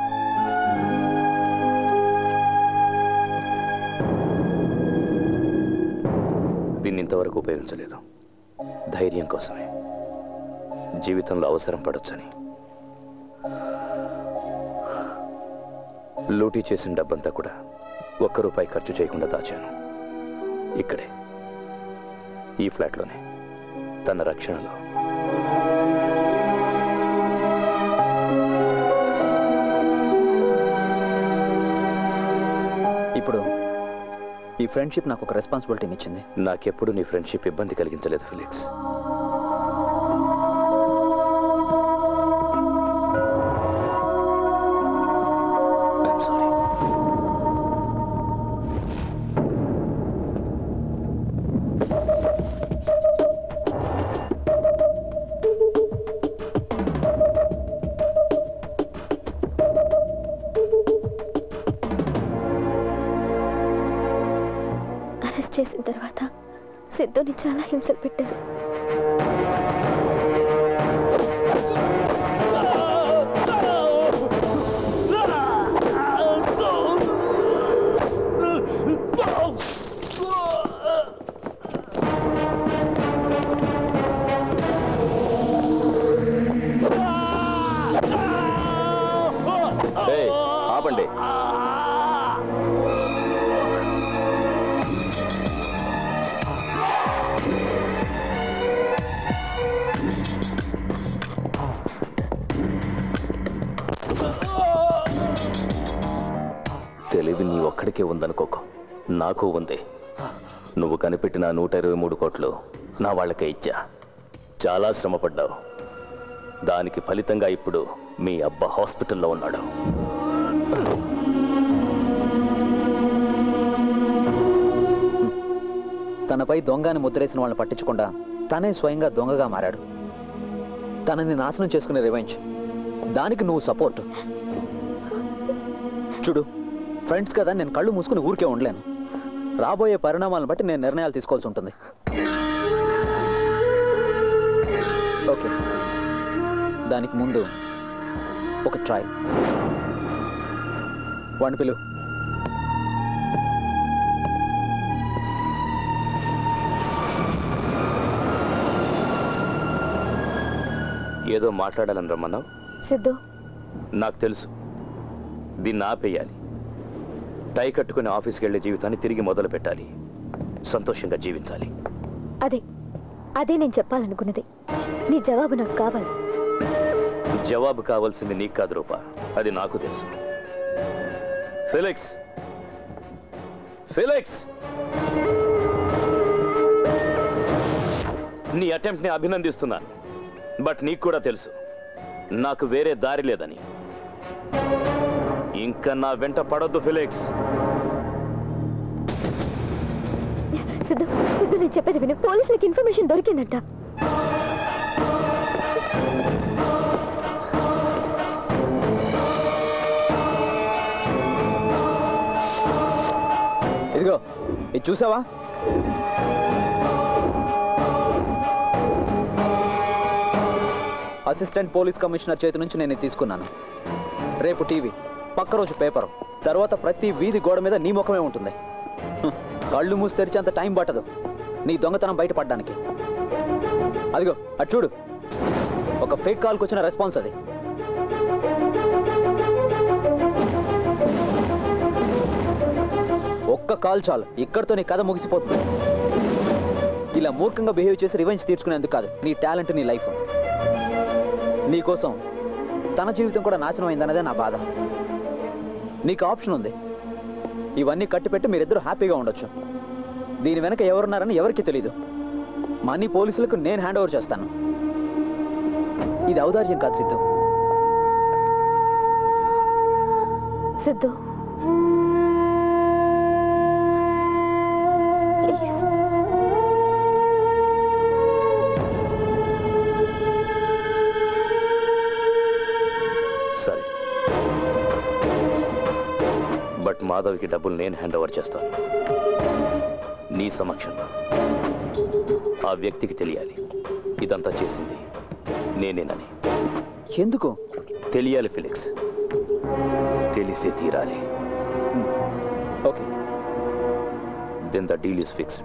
Speaker 7: దీన్ని ఇంతవరకు ఉపయోగించలేదు ధైర్యం కోసమే జీవితంలో అవసరం పడొచ్చని లూటీ చేసిన డబ్బంతా కూడా ఒక్క రూపాయి ఖర్చు చేయకుండా దాచాను ఇక్కడే ఈ ఫ్లాట్లోనే తన రక్షణలో
Speaker 9: ఇప్పుడు ఈ ఫ్రెండ్షిప్ నాకు ఒక రెస్పాన్సిబిలిటీని ఇచ్చింది
Speaker 7: నాకెప్పుడు నీ ఫ్రెండ్షిప్ ఇబ్బంది కలిగించలేదు ఫిలిక్స్ I'm sorry.
Speaker 12: అరెస్ట్ చేసిన తర్వాత
Speaker 6: సిద్ధుని చాలా హింసలు పెట్టారు
Speaker 8: ఏయ్, ఆపండి తెలివి నీ ఒక్కడికే ఉందనుకోకు నాకు ఉంది నువ్వు కనిపెట్టిన నూట ఇరవై మూడు కోట్లు నా వాళ్ళకే ఇచ్చా చాలా శ్రమపడ్డావు దానికి ఫలితంగా ఇప్పుడు మీ అబ్బా హాస్పిటల్లో ఉన్నాడు
Speaker 9: తనపై దొంగని ముద్రేసిన వాళ్ళని పట్టించకుండా తనే స్వయంగా దొంగగా మారాడు తనని నాశనం చేసుకునే రివెంజ్ దానికి నువ్వు సపోర్ట్ చూడు ఫ్రెండ్స్ కదా నేను కళ్ళు మూసుకుని ఊరికే ఉండలేను రాబోయే పరిణామాలను బట్టి నేను నిర్ణయాలు తీసుకోవాల్సి ఉంటుంది ఓకే దానికి ముందు ఒక ట్రై వన్ పిలు
Speaker 8: ఏదో మాట్లాడాలని రమ్మన్నావు
Speaker 6: సిద్ధు
Speaker 8: నాకు తెలుసు దీన్ని ఆపేయాలి టై కట్టుకుని ఆఫీస్కి వెళ్ళే జీవితాన్ని తిరిగి మొదలు పెట్టాలి సంతోషంగా జీవించాలి
Speaker 6: అదే అదే నేను చెప్పాలనుకున్నది నీ జవాబు నాకు కావాలి
Speaker 8: జవాబు కావాల్సింది నీకు కాదు రూపా అది నాకు తెలుసు ఫిలిక్స్ ఫిలిక్స్ నీ అటెంప్ట్ ని అభినందిస్తున్నాను బట్ నీకు కూడా తెలుసు నాకు వేరే దారి లేదని ఇంకా నా వెంట పడొద్దు ఫిలిక్స్
Speaker 6: సిద్ధు సిద్ధు నేను చెప్పేది విను పోలీసులకు ఇన్ఫర్మేషన్ దొరికిందంట
Speaker 9: ఇదిగో ఇది చూసావా అసిస్టెంట్ పోలీస్ కమిషనర్ చేతి నుంచి నేను ఇది తీసుకున్నాను రేపు టీవీ పక్క రోజు పేపర్ తర్వాత ప్రతి వీధి గోడ మీద నీ ముఖమే ఉంటుంది హ్మ్. కళ్ళు మూసి తెరిచేంత టైం పట్టదు నీ దొంగతనం బయటపడడానికి అదిగో అటు చూడు ఒక ఫేక్ కాల్కి వచ్చిన రెస్పాన్స్ అది ఒక్క కాల్ చాలు ఇక్కడితో నీ కథ ముగిసిపోతుంది ఇలా మూర్ఖంగా బిహేవ్ చేసి రివెంజ్ తీర్చుకునేందుకు కాదు నీ టాలెంట్ నీ లైఫ్ నీకోసం తన జీవితం కూడా నాశనం అయిందన్నదే నా బాధ నీకు ఆప్షన్ ఉంది ఇవన్నీ కట్టిపెట్టి మీరిద్దరూ హ్యాపీగా ఉండొచ్చు దీని వెనక ఎవరున్నారని ఎవరికి తెలీదు మనీ పోలీసులకు నేను హ్యాండ్ ఓవర్ చేస్తాను ఇది ఔదార్యం కాదు సిద్ధు
Speaker 6: సిద్ధు ప్లీజ్
Speaker 8: సరే బట్ మాధవ్కి డబ్బులు నేను హ్యాండ్ ఓవర్ చేస్తాను నీ సమక్షంలో ఆ వ్యక్తికి తెలియాలి ఇదంతా చేసింది నేనేనని
Speaker 9: ఎందుకు
Speaker 8: తెలియాలి ఫిలిక్స్ తెలిసే తీరాలి
Speaker 9: okay
Speaker 8: then the deal is fixed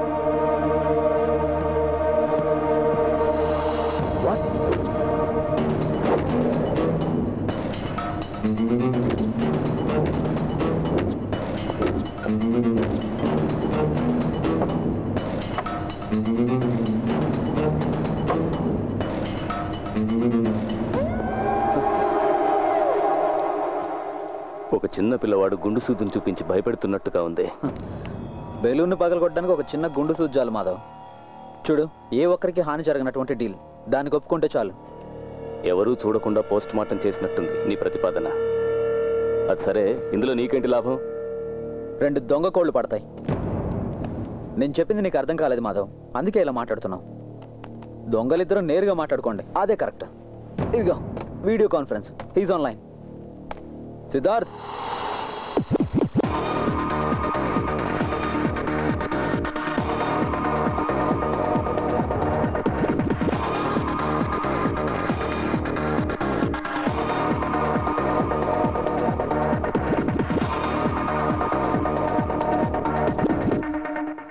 Speaker 8: ఒక చిన్న పిల్లవాడు గుండు సూదును చూపించి భయపెడుతున్నట్టుగా ఉంది
Speaker 9: బెలూన్ను పగలగొట్టడానికి ఒక చిన్న గుండు సూజ్జాలు మాధవ్ చూడు ఏ ఒక్కరికి హాని జరగనటువంటి డీల్ దానికి ఒప్పుకుంటే చాలు
Speaker 8: ఎవరూ చూడకుండా పోస్ట్ మార్టం చేసినట్టుంది నీ ప్రతిపాదన అది సరే ఇందులో నీకేంటి లాభం
Speaker 9: రెండు దొంగ కోళ్ళు పడతాయి నేను చెప్పింది నీకు అర్థం కాలేదు మాధవ్ అందుకే ఇలా మాట్లాడుతున్నావు దొంగలిద్దరూ నేరుగా మాట్లాడుకోండి అదే కరెక్ట్ ఇదిగో video conference is online Siddharth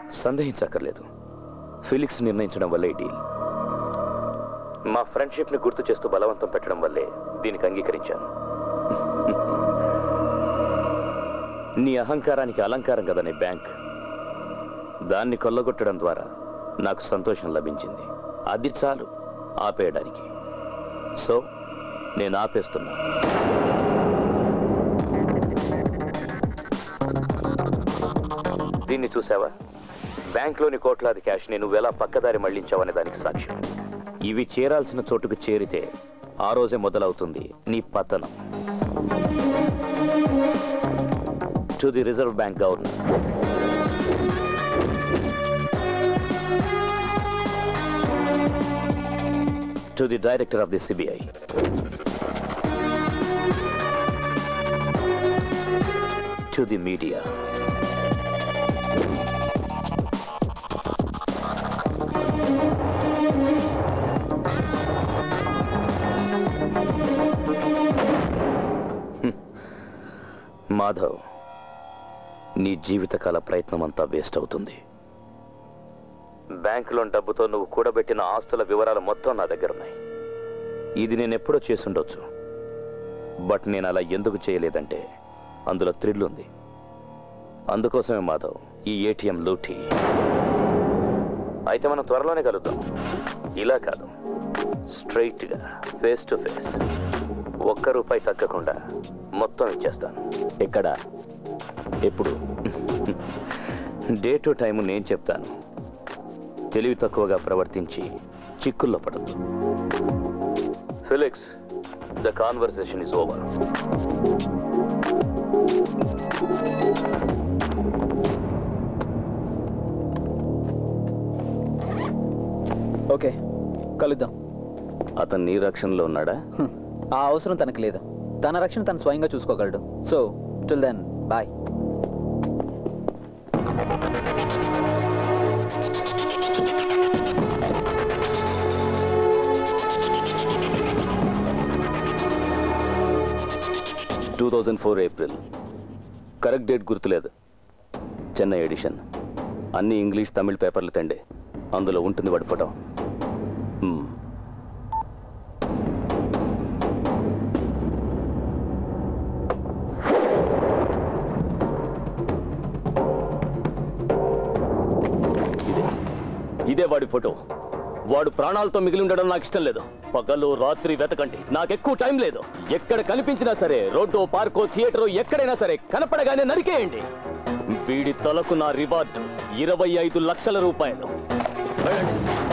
Speaker 7: సందేహించక్కర్లేదు ఫిలిక్స్ నిర్ణయించడం వల్లే ఈ డీల్ మా ఫ్రెండ్షిప్ ని గుర్తు చేస్తూ బలవంతం పెట్టడం వల్లే దీనికి అంగీకరించాను నీ అహంకారానికి అలంకారం కదా నీ బ్యాంక్ దాన్ని కొల్లగొట్టడం ద్వారా నాకు సంతోషం లభించింది అది చాలు ఆపేయడానికి సో నేను ఆపేస్తున్నా దీన్ని చూసావా బ్యాంక్లోని కోట్లాది క్యాష్ నేను ఎలా పక్కదారి మళ్లించావనే దానికి సాక్ష్యం ఇవి చేరాల్సిన చోటుకు చేరితే ఆ రోజే మొదలవుతుంది నీ పతనం to the Reserve Bank governor to the director of the CBI to the media Madhav నీ జీవితకాల ప్రయత్నం అంతా వేస్ట్ అవుతుంది బ్యాంకులోని డబ్బుతో నువ్వు కూడబెట్టిన ఆస్తుల వివరాలు మొత్తం నా దగ్గర ఉన్నాయి ఇది నేను ఎప్పుడో చేసుండొచ్చు బట్ నేను అలా ఎందుకు చేయలేదంటే అందులో థ్రిల్ ఉంది అందుకోసమే మాధవ్ ఈ ఏటీఎం లూటీ అయితే మనం త్వరలోనే కలుద్దాం ఇలా కాదు స్ట్రైట్గా ఫేస్ టు ఫేస్ ఒక్క రూపాయి తగ్గకుండా మొత్తం ఇచ్చేస్తాను ఎక్కడ ఎప్పుడు డే టు టైం నేను చెప్తాను తెలివి తక్కువగా ప్రవర్తించి చిక్కుల్లో పడద్దు Felix the conversation is over
Speaker 9: okay కలుద్దాం
Speaker 7: అతను నీ రక్షణలో ఉన్నాడా
Speaker 9: ఆ అవసరం తనకు లేదు తన రక్షణ తను స్వయంగా చూసుకోగలడు so till then bye
Speaker 8: two thousand four April correct date గుర్తులేదు చెన్నై ఎడిషన్ అన్ని ఇంగ్లీష్ తమిళ్ పేపర్లు తండే అందులో ఉంటుంది వాడి ఫోటో మ్మ్. ఇదే ఇదే వాడి ఫోటో వాడు ప్రాణాలతో మిగిలి ఉండడం నాకు ఇష్టం లేదు పగలు రాత్రి వెతకండి నాకెక్కువ టైం లేదు ఎక్కడ కనిపించినా సరే రోడ్డు పార్కో థియేటరో ఎక్కడైనా సరే కనపడగానే నరికేయండి వీడి తలకు నా రివార్డు ఇరవై ఐదు లక్షల రూపాయలు వెళ్ళండి.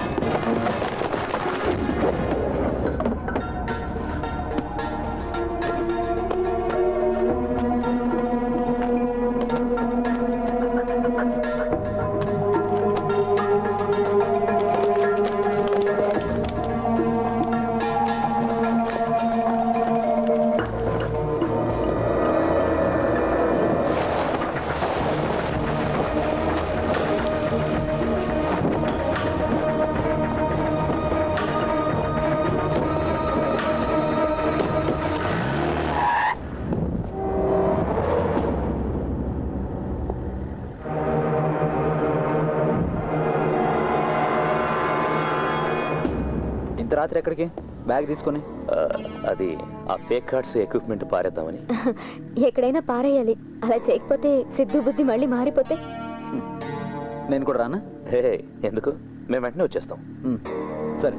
Speaker 9: ఇంత రాత్రి ఎక్కడికి బ్యాగ్ తీసుకొని
Speaker 7: ఆ, అది ఆ ఫేక్ కార్డ్స్ ఎక్విప్మెంట్ పారేద్దామని
Speaker 12: ఎక్కడైనా పారేయాలి అలా చేయకపోతే సిద్ధు బుద్ధి మళ్ళీ మారిపోతే
Speaker 9: నేను కూడా రానా
Speaker 7: హే ఎందుకు మేము వెంటనే వచ్చేస్తాం
Speaker 9: సరే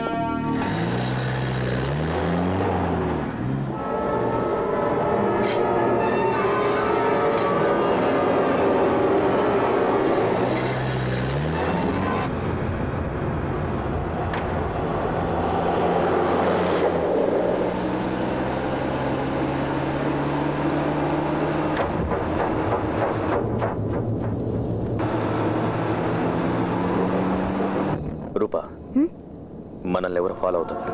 Speaker 7: రూపా మనల్ని ఎవరు ఫాలో అవుతున్నారు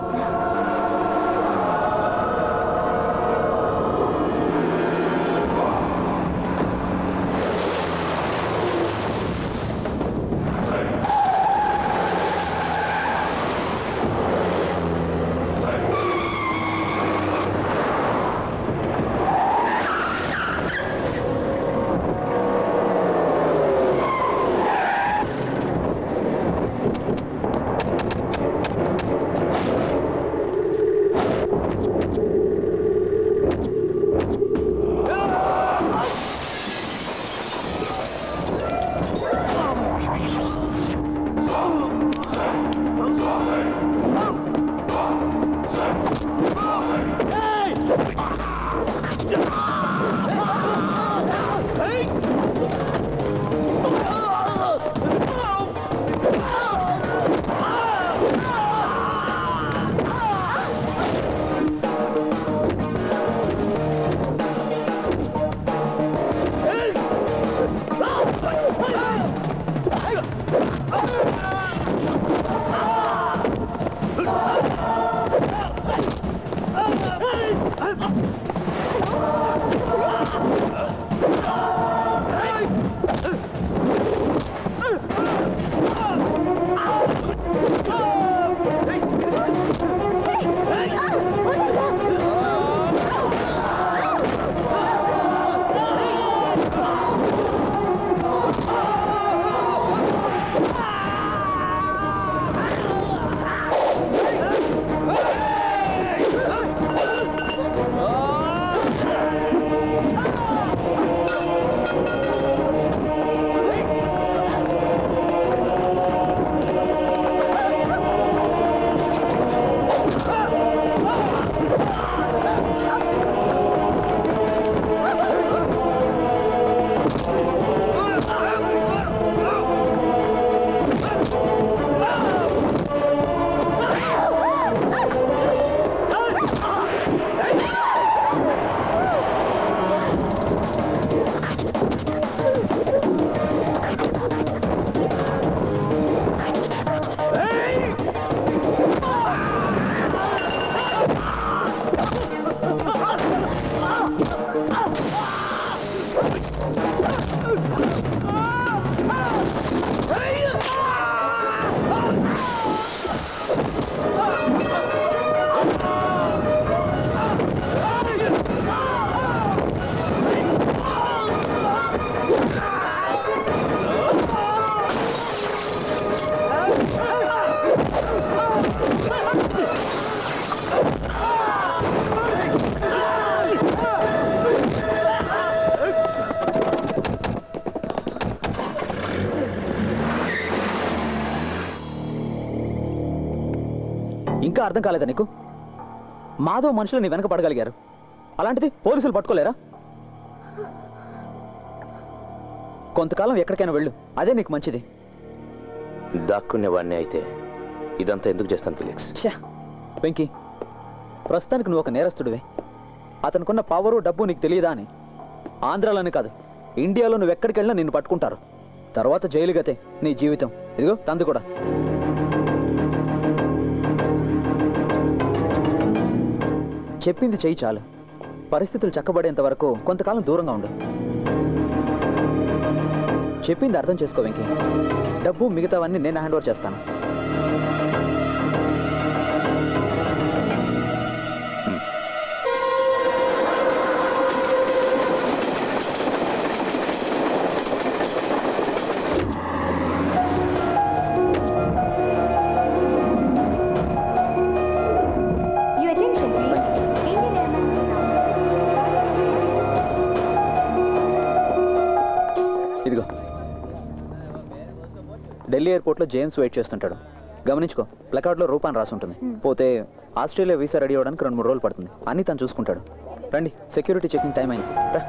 Speaker 9: ఇంకా అర్థం కాలేదా నీకు మాధవ్ మనుషులు నీ వెనక పడగలిగారు అలాంటిది పోలీసులు పట్టుకోలేరా కొంతకాలం ఎక్కడికైనా వెళ్ళు అదే నీకు మంచిది
Speaker 7: దాక్కునేవాడిని అయితే ఇదంతా ఎందుకు చేస్తాను ఫిలిక్స్
Speaker 9: ఛా వెంకీ ప్రస్తుతానికి నువ్వు ఒక నేరస్తుడివే అతనుకున్న పవరు డబ్బు నీకు తెలియదా అని ఆంధ్రాలోనే కాదు ఇండియాలో నువ్వు ఎక్కడికి వెళ్ళినా నిన్ను పట్టుకుంటారు తర్వాత జైలు గతే నీ జీవితం ఇదిగో తందు కూడా చెప్పింది చెయ్యి చాలు పరిస్థితులు చక్కబడేంత వరకు కొంతకాలం దూరంగా ఉండు చెప్పింది అర్థం చేసుకో వెంకీ డబ్బు మిగతావన్నీ నేను హ్యాండ్ ఓవర్ చేస్తాను
Speaker 6: Your attention, please. Indian Airlines
Speaker 9: ఇదిగో ఢిల్లీ ఎయిర్పోర్ట్లో జేమ్స్ వెయిట్ చేస్తుంటాడు గమనించుకో ప్లకార్డ్లో రూపాన్ని రాసి ఉంటుంది పోతే ఆస్ట్రేలియా వీసా రెడీ అవ్వడానికి రెండు మూడు రోజులు పడుతుంది అన్నీ తను చూసుకుంటాడు రండి సెక్యూరిటీ చెకింగ్ టైం అయింది రా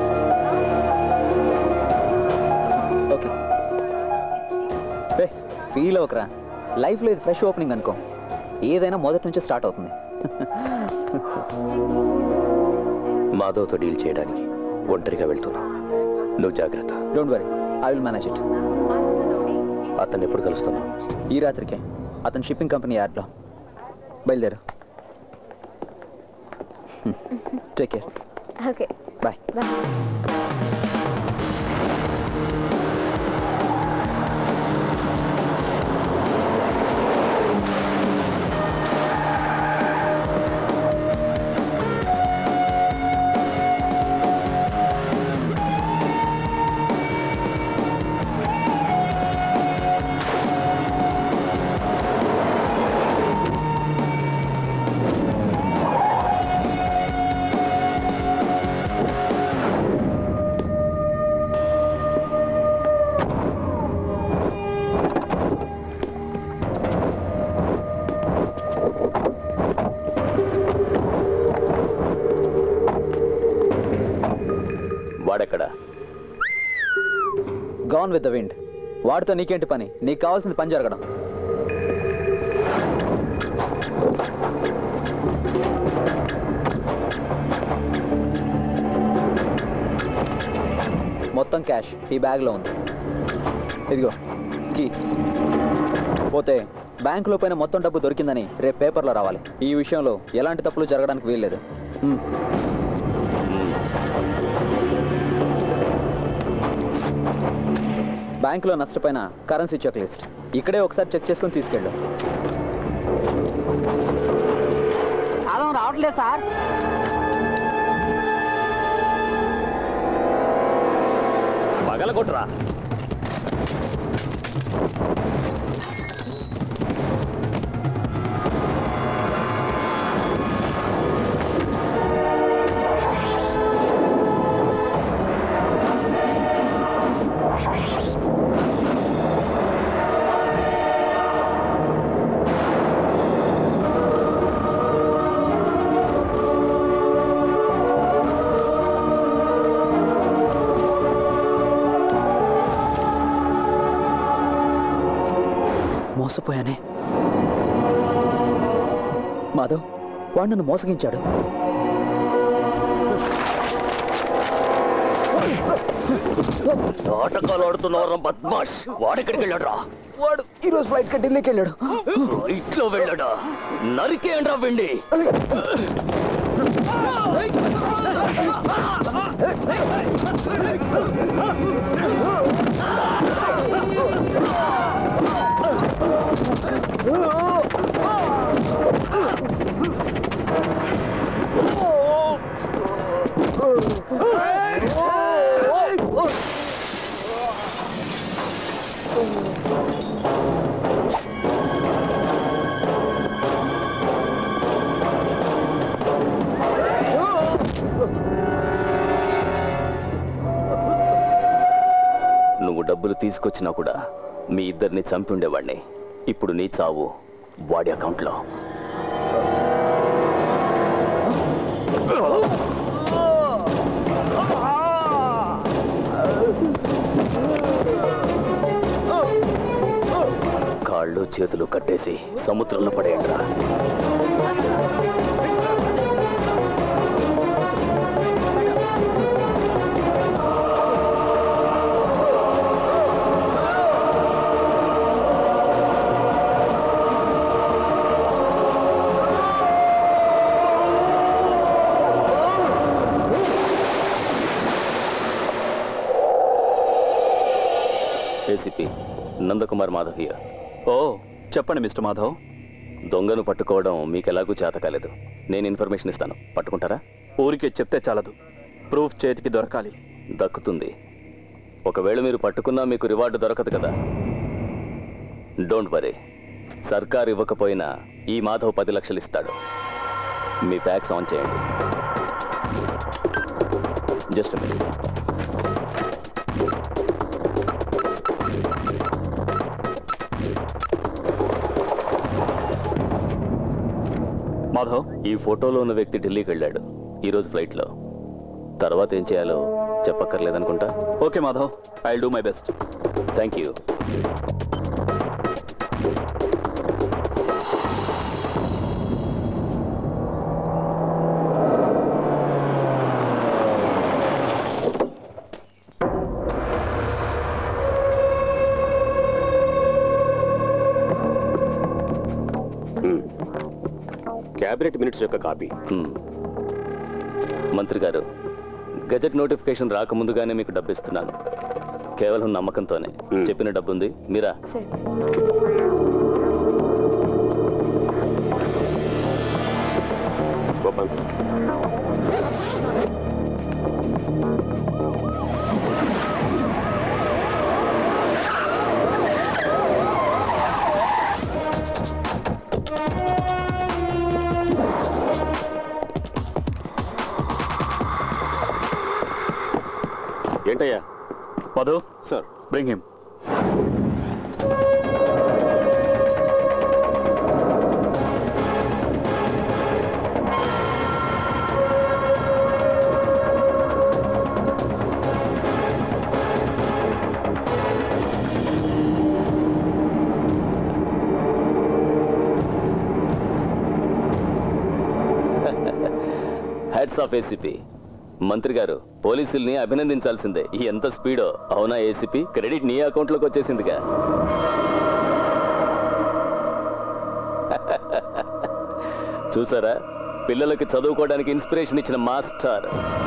Speaker 9: ఓకే రే ఫీల్ అవ్వకరా లైఫ్లో ఇది ఫ్రెష్ ఓపెనింగ్ అనుకో ఏదైనా మొదటి నుంచి స్టార్ట్ అవుతుంది
Speaker 7: మాధవ్తో డీల్ చేయడానికి ఒంటరిగా వెళ్తున్నా నువ్వు జాగ్రత్త
Speaker 9: don't worry I will manage it
Speaker 7: అతన్ని ఎప్పుడు కలుస్తున్నావు
Speaker 9: ఈ రాత్రికే అతని షిప్పింగ్ కంపెనీ యాడ్లో బయలుదేరు take care
Speaker 6: okay
Speaker 9: bye
Speaker 6: bye
Speaker 7: వాడెక్కడ
Speaker 9: గాన్ విత్ ద విండ్ వాడితో నీకేంటి పని నీకు కావాల్సింది పని జరగడం మొత్తం క్యాష్ ఈ బ్యాగ్లో ఉంది ఇదిగో కీ పోతే బ్యాంకులో పైన మొత్తం డబ్బు దొరికిందని రేపు పేపర్లో రావాలి ఈ విషయంలో ఎలాంటి తప్పులు జరగడానికి వీల్లేదు హ్మ్. బ్యాంకులో నష్టపోయిన కరెన్సీ చెక్ లిస్ట్ ఇక్కడే ఒకసారి చెక్ చేసుకొని తీసుకెళ్ళు
Speaker 5: కాలం రావట్లేదు సార్
Speaker 7: పగల కొట్టురా
Speaker 9: మోసపోయానే మాధవ్ వాడు నన్ను మోసగించాడు
Speaker 7: నాటకాలు ఆడుతున్నారు బద్మాష్ వాడెక్కడికి వెళ్ళాడ్రా
Speaker 9: వాడు ఈరోజు ఫ్లైట్ కి ఢిల్లీకి వెళ్ళాడు
Speaker 7: ఇట్లో వెళ్ళాడా నరికేయండ్రా వెండి
Speaker 8: నువ్వు డబ్బులు తీసుకొచ్చినా కూడా మీ ఇద్దరిని చంపి ఉండేవాడిని ఇప్పుడు నీ చావు వాడి అకౌంట్లో కాళ్ళు చేతులు కట్టేసి సముద్రంలో పడేయండిరా ఏసీపీ నందకుమార్ మాధవ్ హియర్
Speaker 4: ఓ చెప్పండి మిస్టర్ మాధవ్
Speaker 8: దొంగను పట్టుకోవడం మీకు ఎలాగూ చేత కాలేదు నేను ఇన్ఫర్మేషన్ ఇస్తాను పట్టుకుంటారా
Speaker 4: ఊరికే చెప్తే చాలదు ప్రూఫ్ చేతికి దొరకాలి
Speaker 8: దక్కుతుంది ఒకవేళ మీరు పట్టుకున్నా మీకు రివార్డు దొరకదు కదా డోంట్ వరీ సర్కార్ ఇవ్వకపోయినా ఈ మాధవ్ పది లక్షలు ఇస్తాడు మీ ప్యాక్స్ ఆన్ చేయండి జస్ట్ మినిట్
Speaker 4: మాధవ్
Speaker 8: ఈ ఫోటోలో ఉన్న వ్యక్తి ఢిల్లీకి వెళ్ళాడు ఈరోజు ఫ్లైట్లో తర్వాత ఏం చేయాలో చెప్పక్కర్లేదనుకుంటా
Speaker 4: okay Madhav I do my best
Speaker 8: thank you
Speaker 18: cabinet minutes యొక్క కాపీ
Speaker 8: మంత్రి గారు గజెట్ నోటిఫికేషన్ రాకముందుగానే మీకు డబ్బు ఇస్తున్నాను కేవలం నమ్మకంతోనే చెప్పిన డబ్బు ఉంది మీరా
Speaker 18: ఓపెన్ ఏంటయ్యా
Speaker 4: Madhu
Speaker 18: sir
Speaker 4: bring him
Speaker 8: heads off ACP మంత్రి గారు పోలీసుల్ని అభినందించాల్సిందే ఎంత స్పీడో అవునా ఏసీపీ క్రెడిట్ నీ అకౌంట్లోకి వచ్చేసిందిగా చూసారా పిల్లలకి చదువుకోవడానికి ఇన్స్పిరేషన్ ఇచ్చిన master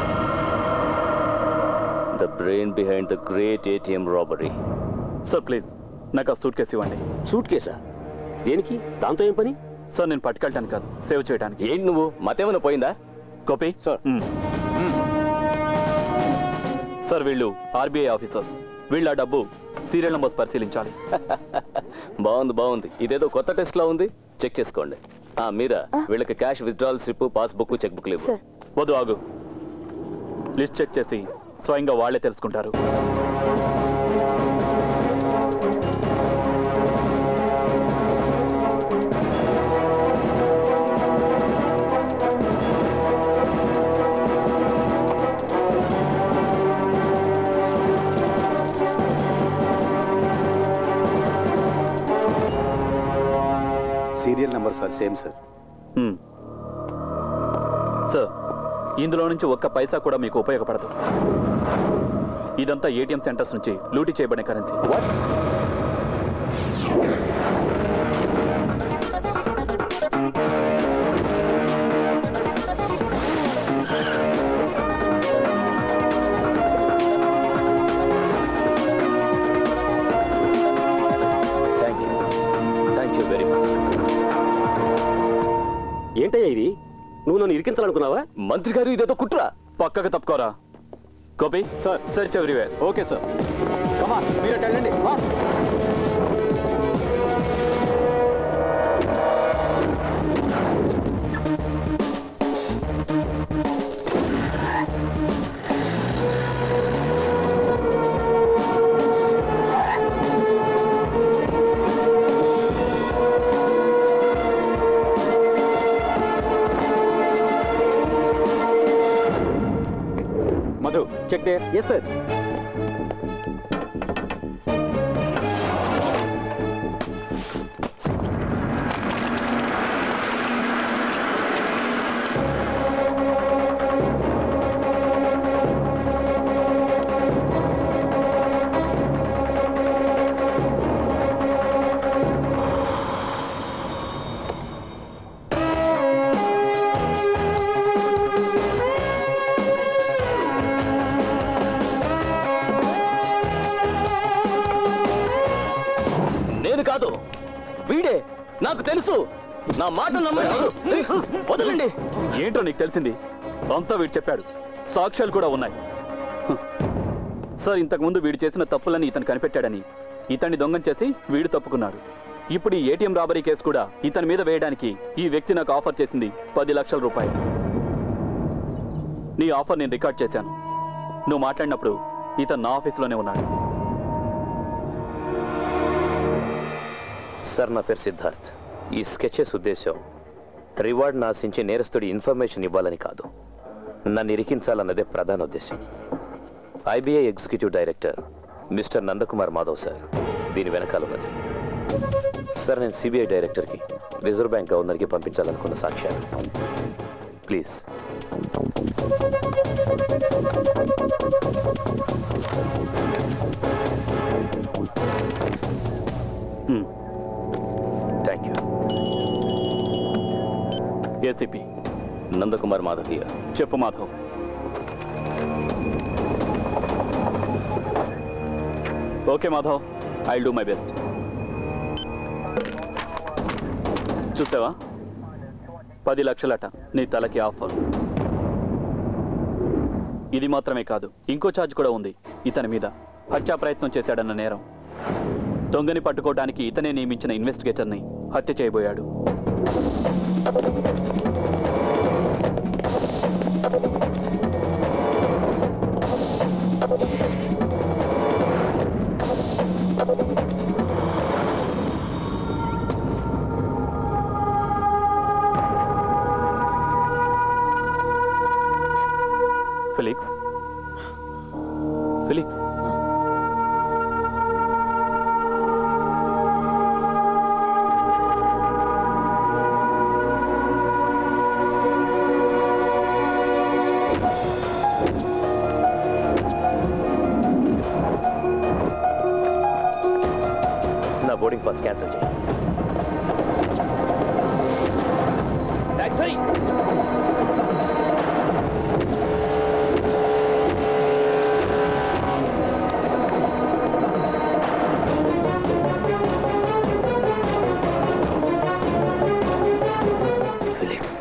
Speaker 8: the brain behind the great ATM robbery
Speaker 4: sir please నాకు ఆ సూట్ కేసు ఇవ్వండి
Speaker 18: సూట్ కేసా దేనికి దాంతో ఏం పని
Speaker 4: సార్ నేను పట్టుకెళ్ళటానికి కాదు సేవ్ చేయడానికి
Speaker 8: ఏంటి నువ్వు మతేమైనా పోయిందా
Speaker 4: కాపీ సార్ సార్ వీళ్ళు ఆర్బీఐ ఆఫీసర్స్ వీళ్ళ డబ్బు సీరియల్ నంబర్స్ పరిశీలించాలి
Speaker 8: బాగుంది బాగుంది ఇదేదో కొత్త టెస్ట్ లా ఉంది చెక్ చేసుకోండి ఆ మీరా వీళ్ళకి cash withdrawal slip passbook cheque book లేవు
Speaker 4: వద్దు ఆగు లిస్ట్ చెక్ చేసి స్వయంగా వాళ్ళే తెలుసుకుంటారు
Speaker 3: serial number sir same sir
Speaker 4: hmm. Sir ఇందులో నుంచి ఒక్క పైసా కూడా మీకు ఉపయోగపడదు ఇదంతా ఏటీఎం సెంటర్స్ నుంచి లూటీ చేయబడిన currency
Speaker 7: thank you thank you very much
Speaker 18: ఏంటయ్యా ఇది నువ్వు నన్ను ఇరికించాలనుకున్నావా
Speaker 8: మంత్రి గారు ఇదేదో కుట్ర
Speaker 4: పక్కకు తప్పుకోరా Gopi sir search everywhere okay sir
Speaker 9: మీరు వెళ్ళండి
Speaker 2: మధు చెక్ దే ఎస్ సార్
Speaker 8: నేను కాదు వీడే నాకు తెలుసు నా మాట నమ్మండి వదలండి
Speaker 4: ఏంటో నీకు తెలిసింది అంతా వీడు చెప్పాడు సాక్ష్యాలు కూడా ఉన్నాయి హ్. సార్ ఇంతకుముందు వీడు చేసిన తప్పులని ఇతను కనిపెట్టాడని ఇతన్ని దొంగం చేసి వీడు తప్పుకున్నాడు ఇప్పుడు ఈ ఏటీఎం రాబరీ కేసు కూడా ఇతని మీద వేయడానికి ఈ వ్యక్తి నాకు ఆఫర్ చేసింది పది లక్షల రూపాయలు నీ ఆఫర్ నేను రికార్డ్ చేశాను నువ్వు మాట్లాడినప్పుడు ఇతను నా ఆఫీసులోనే ఉన్నాడు
Speaker 7: సార్ నా పేరు సిద్ధార్థ్ ఈ స్కెచెస్ ఉద్దేశం రివార్డ్ని ఆశించి నేరస్తుడి ఇన్ఫర్మేషన్ ఇవ్వాలని కాదు నన్ను ఇరికించాలన్నదే ప్రధాన ఉద్దేశం IBI executive director mister Nandakumar Madhav sir దీని వెనకాల ఉన్నది సార్ నేను సిబిఐ డైరెక్టర్కి రిజర్వ్ బ్యాంక్ గవర్నర్కి పంపించాలనుకున్న సాక్ష్యాలు please thank you
Speaker 4: ACP
Speaker 8: Nandakumar మాధవీయ
Speaker 4: చెప్పు Madhav okay Madhav I do my best చూసావా పది లక్షలట నీ తలకి ఆఫర్ ఇది మాత్రమే కాదు ఇంకో ఛార్జ్ కూడా ఉంది ఇతని మీద హత్యా ప్రయత్నం చేశాడన్న నేరం దొంగని పట్టుకోవడానికి ఇతనే నియమించిన ఇన్వెస్టిగేటర్ని హత్య చేయబోయాడు ఫిలిక్స్ ఫిలిక్స్
Speaker 7: నా బోర్డింగ్ పాస్ క్యాన్సిల్ చేయి taxi Felix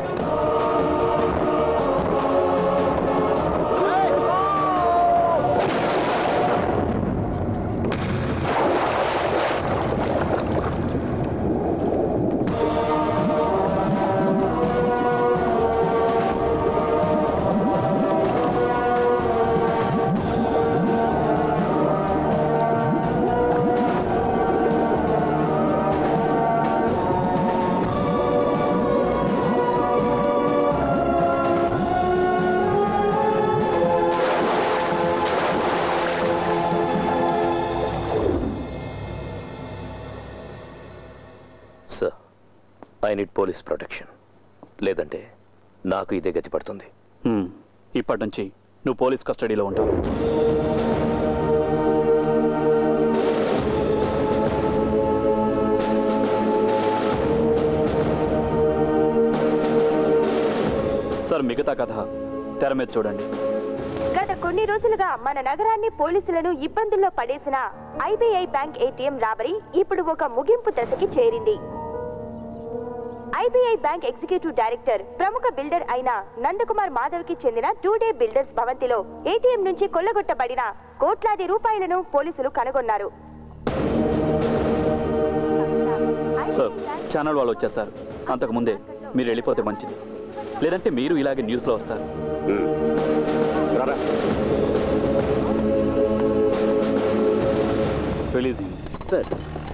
Speaker 7: sir I need police protection లేదంటే నాకు ఇదే గతి పడుతుంది
Speaker 4: హ్మ్. ఇప్పటి నుంచి నువ్వు పోలీస్ కస్టడీలో ఉంటావు సార్ మిగతా కథ తెర మీద చూడండి
Speaker 19: గత కొన్ని రోజులుగా మన నగరాన్ని పోలీసులను ఇబ్బందుల్లో పడేసిన ఐబీఐ బ్యాంక్ ఏటీఎం రాబరీ ఇప్పుడు ఒక ముగింపు దశకి చేరింది ఐబీఐ బ్యాంక్ ఎగ్జిక్యూటివ్ డైరెక్టర్ ప్రముఖ బిల్డర్ అయిన నందకుమార్ మాధవ్ కి చెందిన టూ డే బిల్డర్స్ భవంతిలో ఏటీఎం నుంచి కొల్లగొట్టబడిన కోట్లాది రూపాయలను పోలీసులు కనుగొన్నారు
Speaker 4: సార్ ఛానల్ వాళ్ళు వచ్చేస్తారు అంతకు ముందే మీరు వెళ్ళిపోతే మంచిది లేదంటే మీరు ఇలాగే న్యూస్లో వస్తారు రిలీజింగ్
Speaker 1: సార్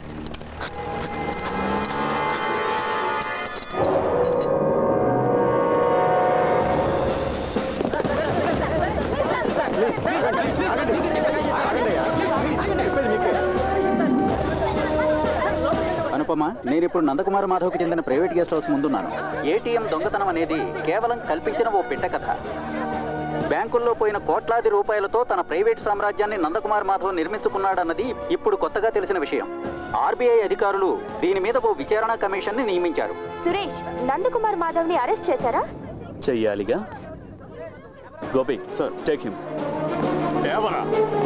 Speaker 9: అనుపమ నేను ఇప్పుడు నందకుమార్ మాధవ్కి చెందిన ప్రైవేట్ గెస్ట్ హౌస్ ముందున్నాను ఏటీఎం దొంగతనం అనేది కేవలం కల్పించిన ఓ పిట్ట కథ బ్యాంకుల్లో పోయిన కోట్లాది రూపాయలతో తన ప్రైవేట్ సామ్రాజ్యాన్ని నందకుమార్ మాధవ్ నిర్మించుకున్నాడన్నది ఇప్పుడు కొత్తగా తెలిసిన విషయం ఆర్బీఐ అధికారులు దీని మీద ఓ విచారణ కమిషన్ ని నియమించారు
Speaker 19: సురేష్ నందకుమార్ మాధవ్ ని అరెస్ట్ చేశారా
Speaker 4: చెయ్యాలిగా గోపి సార్ టేక్ హిమ్
Speaker 13: దేవరా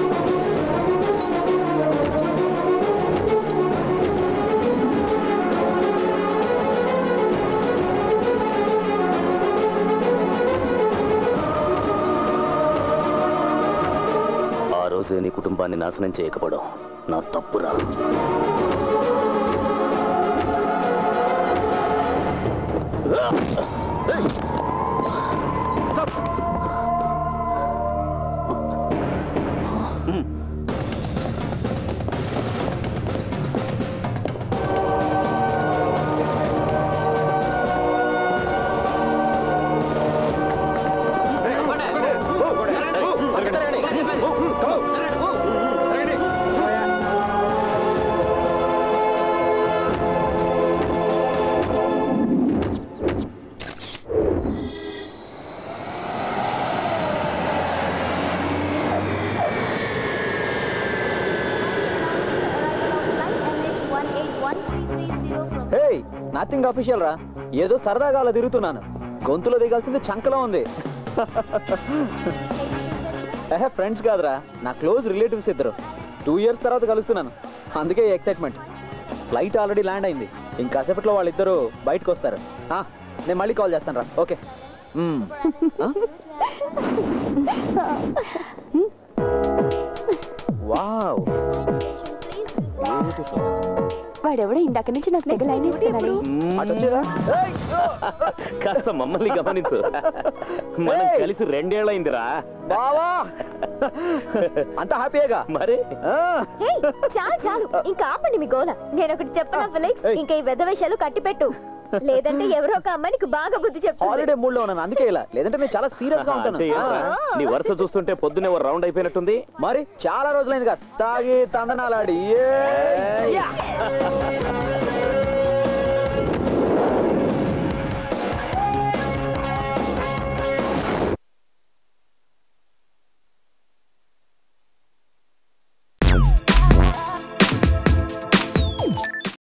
Speaker 8: ఆ రోజే నీ కుటుంబాన్ని నాశనం చేయకపోవడం నా తప్పురా
Speaker 9: హే నథింగ్ అఫీషియల్ రా ఏదో సరదాగా అలా తిరుగుతున్నాను గొంతులో దిగాల్సింది చంకలో ఉంది ఏహే ఫ్రెండ్స్ కాదురా నా క్లోజ్ రిలేటివ్స్ ఇద్దరు టూ ఇయర్స్ తర్వాత కలుస్తున్నాను అందుకే ఎక్సైట్మెంట్ ఫ్లైట్ ఆల్రెడీ ల్యాండ్ అయింది ఇంకాసేపట్లో వాళ్ళిద్దరూ బయటకు వస్తారు ఆ, నేను మళ్ళీ కాల్ చేస్తాను రా ఓకే వావ్
Speaker 19: వాడెవడో ఇందాక నుంచి నాకు తెగ లైన్ ఇస్తున్నాడు
Speaker 7: కాస్త మమ్మల్ని గమనించు మనం కలిసి రెండేళ్లైందిరా
Speaker 9: బావా అంత హ్యాపీగా
Speaker 7: మరి
Speaker 12: హే, చాలు చాలు ఇంకా ఆపండి మీ గోల నేను ఒకటి చెప్పనా ఫిలిక్స్ ఇంకా ఈ వెద విషయాలు కట్టిపెట్టు లేదంటే ఎవరో ఒక అమ్మాయి నీకు బాగా బుద్ధి చెప్తుంది
Speaker 9: హాలిడే మూడ్ లో ఉన్నాను అందుకే ఇలా లేదంటే నేను చాలా సీరియస్ గా ఉంటాను
Speaker 7: అంటే ఏంట్రా? నీ వరుస చూస్తుంటే పొద్దునే ఓ రౌండ్ అయిపోయినట్టుంది
Speaker 9: మరి చాలా రోజులైందిగా తాగి తందనాలాడి ఏ!